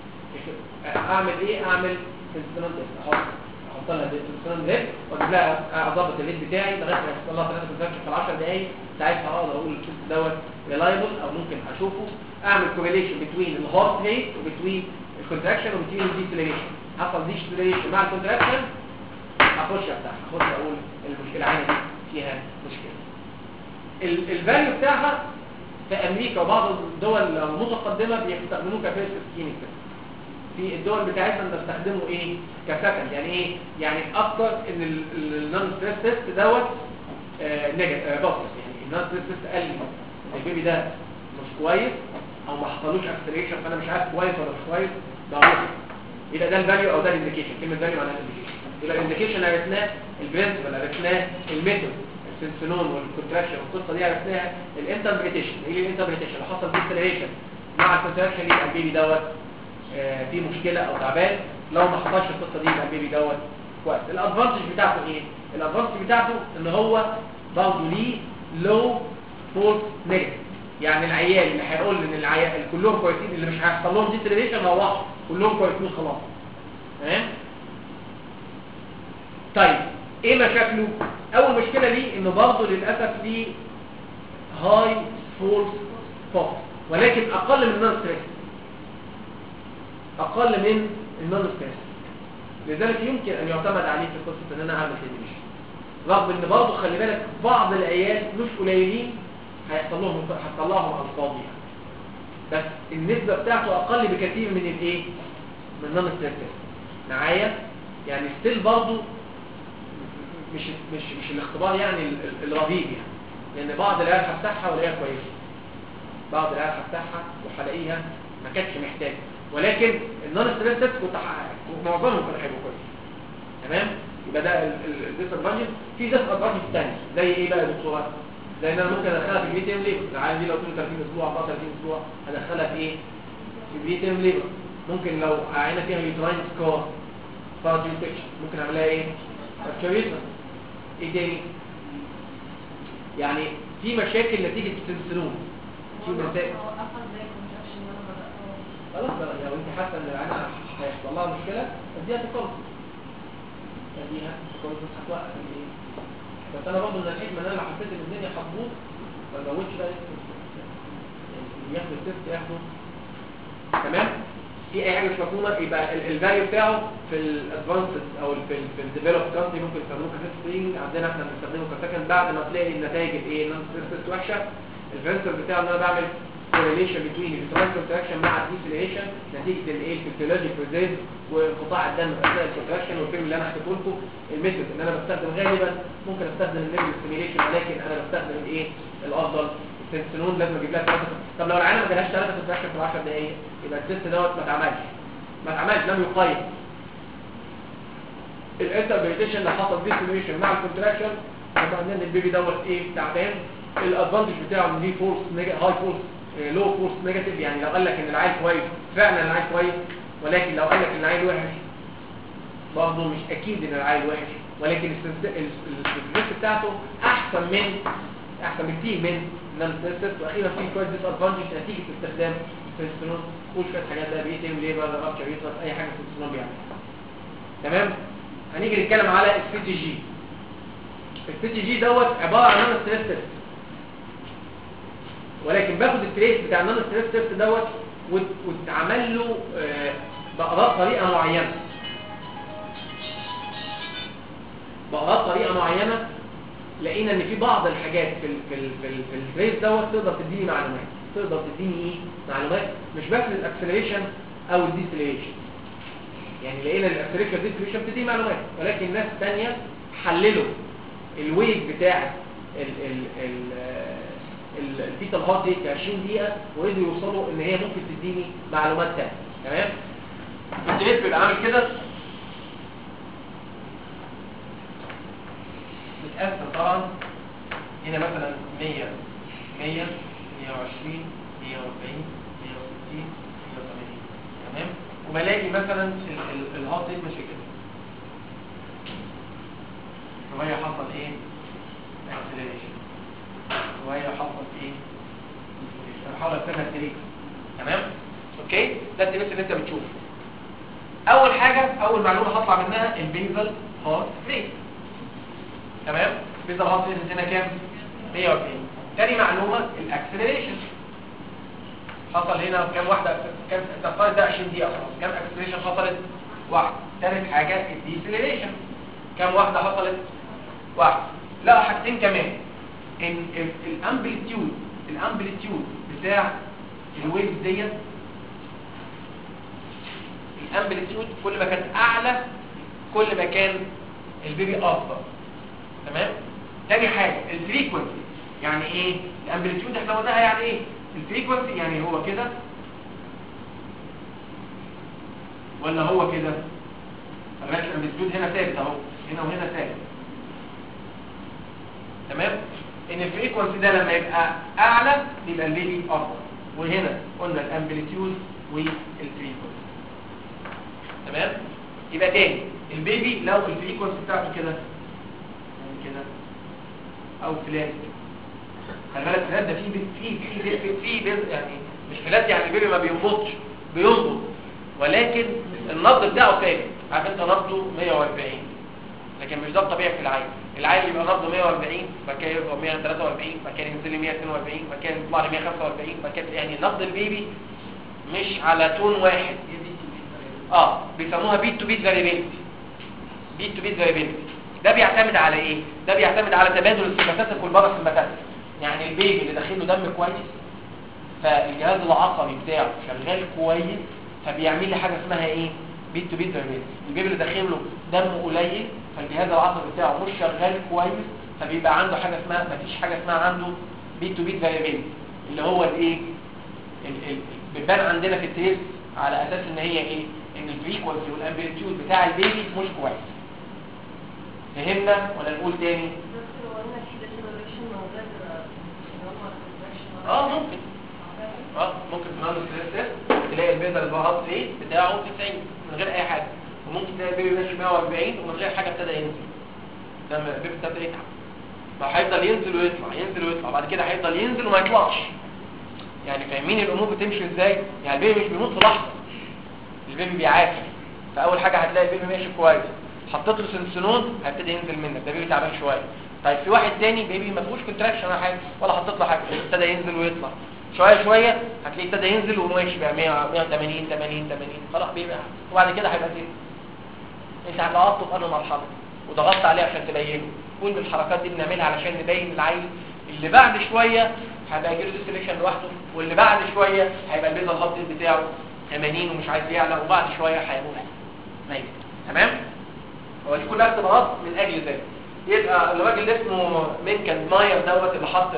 Speaker 6: اعمل ايه اعمل سنسلون تيست احط احط لها سنسلون ليد واجيب لها اظبط الليد بتاعي لغايه ما يحصل لها ثلاثه كونتراكشن في 10 دقائق ساعتها اقدر اقول التيست دوت ريلايبل او ممكن اشوفه اعمل كورليشن بين الهارت ريت وبين الكونتراكشن وبين الديسلريشن حصل ديسلريشن مع الكونتراكشن اخش افتح اخش اقول المشكله عندي دي فيها مشكله الفاليو بتاعها في امريكا وبعض الدول المتقدمه بيستخدموه كفيرست سكيننج في الدول بتاعتنا بنستخدمه ايه كسكند يعني ايه يعني اكتر ان النون ستريس تيست دوت نيجاتيف بوزيتيف يعني النون ستريس تيست قال لي ان البيبي ده مش كويس او ما حصلوش اكسلريشن فانا مش عارف كويس ولا مش كويس ده غلط يبقى ده الفاليو او ده الانديكيشن كلمه فاليو معناها الانديكيشن يبقى الانديكيشن عرفناه البرنسبل عرفناه الميثود السنسونون والكونتراكشن والقصه دي عرفناها الانتربريتيشن ايه الانتربريتيشن لو حصل ديسلريشن مع الكونتراكشن يبقى البيبي دوت آه، فيه مشكله او تعبان لو ما حصلش القصه دي يبقى البيبي دوت كويس الادفانتج بتاعته ايه الادفانتج بتاعته ان هو برضه ليه لو فولس نيجاتيف يعني العيال اللي هيقول ان العيال كلهم كويسين اللي مش هيحصل لهم ديسلريشن روحوا كلهم كويسين خلاص تمام طيب ايه مشاكله اول مشكله ليه انه برضه للاسف ليه هاي فولس فوكس ولكن اقل من النون ستريس اقل من النون ستريس لذلك يمكن ان يعتمد عليه في قصه ان انا اعمل تدريش رغم ان برضه خلي بالك بعض العيال مش قليلين هيحصل لهم هتطلعهم على الفاضي يعني. بس النسبه بتاعته اقل بكثير من الايه من النون ستريس معايا يعني ستيل برضه مش مش مش الاختبار يعني ال- ال- الرهيب يعني لان بعض العيال هفتحها والاقيها كويسه بعض العيال هفتحها وهلاقيها ما كانتش محتاجه ولكن النون ستريس تيست كنت ح- معظمهم كانوا هيبقوا كويس تمام يبقى ده الديس ادفانتج في ديس ادفانتج ثاني زي ايه بقى يا دكتوره زي ان انا ممكن ادخلها في البي تي ام ليبر العيال دي لو كنت 30 اسبوع 34 اسبوع هدخلها في ايه في البي تي ام ليبر ممكن لو عينه فيها يوتراين سكار فارج انفكشن ممكن اعملها ايه كاريزما ايه تاني يعني في مشاكل نتيجه السنسلون في مسائل
Speaker 4: وقفها ازاي contraction وانا بدأت
Speaker 6: خلاص بقى لو انت حاسه ان العينه هيحصل لها مشكله اديها تقلص اديها تقلص بس هتوقف الايه بس انا برضه من الحكمه ان انا لو حسيت ان الدنيا هتبوظ ما ازودش بقى يعني اللي ياخد التست ياخده تمام في اي حاجه مش مفهومه يبقى الفاليو بتاعه في الادفانسد او في ال في الديفلوب كانتري ممكن يستخدموه كتستنج عندنا احنا بنستخدمه كسكند بعد ما تلاقي النتائج الايه ان تيست وحشه الفنسر بتاعه ان انا بعمل correlation between الفيترايل contraction مع الديسيليشن نتيجه الايه الفيزيولوجيك ريزيز وانقطاع الدم اثناء الكونتراكشن والفيلم اللي انا حكيته لكم الميثود ان انا بستخدم غالبا ممكن استخدم النيرف ستيميليشن ولكن انا بستخدم الايه الافضل السنسنون لازم اجيب لها ثلاثه طب لو العينه ما جالهاش ثلاثه كونتراكشن في 10 دقائق يبقى التست دوت ما اتعملش ما اتعملش لم يقيم الانتربريتيشن اللي حصل ديسيليشن مع الكونتراكشن يبقى ان البيبي دوت ايه تعبان الادفانتج بتاعه ان دي فورس هاي فورس لو فورس نيجاتيف يعني لو قال لك ان العيل كويس فعلا العيل كويس ولكن لو قال لك ان العيل وحش برضه مش اكيد ان العيل وحش ولكن الستريس بتاعته احسن من احسن بكتير من نان ستريس واخيرا في شويه ديس ادفانتج نتيجه استخدام السنسلون وشويه حاجات بقى بيتم ليبر رابتشر يوترس اي حاجه السنسلون بيعملها تمام هنيجي نتكلم على السي تي جي السي تي جي دوت عباره عن نان ستريس تيست ولكن باخد التريس بتاع النون ستريس تيست دوت وت- واتعمل له آه، بقرات طريقه معينه بقرات طريقه معينه لقينا ان في بعض الحاجات في ال في ال في, ال في التريس دوت تقدر تديني معلومات تقدر تديني ايه معلومات مش بس الاكسلريشن او الديسلريشن يعني لقينا الاكسلريشن والديسلريشن بتديني معلومات ولكن ناس ثانيه حللوا الويت بتاع ال ال ال ال- البيتا الهارت ريت في 20 دقيقه وقدروا يوصلوا ان هي ممكن تديني معلومات ثانيه تمام التريس بيبقى عامل كده متقسم طبعا هنا مثلا 100 100 120 140 160 180 تمام وبلاقي مثلا ال- ال- الهارت ريت ماشي كده شويه حصل ايه اكسلريشن شويه حصل ايه انا بحاول ارسمها التريك تمام اوكي ده التريك اللي انت بتشوفه اول حاجه اول معلومه هطلع منها البيزل هارت ريت تمام بيزل هارت ريت هنا كام 140 تاني معلومه الاكسلريشن حصل هنا كام واحده كام تفترض ده 20 دقيقه خلاص كام اكسلريشن حصلت واحده ثالث حاجه الديسلريشن كام واحده حصلت واحده لا حاجتين كمان ان الامبليتيود الامبليتيود بتاع الويف ديت الامبليتيود كل ما كانت اعلى كل ما كان البيبي افضل تمام تاني حاجه الفريكونسي يعني ايه الامبليتيود احنا قلناها يعني ايه الفريكونسي يعني هو كده ولا هو كده خلي بالك الامبليتيود هنا ثابت اهو هنا وهنا ثابت تمام ان الفريكونسي ده لما يبقى اعلى يبقى البيبي افضل وهنا قلنا الامبليتيود والفريكونسي تمام يبقى تاني البيبي لو الفريكونسي بتاعته كده يعني كده او فلات خلي بالك فلات ده في في في في في بيز يعني مش فلات يعني البيبي ما بينبضش بينبض ولكن النبض بتاعه ثابت عارف انت نبضه 140 لكن مش ده الطبيعي في العين العين يبقى نبضه 140 بعد كده يبقى 143 بعد كده ينزل ل 142 بعد كده يطلع ل 145 بعد كده يعني نبض البيبي مش على تون واحد اه بيسموها بيت تو بيت فاريبيلتي بيت تو بيت فاريبيلتي ده بيعتمد على ايه ده بيعتمد على تبادل السمباتاتيك والباراسمباتيك يعني البيبي اللي داخل له دم كويس فالجهاز العصبي بتاعه شغال كويس فبيعمل لي حاجه اسمها ايه بيت تو بيت فاريبيلتي البيبي اللي داخل له دم قليل فالجهاز العصبي بتاعه مش شغال كويس فبيبقى عنده حاجه اسمها مفيش حاجه اسمها عنده بيت تو بيت فاريبيلتي اللي هو الايه ال- ال- بتبان عندنا في التيست على اساس ان هي ايه ان الفريكونسي والامبليتيود بتاع البيبي مش كويس فهمنا ولا نقول تاني
Speaker 4: دكتور هو هنا في ديجنريشن من غير اللي هو الكونتراكشن
Speaker 6: اه ممكن اه ممكن في نانو ستريس تيست تلاقي البيضه البهاط ريت بتاعه 90 من غير اي حاجه وممكن تلاقي البيبي ماشي 140 ومن غير حاجه ابتدى ينزل لما البيبي ابتدى يتعب ما هيفضل ينزل ويطلع ينزل ويطلع بعد كده هيفضل ينزل وما يطلعش يعني فاهمين الامور بتمشي ازاي يعني البيبي مش بيموت في لحظه البيبي بيعافر فاول حاجه هتلاقي البيبي ماشي كويس حطيت له سنسنون هيبتدي ينزل منك ده بيبي تعبان شويه طيب في واحد تاني بيبي ما فيهوش كونتراكشن ولا حاجه ولا حطيت له حاجه ابتدى ينزل ويطلع شويه شويه هتلاقيه ابتدى ينزل وماشي بقى 100 180 80 80 خلاص بيبقى وبعد كده هيبقى زي انت هتعطه في انهي مرحله وضغطت عليه عشان تبينه كل الحركات دي بنعملها علشان نبين العيل اللي بعد شويه هيبقى يجيله ديستريشن لوحده واللي بعد شويه هيبقى البيضه الهبط بتاعه 80 ومش عايز يعلى وبعد شويه هيموت ميت تمام هو دي كلها اختبارات من اجل ذلك يبقى الراجل اللي اسمه مينكن ماير دوت اللي حط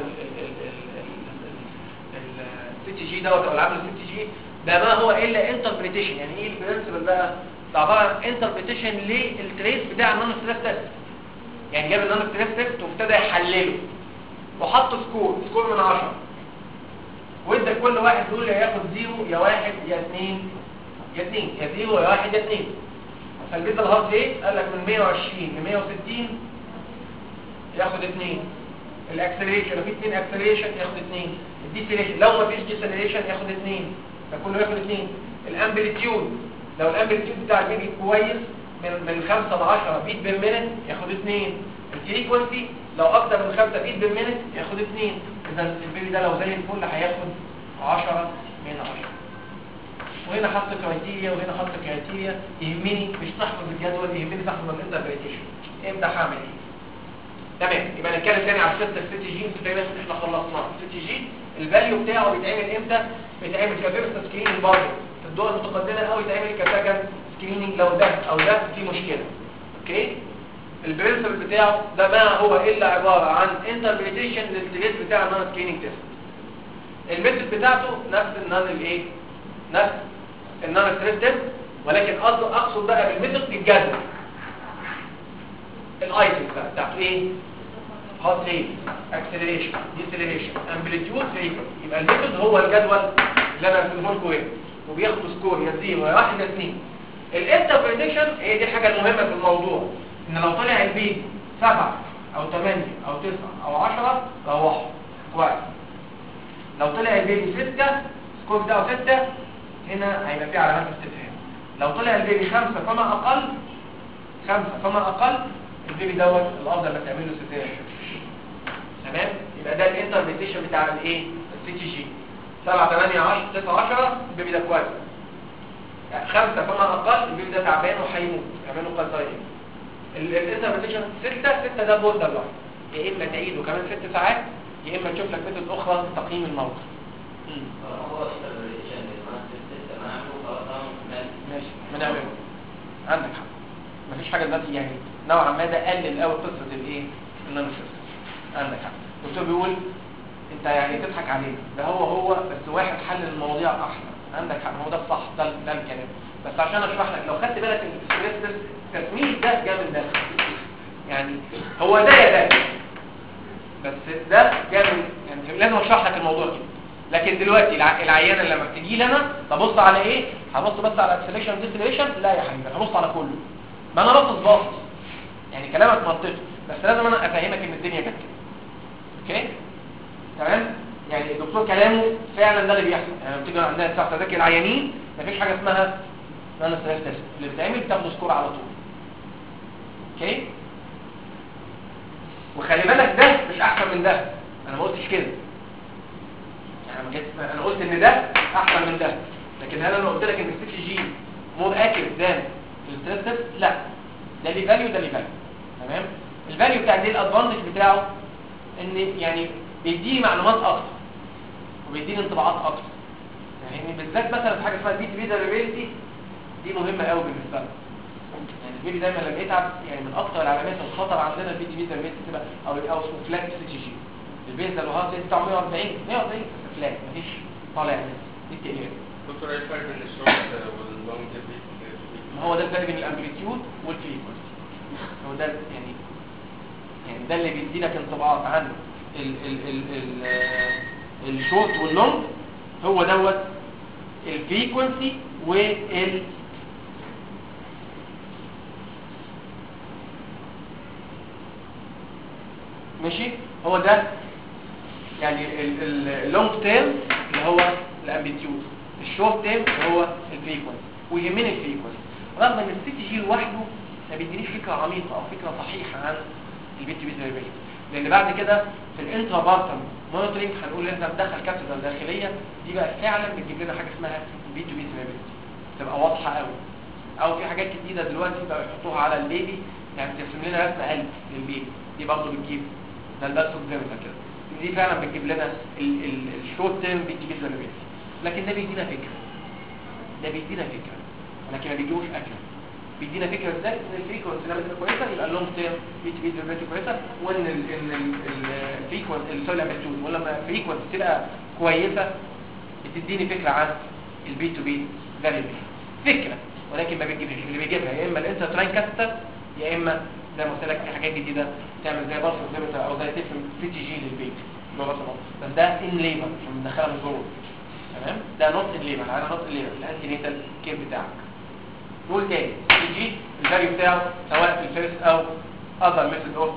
Speaker 6: السي تي جي دوت او اللي عامل السي تي جي ده ما هو الا انتربريتيشن يعني ايه البرنسبل بقى ده عباره عن انتربريتيشن للتريس بتاع النون ستريس تيست يعني جاب النون ستريس تيست وابتدى يحلله وحط سكور سكور من 10 وادى كل واحد دول يا ياخد زيرو يا واحد يا اثنين يا اثنين يا زيرو يا واحد يا اثنين فالبيتا الهارت ريت قال لك من 120 ل 160 ياخد اثنين الاكسلريشن لو في اثنين اكسلريشن ياخد اثنين الديسلريشن لو ما فيش ديسلريشن ياخد اثنين فكله ياخد اثنين الامبليتيود لو الامبليتيود بتاع البيبي كويس من من 5 ل 10 بيت بير مينت ياخد اثنين الفريكونسي لو اكتر من 5 بيت بير مينت ياخد اثنين اذا البيبي ده لو زي الفل هياخد 10 من 10 وهنا حط كرايتيريا وهنا حط كرايتيريا يهمني مش تحفظ الجدول يهمني تحفظ الانتربريتيشن امتى هعمل ايه تمام يبقى نتكلم تاني على الست السي تي جي انتوا تقريبا احنا خلصناه السي تي جي الفاليو بتاعه بيتعمل امتى بيتعمل كفيرست سكريننج برضه في الدول المتقدمه قوي يتعمل كسكند سكريننج لو ده او ده في مشكله اوكي البرنسبل بتاعه ده ما هو الا عباره عن انتربريتيشن للتريس بتاع النون سكريننج تيست الميثود بتاعته نفس النون الايه نفس النون ستريس تيست ولكن قصد اقصد بقى بالميثود الجدول الايتم بقى بتاعته ايه هات ريت اكسلريشن ديسلريشن امبليتيود فريكونسي يبقى الميثود هو الجدول اللي انا رسمه لكم ايه وبياخد سكور يا زيرو يا واحد يا اثنين الانتربريتيشن هي دي الحاجه المهمه في الموضوع ان لو طلع البيت سبعة او ثمانية او تسعة او عشرة روحوا كويس لو طلع البيبي ستة سكور بتاعه ستة هنا هيبقى فيه علامات استفهام لو طلع البيبي خمسة فما اقل خمسة فما اقل البيبي دوت الافضل انك تعمل له ستين تمام يبقى ده الانتربريتيشن بتاع الايه السي تي جي 7 8 10 9 10 البيبي ده كويس يعني خمسة فما اقل البيبي ده تعبان وهيموت يعمل له قيصريه الانتربريتيشن 6 6 ده بوردر لاين يا اما تعيده كمان 6 ساعات يا اما تشوف لك ميثود اخرى تقييم الموقف مم.
Speaker 5: هو انتربريتيشن للماستر سيستم انا عامله خلاص انا مكمل
Speaker 6: ماشي بنعمله عندك حق مفيش حاجه دلوقتي يعني نوعا ما ده قلل قوي قصه الايه النانو سيستم عندك حق الدكتور بيقول انت يعني تضحك عليه ده هو هو بس واحد حل المواضيع احسن عندك حق هو ده الصح ده ده الكلام بس عشان اشرح لك لو خدت بالك ان الستريس تسميه ده جاب ده يعني هو ده يا ده بس ده جاب يعني لازم اشرح لك الموضوع كده لكن دلوقتي الع... العيانه لما بتجي لي انا ببص على ايه هبص بس على اكسلريشن ديسلريشن لا يا حبيبي هبص على كله ما انا باصص باصص يعني كلامك منطقي بس لازم انا افهمك ان الدنيا كده اوكي تمام يعني الدكتور كلامه فعلا ده اللي بيحصل يعني لما بتيجي عندنا ساعه تذاكر العيانين مفيش حاجه اسمها نون ستريس تيست اللي بتعمل بتاخد سكور على طول اوكي وخلي بالك ده مش احسن من ده انا ما قلتش كده يعني ما جيت انا قلت ان ده احسن من ده لكن هل انا قلت لك ان السي تي جي مور اكيوريت ذان الستريس تيست لا ده ليه فاليو ده ليه فاليو تمام الفاليو بتاع دي الادفانتج بتاعه ان يعني بيديني معلومات اكتر وبيديني انطباعات اكتر يعني بالذات مثلا في حاجه اسمها البي تي بي ديليفريبيلتي دي مهمه قوي بالنسبه لنا يعني البيبي دايما لما يتعب يعني من اكتر العلامات الخطر عندنا البي دي بي زي تبقى او او اسمه فلاك سي تي جي البيزا لو هات بتاعه 140 140 بس فلاك مفيش طالع من دي التقليل
Speaker 2: دكتور ايه الفرق بين الشورت واللونج بيت
Speaker 6: ما هو ده الفرق بين الامبليتيود والفريكونسي هو ده يعني يعني ده اللي بيدي لك انطباعات عن ال ال ال ال آه، الشورت واللونج هو دوت الفريكونسي وال ماشي هو ده يعني اللونج تيرم اللي هو الامبليتيود الشورت تيرم اللي هو الفريكونسي ويهمني الفريكونسي رغم ان السي تي جي لوحده ما بيدينيش فكره عميقه او فكره صحيحه عن البي تي بي سيرفي لان بعد كده في الانترا بارتم مونيتورنج هنقول ان احنا ندخل كبسوله داخليه دي بقى فعلا بتجيب لنا حاجه اسمها البي تو بي سيرفي تبقى واضحه قوي او في حاجات جديده دلوقتي بقى يحطوها على البيبي يعني ترسم لنا رسمه قلب للبيبي دي برضه بتجيب ده الباس اوبزرفر كده دي فعلا بتجيب لنا الشورت تيرم بي تي بي سيرفي لكن ده بيدينا فكره ده بيدينا فكره لكن ما بيجيبوش اكل بيدينا فكره ازاي ان الفريكونسي لما تبقى كويسه يبقى اللونج تيرم بي تي بي سيرفي كويسه وان الفريكونسي السوري امبليتيود ولما الفريكونسي تبقى كويسه بتديني فكره عن البي تو بي فاليبل فكره ولكن ما بتجيبش اللي بيجيبها يا اما الانترتراين كاستر يا اما زي ما قلت لك في حاجات جديده تعمل زي بارس اوبزرفر او زي تفهم سي تي جي للبيت اللي هو بس بس ده ان ليبر عشان بندخلها من جوه تمام ده نوت ان ليبر على نوت ان ليبر الانتي نيتال كير بتاعك نقول تاني سي جي الفاليو بتاعه سواء في الفيرست او اذر ميثود اوف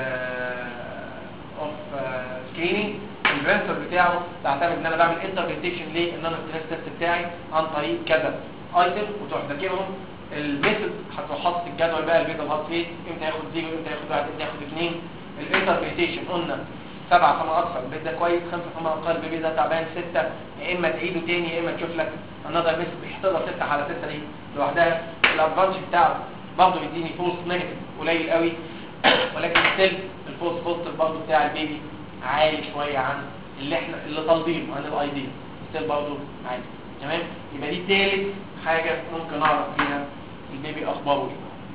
Speaker 6: اوف سكريننج الفنسر بتاعه بعتمد ان انا بعمل انتربريتيشن ليه ان انا الستريس تيست بتاعي عن طريق كذا ايتم وتروح ذاكرهم الميثود هتروح حاطط الجدول بقى البيتا هات ريت امتى ياخد زيرو امتى ياخد واحد امتى ياخد اثنين الانتربريتيشن قلنا سبعة فما اكثر البيت ده كويس خمسة فما اقل البيبي ده تعبان ستة يا اما تعيده تاني يا اما تشوف لك انذر ميثود بيحتضر ستة على ستة دي لوحدها الادفانتج بتاعه برضه بيديني فولس نيجاتيف قليل قوي ولكن ستيل الفولس بوزيتيف برضه بتاع البيبي عالي شوية عن اللي احنا اللي طالبينه عن الايديال ستيل برضه عالي تمام يبقى دي تالت حاجة ممكن نعرف بيها البيبي اخباره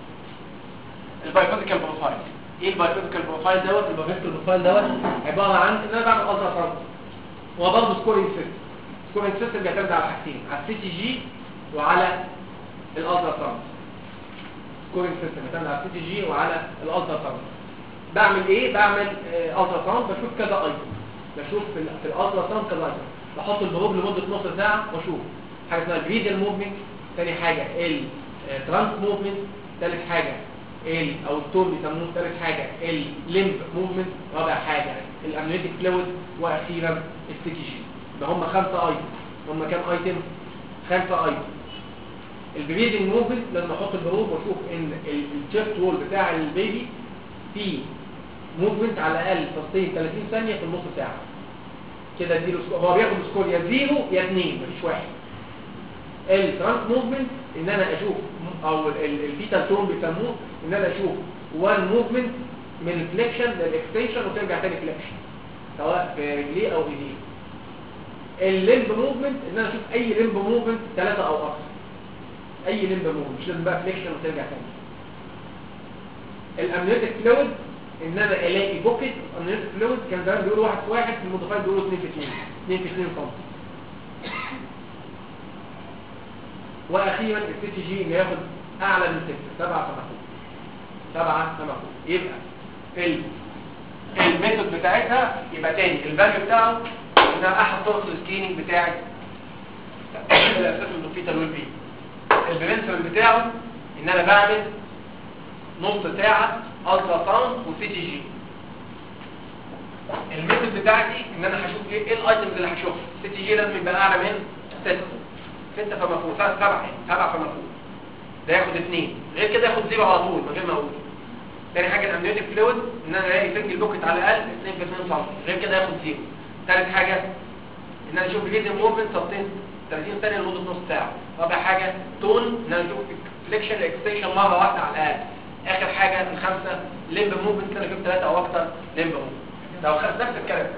Speaker 6: ايه البايوفيزيكال بروفايل ايه البايوفيزيكال بروفايل دوت البايوفيزيكال بروفايل دوت عباره عن ان انا بعمل الترا ساوند هو برضه سكورينج سيستم سكورينج سيستم بيعتمد على حاجتين على السي تي جي وعلى الالترا ساوند سكورينج سيستم بيعتمد على السي تي جي وعلى الالترا ساوند بعمل ايه بعمل الترا ساوند بشوف كذا ايتم بشوف في ال- في الالترا ساوند كذا ايتم بحط البروب لمده نص ساعه واشوف حاجه اسمها الفيديال موفمنت ثاني حاجه الترانس موفمنت ثالث حاجه ال او التون بيسموه ثالث حاجه الليمب موفمنت رابع حاجه الامنيوتيك فلويد واخيرا السي تي جي يبقى هم خمسه ايتم هم كام ايتم خمسه ايتم البريدنج موفمنت لما احط البروب واشوف ان الشيست وول بتاع البيبي فيه موفمنت على الاقل سستين 30 ثانيه في النص ساعه كده اديله سكور هو بياخد سكور يا زيرو يا اثنين مفيش واحد الترانس موفمنت ان انا اشوف او الفيتال تون بيسموه ان انا اشوف وان موفمنت من الفليكشن للاكستنشن وترجع تاني فليكشن سواء في رجليه او ايديه الليمب موفمنت ان انا اشوف اي ليمب موفمنت ثلاثه او اكثر اي ليمب موفمنت مش لازم بقى فليكشن وترجع تاني الامنيوتيك فلويد ان انا الاقي بوكيت امنيوتيك فلويد كان زمان بيقولوا واحد في واحد في الموديفايد بيقولوا 2 في 2 2 في 2 سم واخيرا السي تي جي انه ياخد اعلى من 6 7 فما فوق 7 فما فوق يبقى ال الميثود بتاعتها يبقى تاني الفاليو بتاعه ان انا احد طرق السكريننج بتاعي الاساس انه في تلوين بيه البرنسبل بتاعه ان انا بعمل نص ساعه الترا ساوند وسي تي جي الميثود بتاعتي ان انا هشوف ايه ايه الايتمز اللي هشوفها السي تي جي لازم يبقى اعلى من 6 ستة فما فوق سبعة يعني سبعة فما فوق ده ياخد اثنين غير كده ياخد زيرو على طول من غير ما اقول تاني حاجة الامنيوتيك فلويد ان انا الاقي سنجل بوكيت على الاقل 2 في 2 سم غير كده ياخد زيرو تالت حاجة ان انا اشوف الفيديو موفمنت سبتين 30 ثانية لمدة نص ساعة رابع حاجة تون ان انا اشوف فليكشن اكستنشن مرة واحدة على الاقل اخر حاجة الخامسة ليمب موفمنت كده اشوف ثلاثة او اكتر ليمب موفمنت لو خدت نفس الكلام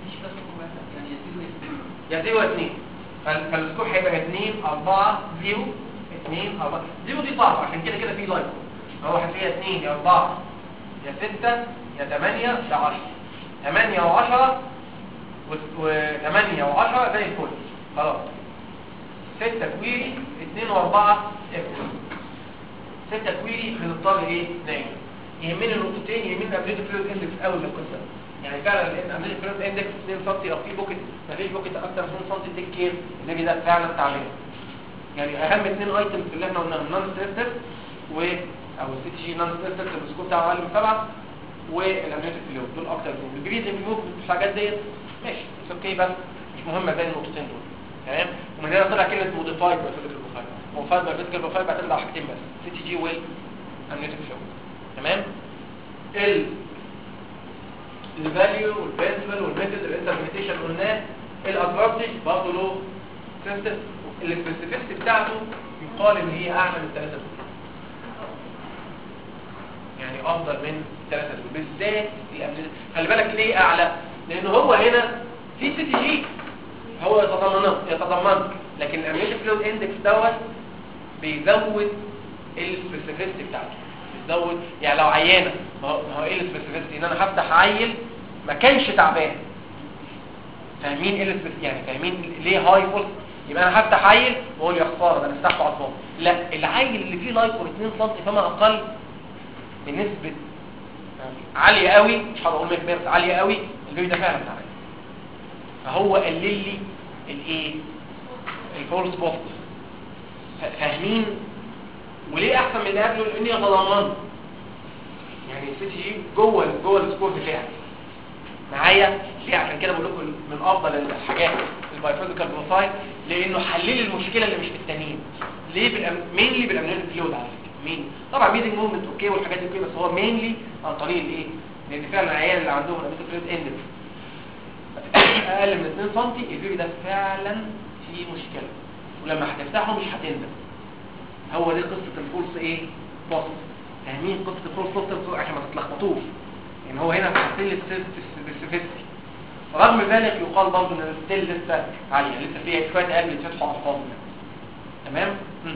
Speaker 6: يا زيرو يا اثنين فال- فالسكور هيبقى 2 4 0 2 4 0 دي صعبة عشان كده كده في لاين هو هتلاقيها 2 يا 4 يا 6 يا 8 يا 10 8 و10 و8 و10 زي الفل خلاص 6 كويري 2 و4 اف 6 كويري بنضطر ايه نعمل يهمني النقطتين يهمني الابليتي فلويد اندكس اول من القصه يعني فعلا لان الابليتي فلويد اندكس 2 سم او في بوكت مفيش بوكت اكتر من 2 سم تيك كير النبي ده فعلا تعبان يعني اهم اثنين ايتمز اللي احنا قلناهم نون ستريس و او السي جي نون ستريس تيست السكور بتاعه اقل من 7 والامنيوتيك فلويد دول اكتر دول البريزنج فلويد الحاجات ديت ماشي اتس اوكي بس مش مهمه زي النقطتين دول تمام ومن هنا طلع كلمه موديفايد بايوفيزيكال بروفايل موديفايد بايوفيزيكال بروفايل بيعتمد على حاجتين بس سي تي جي والامنيوتيك فلويد تمام ال الفاليو والبرنسبل والميثود الانتربريتيشن قلناه الادفانتج برضه له سنسيتيف السبيسيفيستي بتاعته يقال ان هي اعلى من الثلاثه دول يعني افضل من الثلاثه دول بالذات الامنيوتيك خلي بالك ليه اعلى لان هو هنا في سي تي جي هو يتضمنه يتضمنه لكن الامنيوتيك فلويد اندكس دوت بيزود السبيسيفيستي بتاعته بيزود يعني لو عيانه ما هو ما هو ايه السبيسيفيستي ان انا هفتح عيل ما كانش تعبان فاهمين ايه السبيس يعني فاهمين ليه هاي فولت يبقى انا هفتح عيل واقول يا خساره ده انا فتحته على الفاضي لا العيل اللي فيه لايكور 2 سم فما اقل بنسبه عاليه قوي مش هقول 100% عاليه قوي البيبي ده فعلا تعبان فهو قلل لي الايه الفولس بوزيتيف فاهمين وليه احسن من اللي قبله لاني ضمان يعني السي تي جي جوه جوه السكور بتاعي معايا ليه عشان كده بقول لكم من افضل الحاجات البايوفيزيكال بروفايل لانه حلل المشكله اللي مش في التانيين ليه بالأم... مينلي بالامنيوتيك فلويد على فكره مين طبعا ميدنج موفمنت اوكي والحاجات دي اوكي بس هو مينلي عن طريق الايه لان فعلا العيال اللي عندهم الامنيوتيك فلويد اندكس اقل من 2 سم البيبي ده فعلا فيه مشكله ولما هتفتحه مش هتندم هو دي قصه الفولس ايه بوست فاهمين قصه الفولس بوست عشان ما تتلخبطوش يعني هو هنا حاطين لي السبيسيفيستي رغم ذلك يقال برضه ان الستيل لسه عاليه لسه فيها شويه قلب يتفتحوا على الفاضي تمام مم.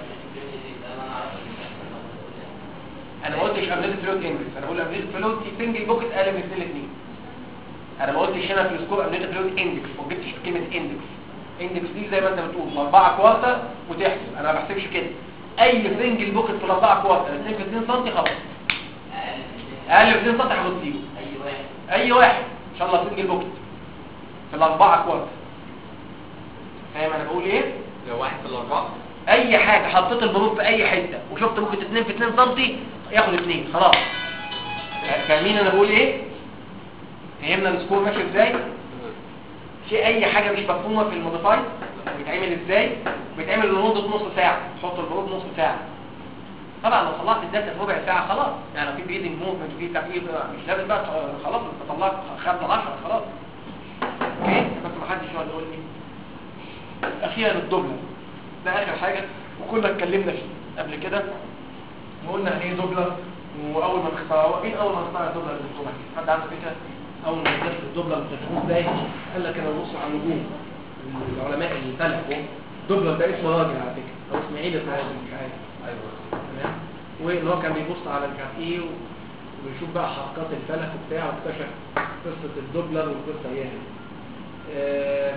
Speaker 6: انا ما قلتش امنيت فلوت انجلس انا بقول امنيت فلوت في سنجل بوكت اقل من سنه 2 انا ما قلتش هنا في السكور امنيت فلوت اندكس ما جبتش كلمه اندكس اندكس دي زي ما انت بتقول الاربعه كوارتر وتحسب انا ما بحسبش كده اي سنجل بوكت في الاربعه كوارتر 2 في 2 سم خلاص اقل من 2 سم هاخد زيرو
Speaker 5: اي واحد
Speaker 6: اي واحد ان شاء الله سنجل بوكت في الاربعه كوارتر فاهم انا بقول ايه
Speaker 2: لو واحد في الأربعة
Speaker 6: اي حاجه حطيت البروف في اي حته وشفت ممكن 2 في 2 سم ياخد 2 خلاص فاهمين انا بقول ايه فهمنا السكور ماشي ازاي في اي حاجه مش مفهومه في الموديفاي بيتعمل ازاي بيتعمل لمده نص ساعه تحط البروف نص ساعه طبعا لو طلعت الداتا في ربع ساعه خلاص يعني لو في بريدنج موفمنت وفي تغيير مش لازم بقى ت- خلاص انت طلعت خدنا 10 خلاص اوكي بس ما حدش يقعد يقول لي اخيرا الدبله ده اخر حاجه وكنا اتكلمنا فيه قبل كده وقلنا يعني ايه دبله واول ما اخترعوها مين اول ما اخترع الدبله يا دكتور محمد؟ حد عنده فكره اول ما اكتشف الدبله اكتشفوه ازاي قال لك انا ببص على النجوم العلماء الفلك دبله ده اسمه راجل على فكره او اسماعيل الراجل مش عارف
Speaker 2: أيوة
Speaker 6: تمام وان هو كان بيبص على مش عارف ايه و- ويشوف بقى حركات الفلك وبتاع واكتشف قصه الدوبلر والقصه هي دي. آه،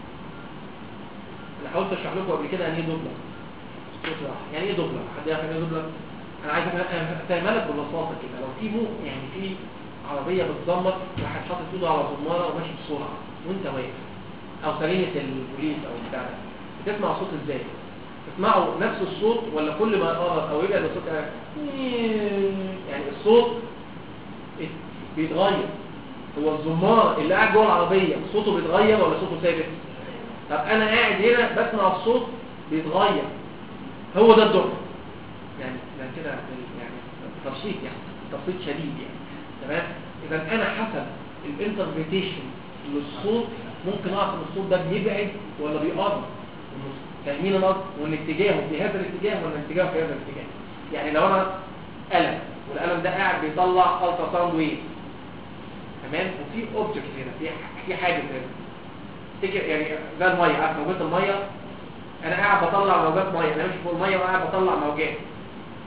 Speaker 6: انا حاولت اشرح لكم قبل كده يعني ايه دوبلر صوت راح. يعني ايه دوبلر حد يعرف يعني ايه دوبلر انا عايز أفهم- افهمها لك ببساطه كده لو في مو يعني في عربيه بتزمر واحد حاطط ايده على زماره وماشي بسرعه وانت واقف او سرينه البوليس او بتاع ده بتسمع صوت ازاي تسمعوا نفس الصوت ولا كل ما يقرب او يبعد الصوت يعني الصوت بيتغير هو الزمار اللي قاعد جوه العربيه صوته بيتغير ولا صوته ثابت طب انا قاعد هنا بسمع الصوت بيتغير هو ده الدور يعني ده كده يعني تبسيط يعني تبسيط شديد يعني تمام اذا انا حسب الانتربريتيشن للصوت ممكن اعرف ان الصوت ده بيبعد ولا بيقرب فاهمين الارض وان اتجاهه في هذا الاتجاه ولا اتجاهه في هذا الاتجاه يعني لو انا قلم والقلم ده قاعد بيطلع الترا ساوند ويف تمام وفي اوبجكت هنا في في حاجه هنا تفتكر يعني زي الميه عارف موجات الميه انا قاعد بطلع موجات ميه انا مش فوق الميه وقاعد بطلع موجات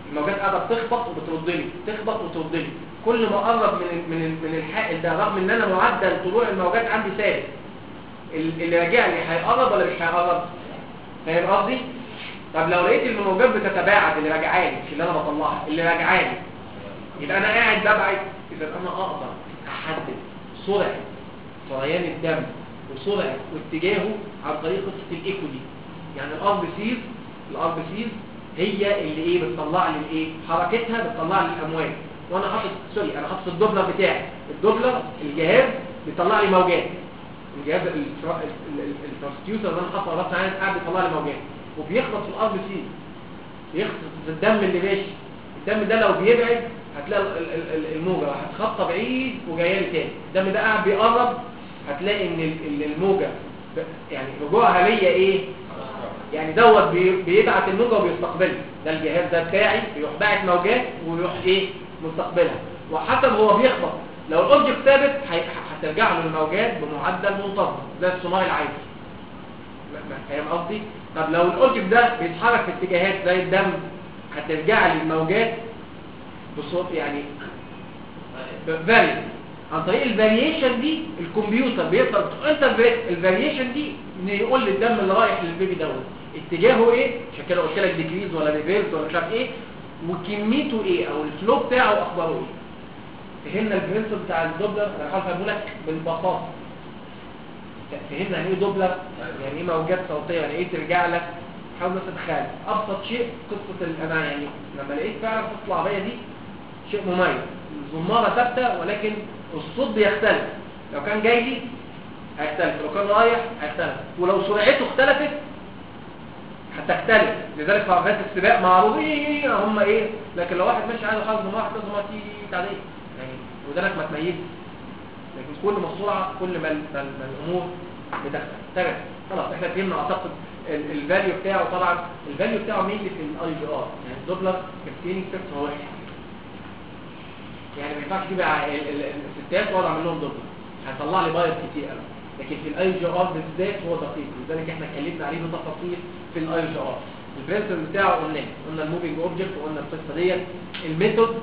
Speaker 6: الموجات قاعده بتخبط وبترد لي تخبط وترد لي كل ما اقرب من ال- من ال- من الحائل ده رغم ان انا معدل طلوع الموجات عندي ثابت ال- اللي راجع لي هيقرب ولا مش هيقرب فاهم قصدي طب لو لقيت ان الموجات بتتباعد اللي راجعالي مش اللي انا بطلعها اللي راجعالي يبقى انا قاعد ببعد اذا انا اقدر احدد سرعه سريان الدم وسرعه واتجاهه عن طريق قصه الايكو دي يعني الار بي سيز الار بي سيز هي اللي ايه بتطلع لي الايه حركتها بتطلع لي الامواج وانا حاطط سوري انا حاطط الدوبلر بتاعي الدوبلر الجهاز بيطلع لي موجات الجهاز الترانسديوسر اللي انا حاطه على راسي قاعد بيطلع لي موجات وبيخبط في الار بي سيز يخبط في الدم اللي ماشي الدم ده لو بيبعد هتلاقي ال- ال- ال- الموجة هتخطى بعيد وجايه لي تاني الدم ده قاعد بيقرب هتلاقي ان ال- ال- الموجة ب- يعني رجوعها ليا ايه يعني دوت بي- بيبعت الموجة وبيستقبلها ده الجهاز ده بتاعي بيروح باعت موجات ويروح ايه مستقبلها وحسب هو بيخبط لو الاوبجكت ثابت هي- هترجع له الموجات بمعدل منتظم زي الصناعي العادي ما- ما- فاهم قصدي طب لو الاوبجكت ده بيتحرك في اتجاهات زي الدم هترجع لي الموجات بصوت يعني فاري عن طريق الفاريشن دي الكمبيوتر بيقدر انت الفاريشن دي ان يقول لي الدم اللي رايح للبيبي دوت اتجاهه ايه عشان كده قلت لك ديكريز ولا ريفيرس ولا مش عارف ايه وكميته ايه او الفلو بتاعه اخباره ايه فهمنا البرنسبل بتاع الدوبلر انا هحاول افهمه لك بالبساطه فهمنا يعني ايه دوبلر يعني ايه موجات صوتيه يعني ايه ترجع لك حاول بس تتخيل ابسط شيء قصه ال- انا يعني لما لقيت فعلا قصه العربيه دي شيء مميز الزماره ثابته ولكن الصوت بيختلف لو كان جاي لي هيختلف لو كان رايح هيختلف ولو سرعته اختلفت هتختلف لذلك في عربيات السباق معروفين هم ايه لكن لو واحد ماشي عايز حظ واحد لازم تيجي عاديه يعني ودانك ما تميزش لكن كل ما السرعه كل ما, ال- ما, ال- ما الامور بتختلف تمام خلاص احنا فهمنا اعتقد ال- الفاليو بتاعه طبعا الفاليو بتاعه مين في الاي جي ار يعني الدوبلر كابتيني فيكس هو واحد يعني ما ينفعش تجيب ع- ال- ال- الستات واقعد اعمل لهم دوبلر هيطلع لي بايظ كتير قوي لكن في الاي جي ار بالذات هو دقيق لذلك احنا اتكلمنا عليه بتفاصيل في الاي جي ار البرنسبل بتاعه قلنا قلنا الموفينج اوبجكت وقلنا القصه ديت الميثود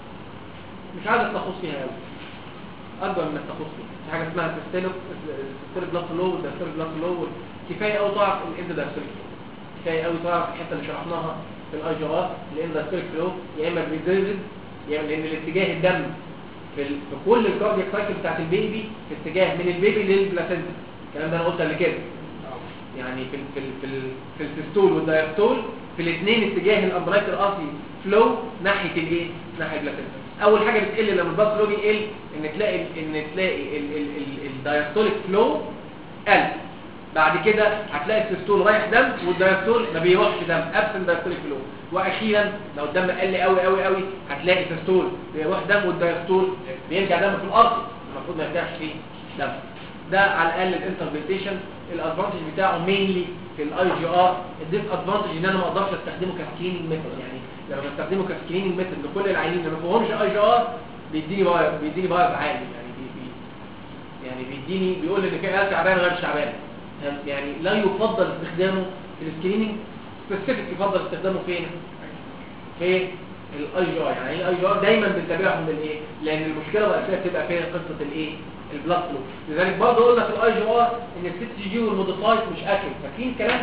Speaker 6: مش عايز اتلخص فيها قوي اكبر من التخصص في حاجه اسمها سيستيلو سيستيلو بلس لو والداستيلو بلس لو كفايه قوي تعرف الاندوستيلو كفايه قوي تعرف الحته اللي شرحناها في الاي جي ار الاندوستيلو فلو يا اما بريزيرفد يا اما لان الاتجاه الدم في, ال... في كل الكاردياك سايكل بتاعت البيبي في اتجاه من البيبي للبلاسنتا الكلام ده انا قلت قبل كده يعني في ال... في ال... في, ال... في السيستول والدايستول في الاثنين اتجاه الامبرايتر ارتي فلو ناحيه الايه ناحيه البلاسنتا اول حاجه بتقل لما الباس فلو بيقل ان تلاقي ان تلاقي ال... ال... ال... الدايستوليك فلو قل بعد كده هتلاقي السيستول رايح دم والدايستول ما بيروحش دم ابسن دايستوليك فلو واخيرا لو الدم قل قوي قوي قوي هتلاقي السيستول بيروح دم والدايستول بيرجع دم في الارض المفروض ما يرجعش فيه دم ده على الاقل الانتربريتيشن الادفانتج بتاعه مينلي في الاي جي ار الديس ادفانتج ان انا ما اقدرش استخدمه كسكريننج ميثود يعني لما بستخدمه كسكريننج ميثود لكل العيانين اللي ما فيهمش اي جي ار بيديني بايظ بيديني بايظ عالي يعني بي بي يعني بيديني بيقول لي ان في عيال تعبان غير تعبان يعني لا يفضل استخدامه في السكريننج سبيسيفيك يفضل استخدامه فين في الاي جي ار يعني الاي جي ار دايما بنتابعهم بالايه لان المشكله الرئيسيه بتبقى فين قصه الايه البلاد فلو لذلك برضه قلنا في الاي جي ار ان السي تي جي والموديفايد مش اكل فاكرين كلام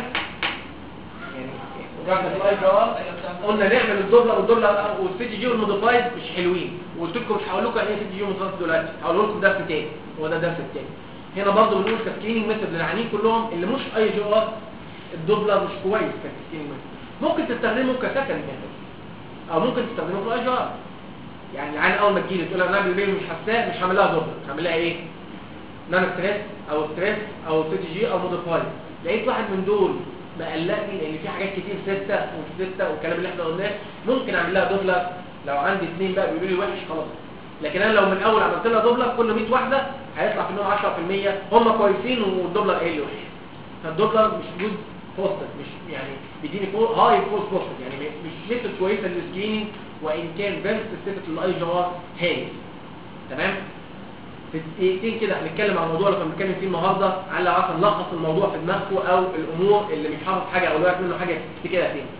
Speaker 6: يعني رجعنا في الاي جي ار قلنا نعمل الدوبلر والدوبلر والسي تي جي والموديفايد مش حلوين وقلت لكم مش هقول لكم يعني ايه سي تي جي والموديفايد دلوقتي هقول لكم درس تاني هو ده درس التاني هنا برضه بنقول كسكريننج ميثود للعيانين كلهم اللي مش اي جي ار الدوبلر مش كويس كسكريننج ميثود ممكن تستخدمه كسكند ميثود او ممكن تستخدمه في الاي جي ار يعني العين اول ما تجيلي تقول انا البيبي مش حساس مش هعمل لها دوبلر هعمل لها ايه نان ستريس او ستريس او سي تي جي او موديفايد لقيت واحد من دول مقلقني لان في حاجات كتير ستة ومش ستة والكلام اللي احنا قلناه ممكن اعمل لها دوبلر لو عندي اثنين بقى بيقولوا لي وحش خلاص لكن انا لو من الاول عملت لها دوبلر كل 100 واحده هيطلع في منهم 10% هم كويسين والدوبلر قايل لي وحش فالدوبلر مش جود بوستر مش يعني بيديني فوق هاي فوز بوستر يعني مش ميثود كويسه للسكريننج وان كان فيري سبيسيفيك للاي جي ار هاي تمام في دقيقتين كده هنتكلم عن الموضوع اللي كنا بنتكلم فيه النهارده على عشان نلخص الموضوع في دماغكم او الامور اللي مش حافظ حاجه او الواحد منه حاجه تفتكرها فين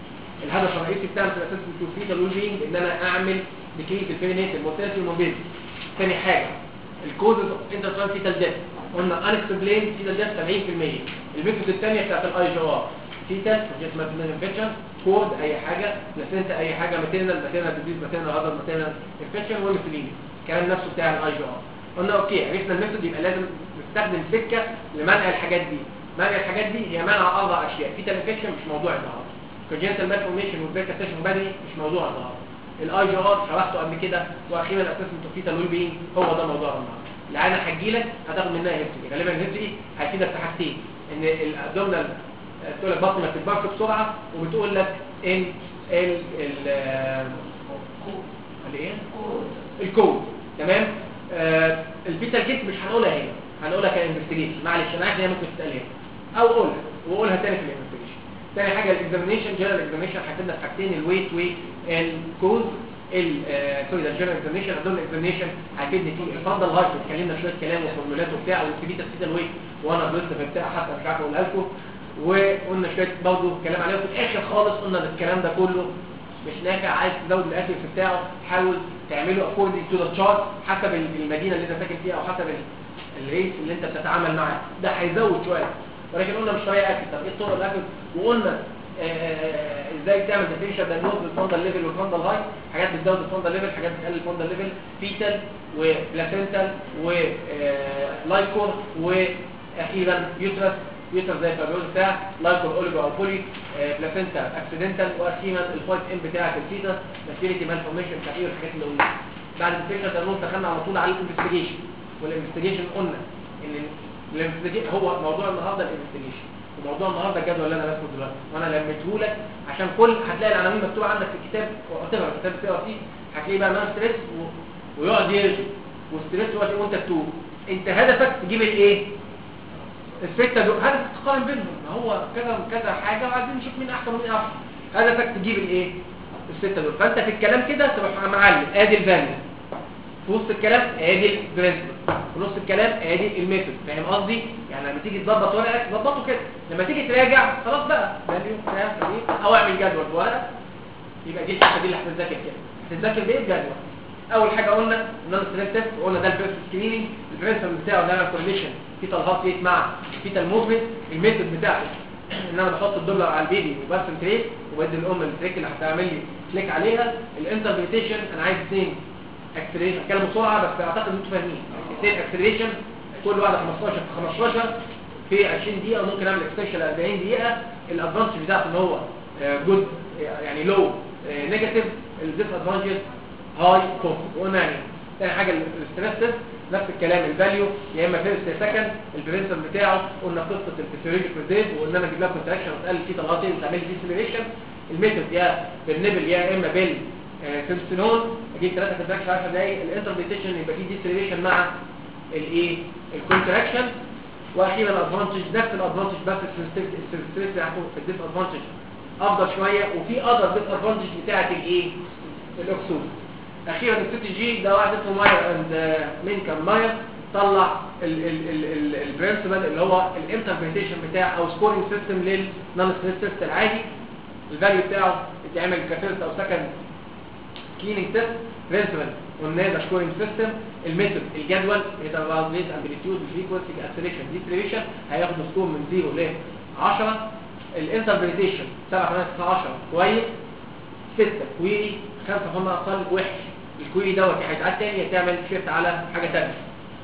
Speaker 6: الهدف الرئيسي بتاعنا في الاساس في الفيتال ويل ان انا اعمل ديكريت الفينيت المورتاليتي والموبيلتي ثاني حاجه الكوزز اوف انترتران فيتال ديث قلنا انكسبلين فيتال ديث 70% الميثود الثانيه بتاعت الاي جي ار فيتال جيت ماتيرنال انفكشن كود اي حاجه بلاسينتا اي حاجه ماتيرنال ماتيرنال ديزيز ماتيرنال هذا ماتيرنال انفكشن والميثيلين الكلام نفسه بتاع الاي جي ار قلنا اوكي عرفنا الميثود يبقى لازم نستخدم سكه لمنع الحاجات دي منع الحاجات دي هي منع اربع اشياء فيتال انفكشن مش موضوع النهارده كونجنتال مالفورميشن والبيركاتيشن بدري مش موضوع النهارده الاي جي ار شرحته قبل كده واخيرا الاسسمنت اوف فيتال ويل بينج هو ده موضوع النهارده العينه هتجيلك هتاخد منها هيستوري غالبا الهيستوري هيفيدك في حاجتين ان الابدومينال تقول لك بطن ما بتكبرش بسرعه وبتقول لك ان ال ال الايه الكود تمام آه الفيتال كيت مش هنقولها هنا هنقولها كانفستيجيشن معلش انا عارف ان هي ممكن تتقال هنا او قولها وقولها تاني في الانفستيجيشن تاني حاجه الاكزامينيشن جنرال اكزامينيشن هتبدا في حاجتين الويت والكوز ال سوري ده الجنرال اكزامينيشن الدول اكزامينيشن هيفيدني فيه الفاندل هايت اتكلمنا شويه كلام وفورمولات وبتاع والسبيتا سيتا الويت وانا غلطت في بتاع حتى مش عارف اقولها لكم وقلنا شويه برضه كلام عليه وفي الاخر خالص قلنا ان الكلام ده كله مش نافع عايز تزود الاكل بتاعه حاول تعمله اكوردنج تو ذا تشارت حسب المدينه اللي انت ساكن فيها او حسب الريس اللي انت بتتعامل معاه ده هيزود شويه ولكن قلنا مش طريقه اكل طب ايه طرق الاكل وقلنا آه ازاي تعمل ديفينيشن دايجنوز بالفوندال ليفل والفوندال هاي حاجات بتزود الفوندال ليفل حاجات بتقلل الفوندال ليفل فيتال وبلاسنتال ولايكور واخيرا يوترس يوترس زي الفابيوز بتاع لايكور اوليجو او بولي آه بلاسنتا اكسيدنتال واخيرا الفايت ام بتاعه الفيتا ماتيريتي مالفورميشن تغيير الحاجات اللي قلناها بعد الديفينيشن دايجنوز دخلنا على طول على الانفستيجيشن والانفستيجيشن قلنا ان الانفستيجيشن هو موضوع النهارده الانفستيجيشن وموضوع النهارده الجدول اللي انا راسمه دلوقتي وانا لميته لك عشان كل هتلاقي العناوين مكتوبه عندك في الكتاب وتقرا الكتاب بتقرا فيه هتلاقيه بقى مان ستريس و... ويقعد يرغي والستريس دلوقتي وانت تتوب انت هدفك تجيب الايه؟ السته دول هدفك تقارن بينهم ما هو كذا كذا حاجه وعايزين نشوف مين احسن ومين احسن هدفك تجيب الايه؟ السته دول فانت في الكلام كده تروح معلم ادي الفاليو في وسط الكلام ادي البرنسبل في نص الكلام ادي الميثود فاهم قصدي يعني لما تيجي تظبط ورقك ظبطه كده لما تيجي تراجع خلاص بقى فاليو كلام ايه او اعمل جدول في ورقه يبقى دي الحته دي اللي هتذاكر كده هتذاكر بايه بجدول اول حاجه قلنا ان انا ستريس تيست وقلنا ده الفيرست سكريننج البرنسبل بتاعه ده كورليشن فيتال هارت ريت مع فيتال موفمنت الميثود بتاعته ان انا بحط الدولار على البيبي وبرسم تريك وبدي الام التريك اللي هتعمل لي كليك عليها الانتربريتيشن انا عايز اثنين اكسلريشن اتكلم بسرعه بس اعتقد انتوا فاهمين اثنين اكسلريشن كل واحده 15 في 15 في 20 دقيقه ممكن اعمل اكستنشن ل 40 دقيقه الادفانتج بتاعته ان هو جود يعني لو نيجاتيف الديس ادفانتج هاي كوست وقلنا يعني ثاني حاجه الستريس تيست نفس الكلام الفاليو يا اما فيرست يا سكند البرنسبل بتاعه قلنا قصه الفسيولوجيك ريزيف وقلنا انا اجيب لها كونتراكشن وتقلل فيه طلقات وتعمل لي ديسلريشن الميثود يا بالنبل يا اما بال سيمستينون اجيب ثلاثه كونتراكشن 10 دقايق الانتربريتيشن يبقى فيه ديسلريشن مع الايه الكونتراكشن واخيرا الادفانتج نفس الادفانتج بس السنسيتيفيتي بتاعته في الديس ادفانتج افضل شويه وفي اذر ديس ادفانتج بتاعه الايه الاكسود اخيرا السي جي ده واحد اسمه ماير اند مينكم ماير طلع البرنسبل اللي هو الانتربريتيشن بتاع او سكورينج سيستم للنون ستريس تيست العادي الفاليو بتاعه يتعمل كفيرست او سكند كليننج تيست برنسبل قلنا ده سكورينج سيستم الميثود الجدول يتبع ريت امبليتيود فريكوينسي اكسلريشن ديسلريشن هياخد سكور من 0 ل 10 الانتربريتيشن 7 8 9 10 كويس 6 كويري 5 هم اقل وحش الكويري دوت هيتعاد تاني تعمل شيفت على حاجه ثانيه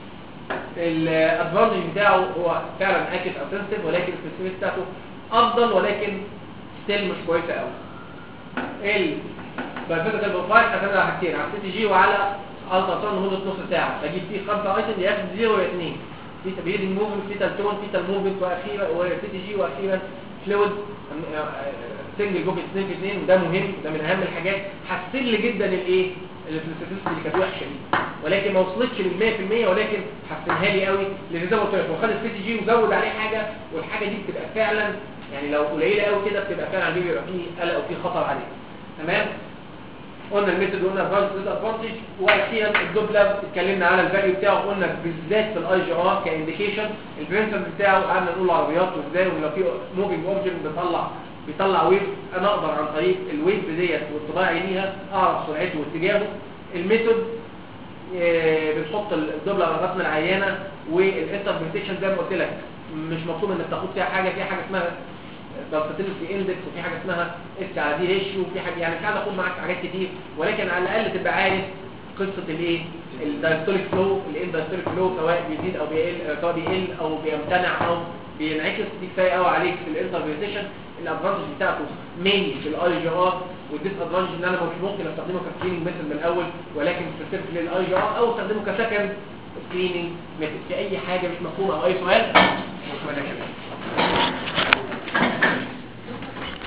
Speaker 6: الادفانتج بتاعه هو فعلا اكيد او سنسيتيف ولكن السنسيتيف بتاعته افضل ولكن ستيل مش كويسه قوي ال بفكره البروفايل اعتمد على حاجتين على السي تي جي وعلى التراساوند لمده نص ساعه بجيب فيه خمسه ايتم ياخد زيرو يا اثنين في تبييض موفمنت في تلتون في تلموفمنت واخيرا وسي تي جي واخيرا فلويد سنجل جوب 2 في 2 وده مهم وده من اهم الحاجات حسن لي جدا الايه الفلوسيفيستي اللي كانت وحشه دي ولكن ما وصلتش لل 100% ولكن حسنها لي قوي لان زي ما قلت لك هو خد السي تي جي وزود عليه حاجه والحاجه دي بتبقى فعلا يعني لو قليله قوي كده بتبقى فعلا بيبقى فيه قلق وفيه خطر عليه تمام قلنا الميثود قلنا ادفانتج ادفانتج واخيرا الدوبلر اتكلمنا على الفاليو بتاعه قلنا بالذات في الاي جي ار كانديكيشن البرنسبل بتاعه قعدنا نقول عربيات وازاي ولو في موفينج اوبجكت بيطلع بيطلع ويف انا اقدر عن طريق الويف ديت وانطباعي ليها اعرف سرعته واتجاهه الميثود آه، بتحط الدبله على الرسم العيانه والانتربريتيشن زي ما قلت لك مش مطلوب انك تاخد فيها حاجه في حاجه اسمها دارتيلتي اندكس وفي حاجه اسمها اس على دي ريشيو وفي حاجه يعني مش عايز اخد معاك حاجات كتير ولكن على الاقل تبقى عارف قصه الايه الدايستوليك فلو الاندايستوليك فلو سواء بيزيد او بيقل سواء بيقل او بيمتنع او بينعكس دي كفايه قوي عليك في الانتربريتيشن الادفانتج بتاعته مينلي في الاي جي ار والديس ادفانتج ان انا مش ممكن استخدمه كسكريننج ميثود من الاول ولكن سبيسيفيك للاي جي ار او استخدمه كسكند سكريننج ميثود في اي حاجه مش مفهومه او اي سؤال مش مشكله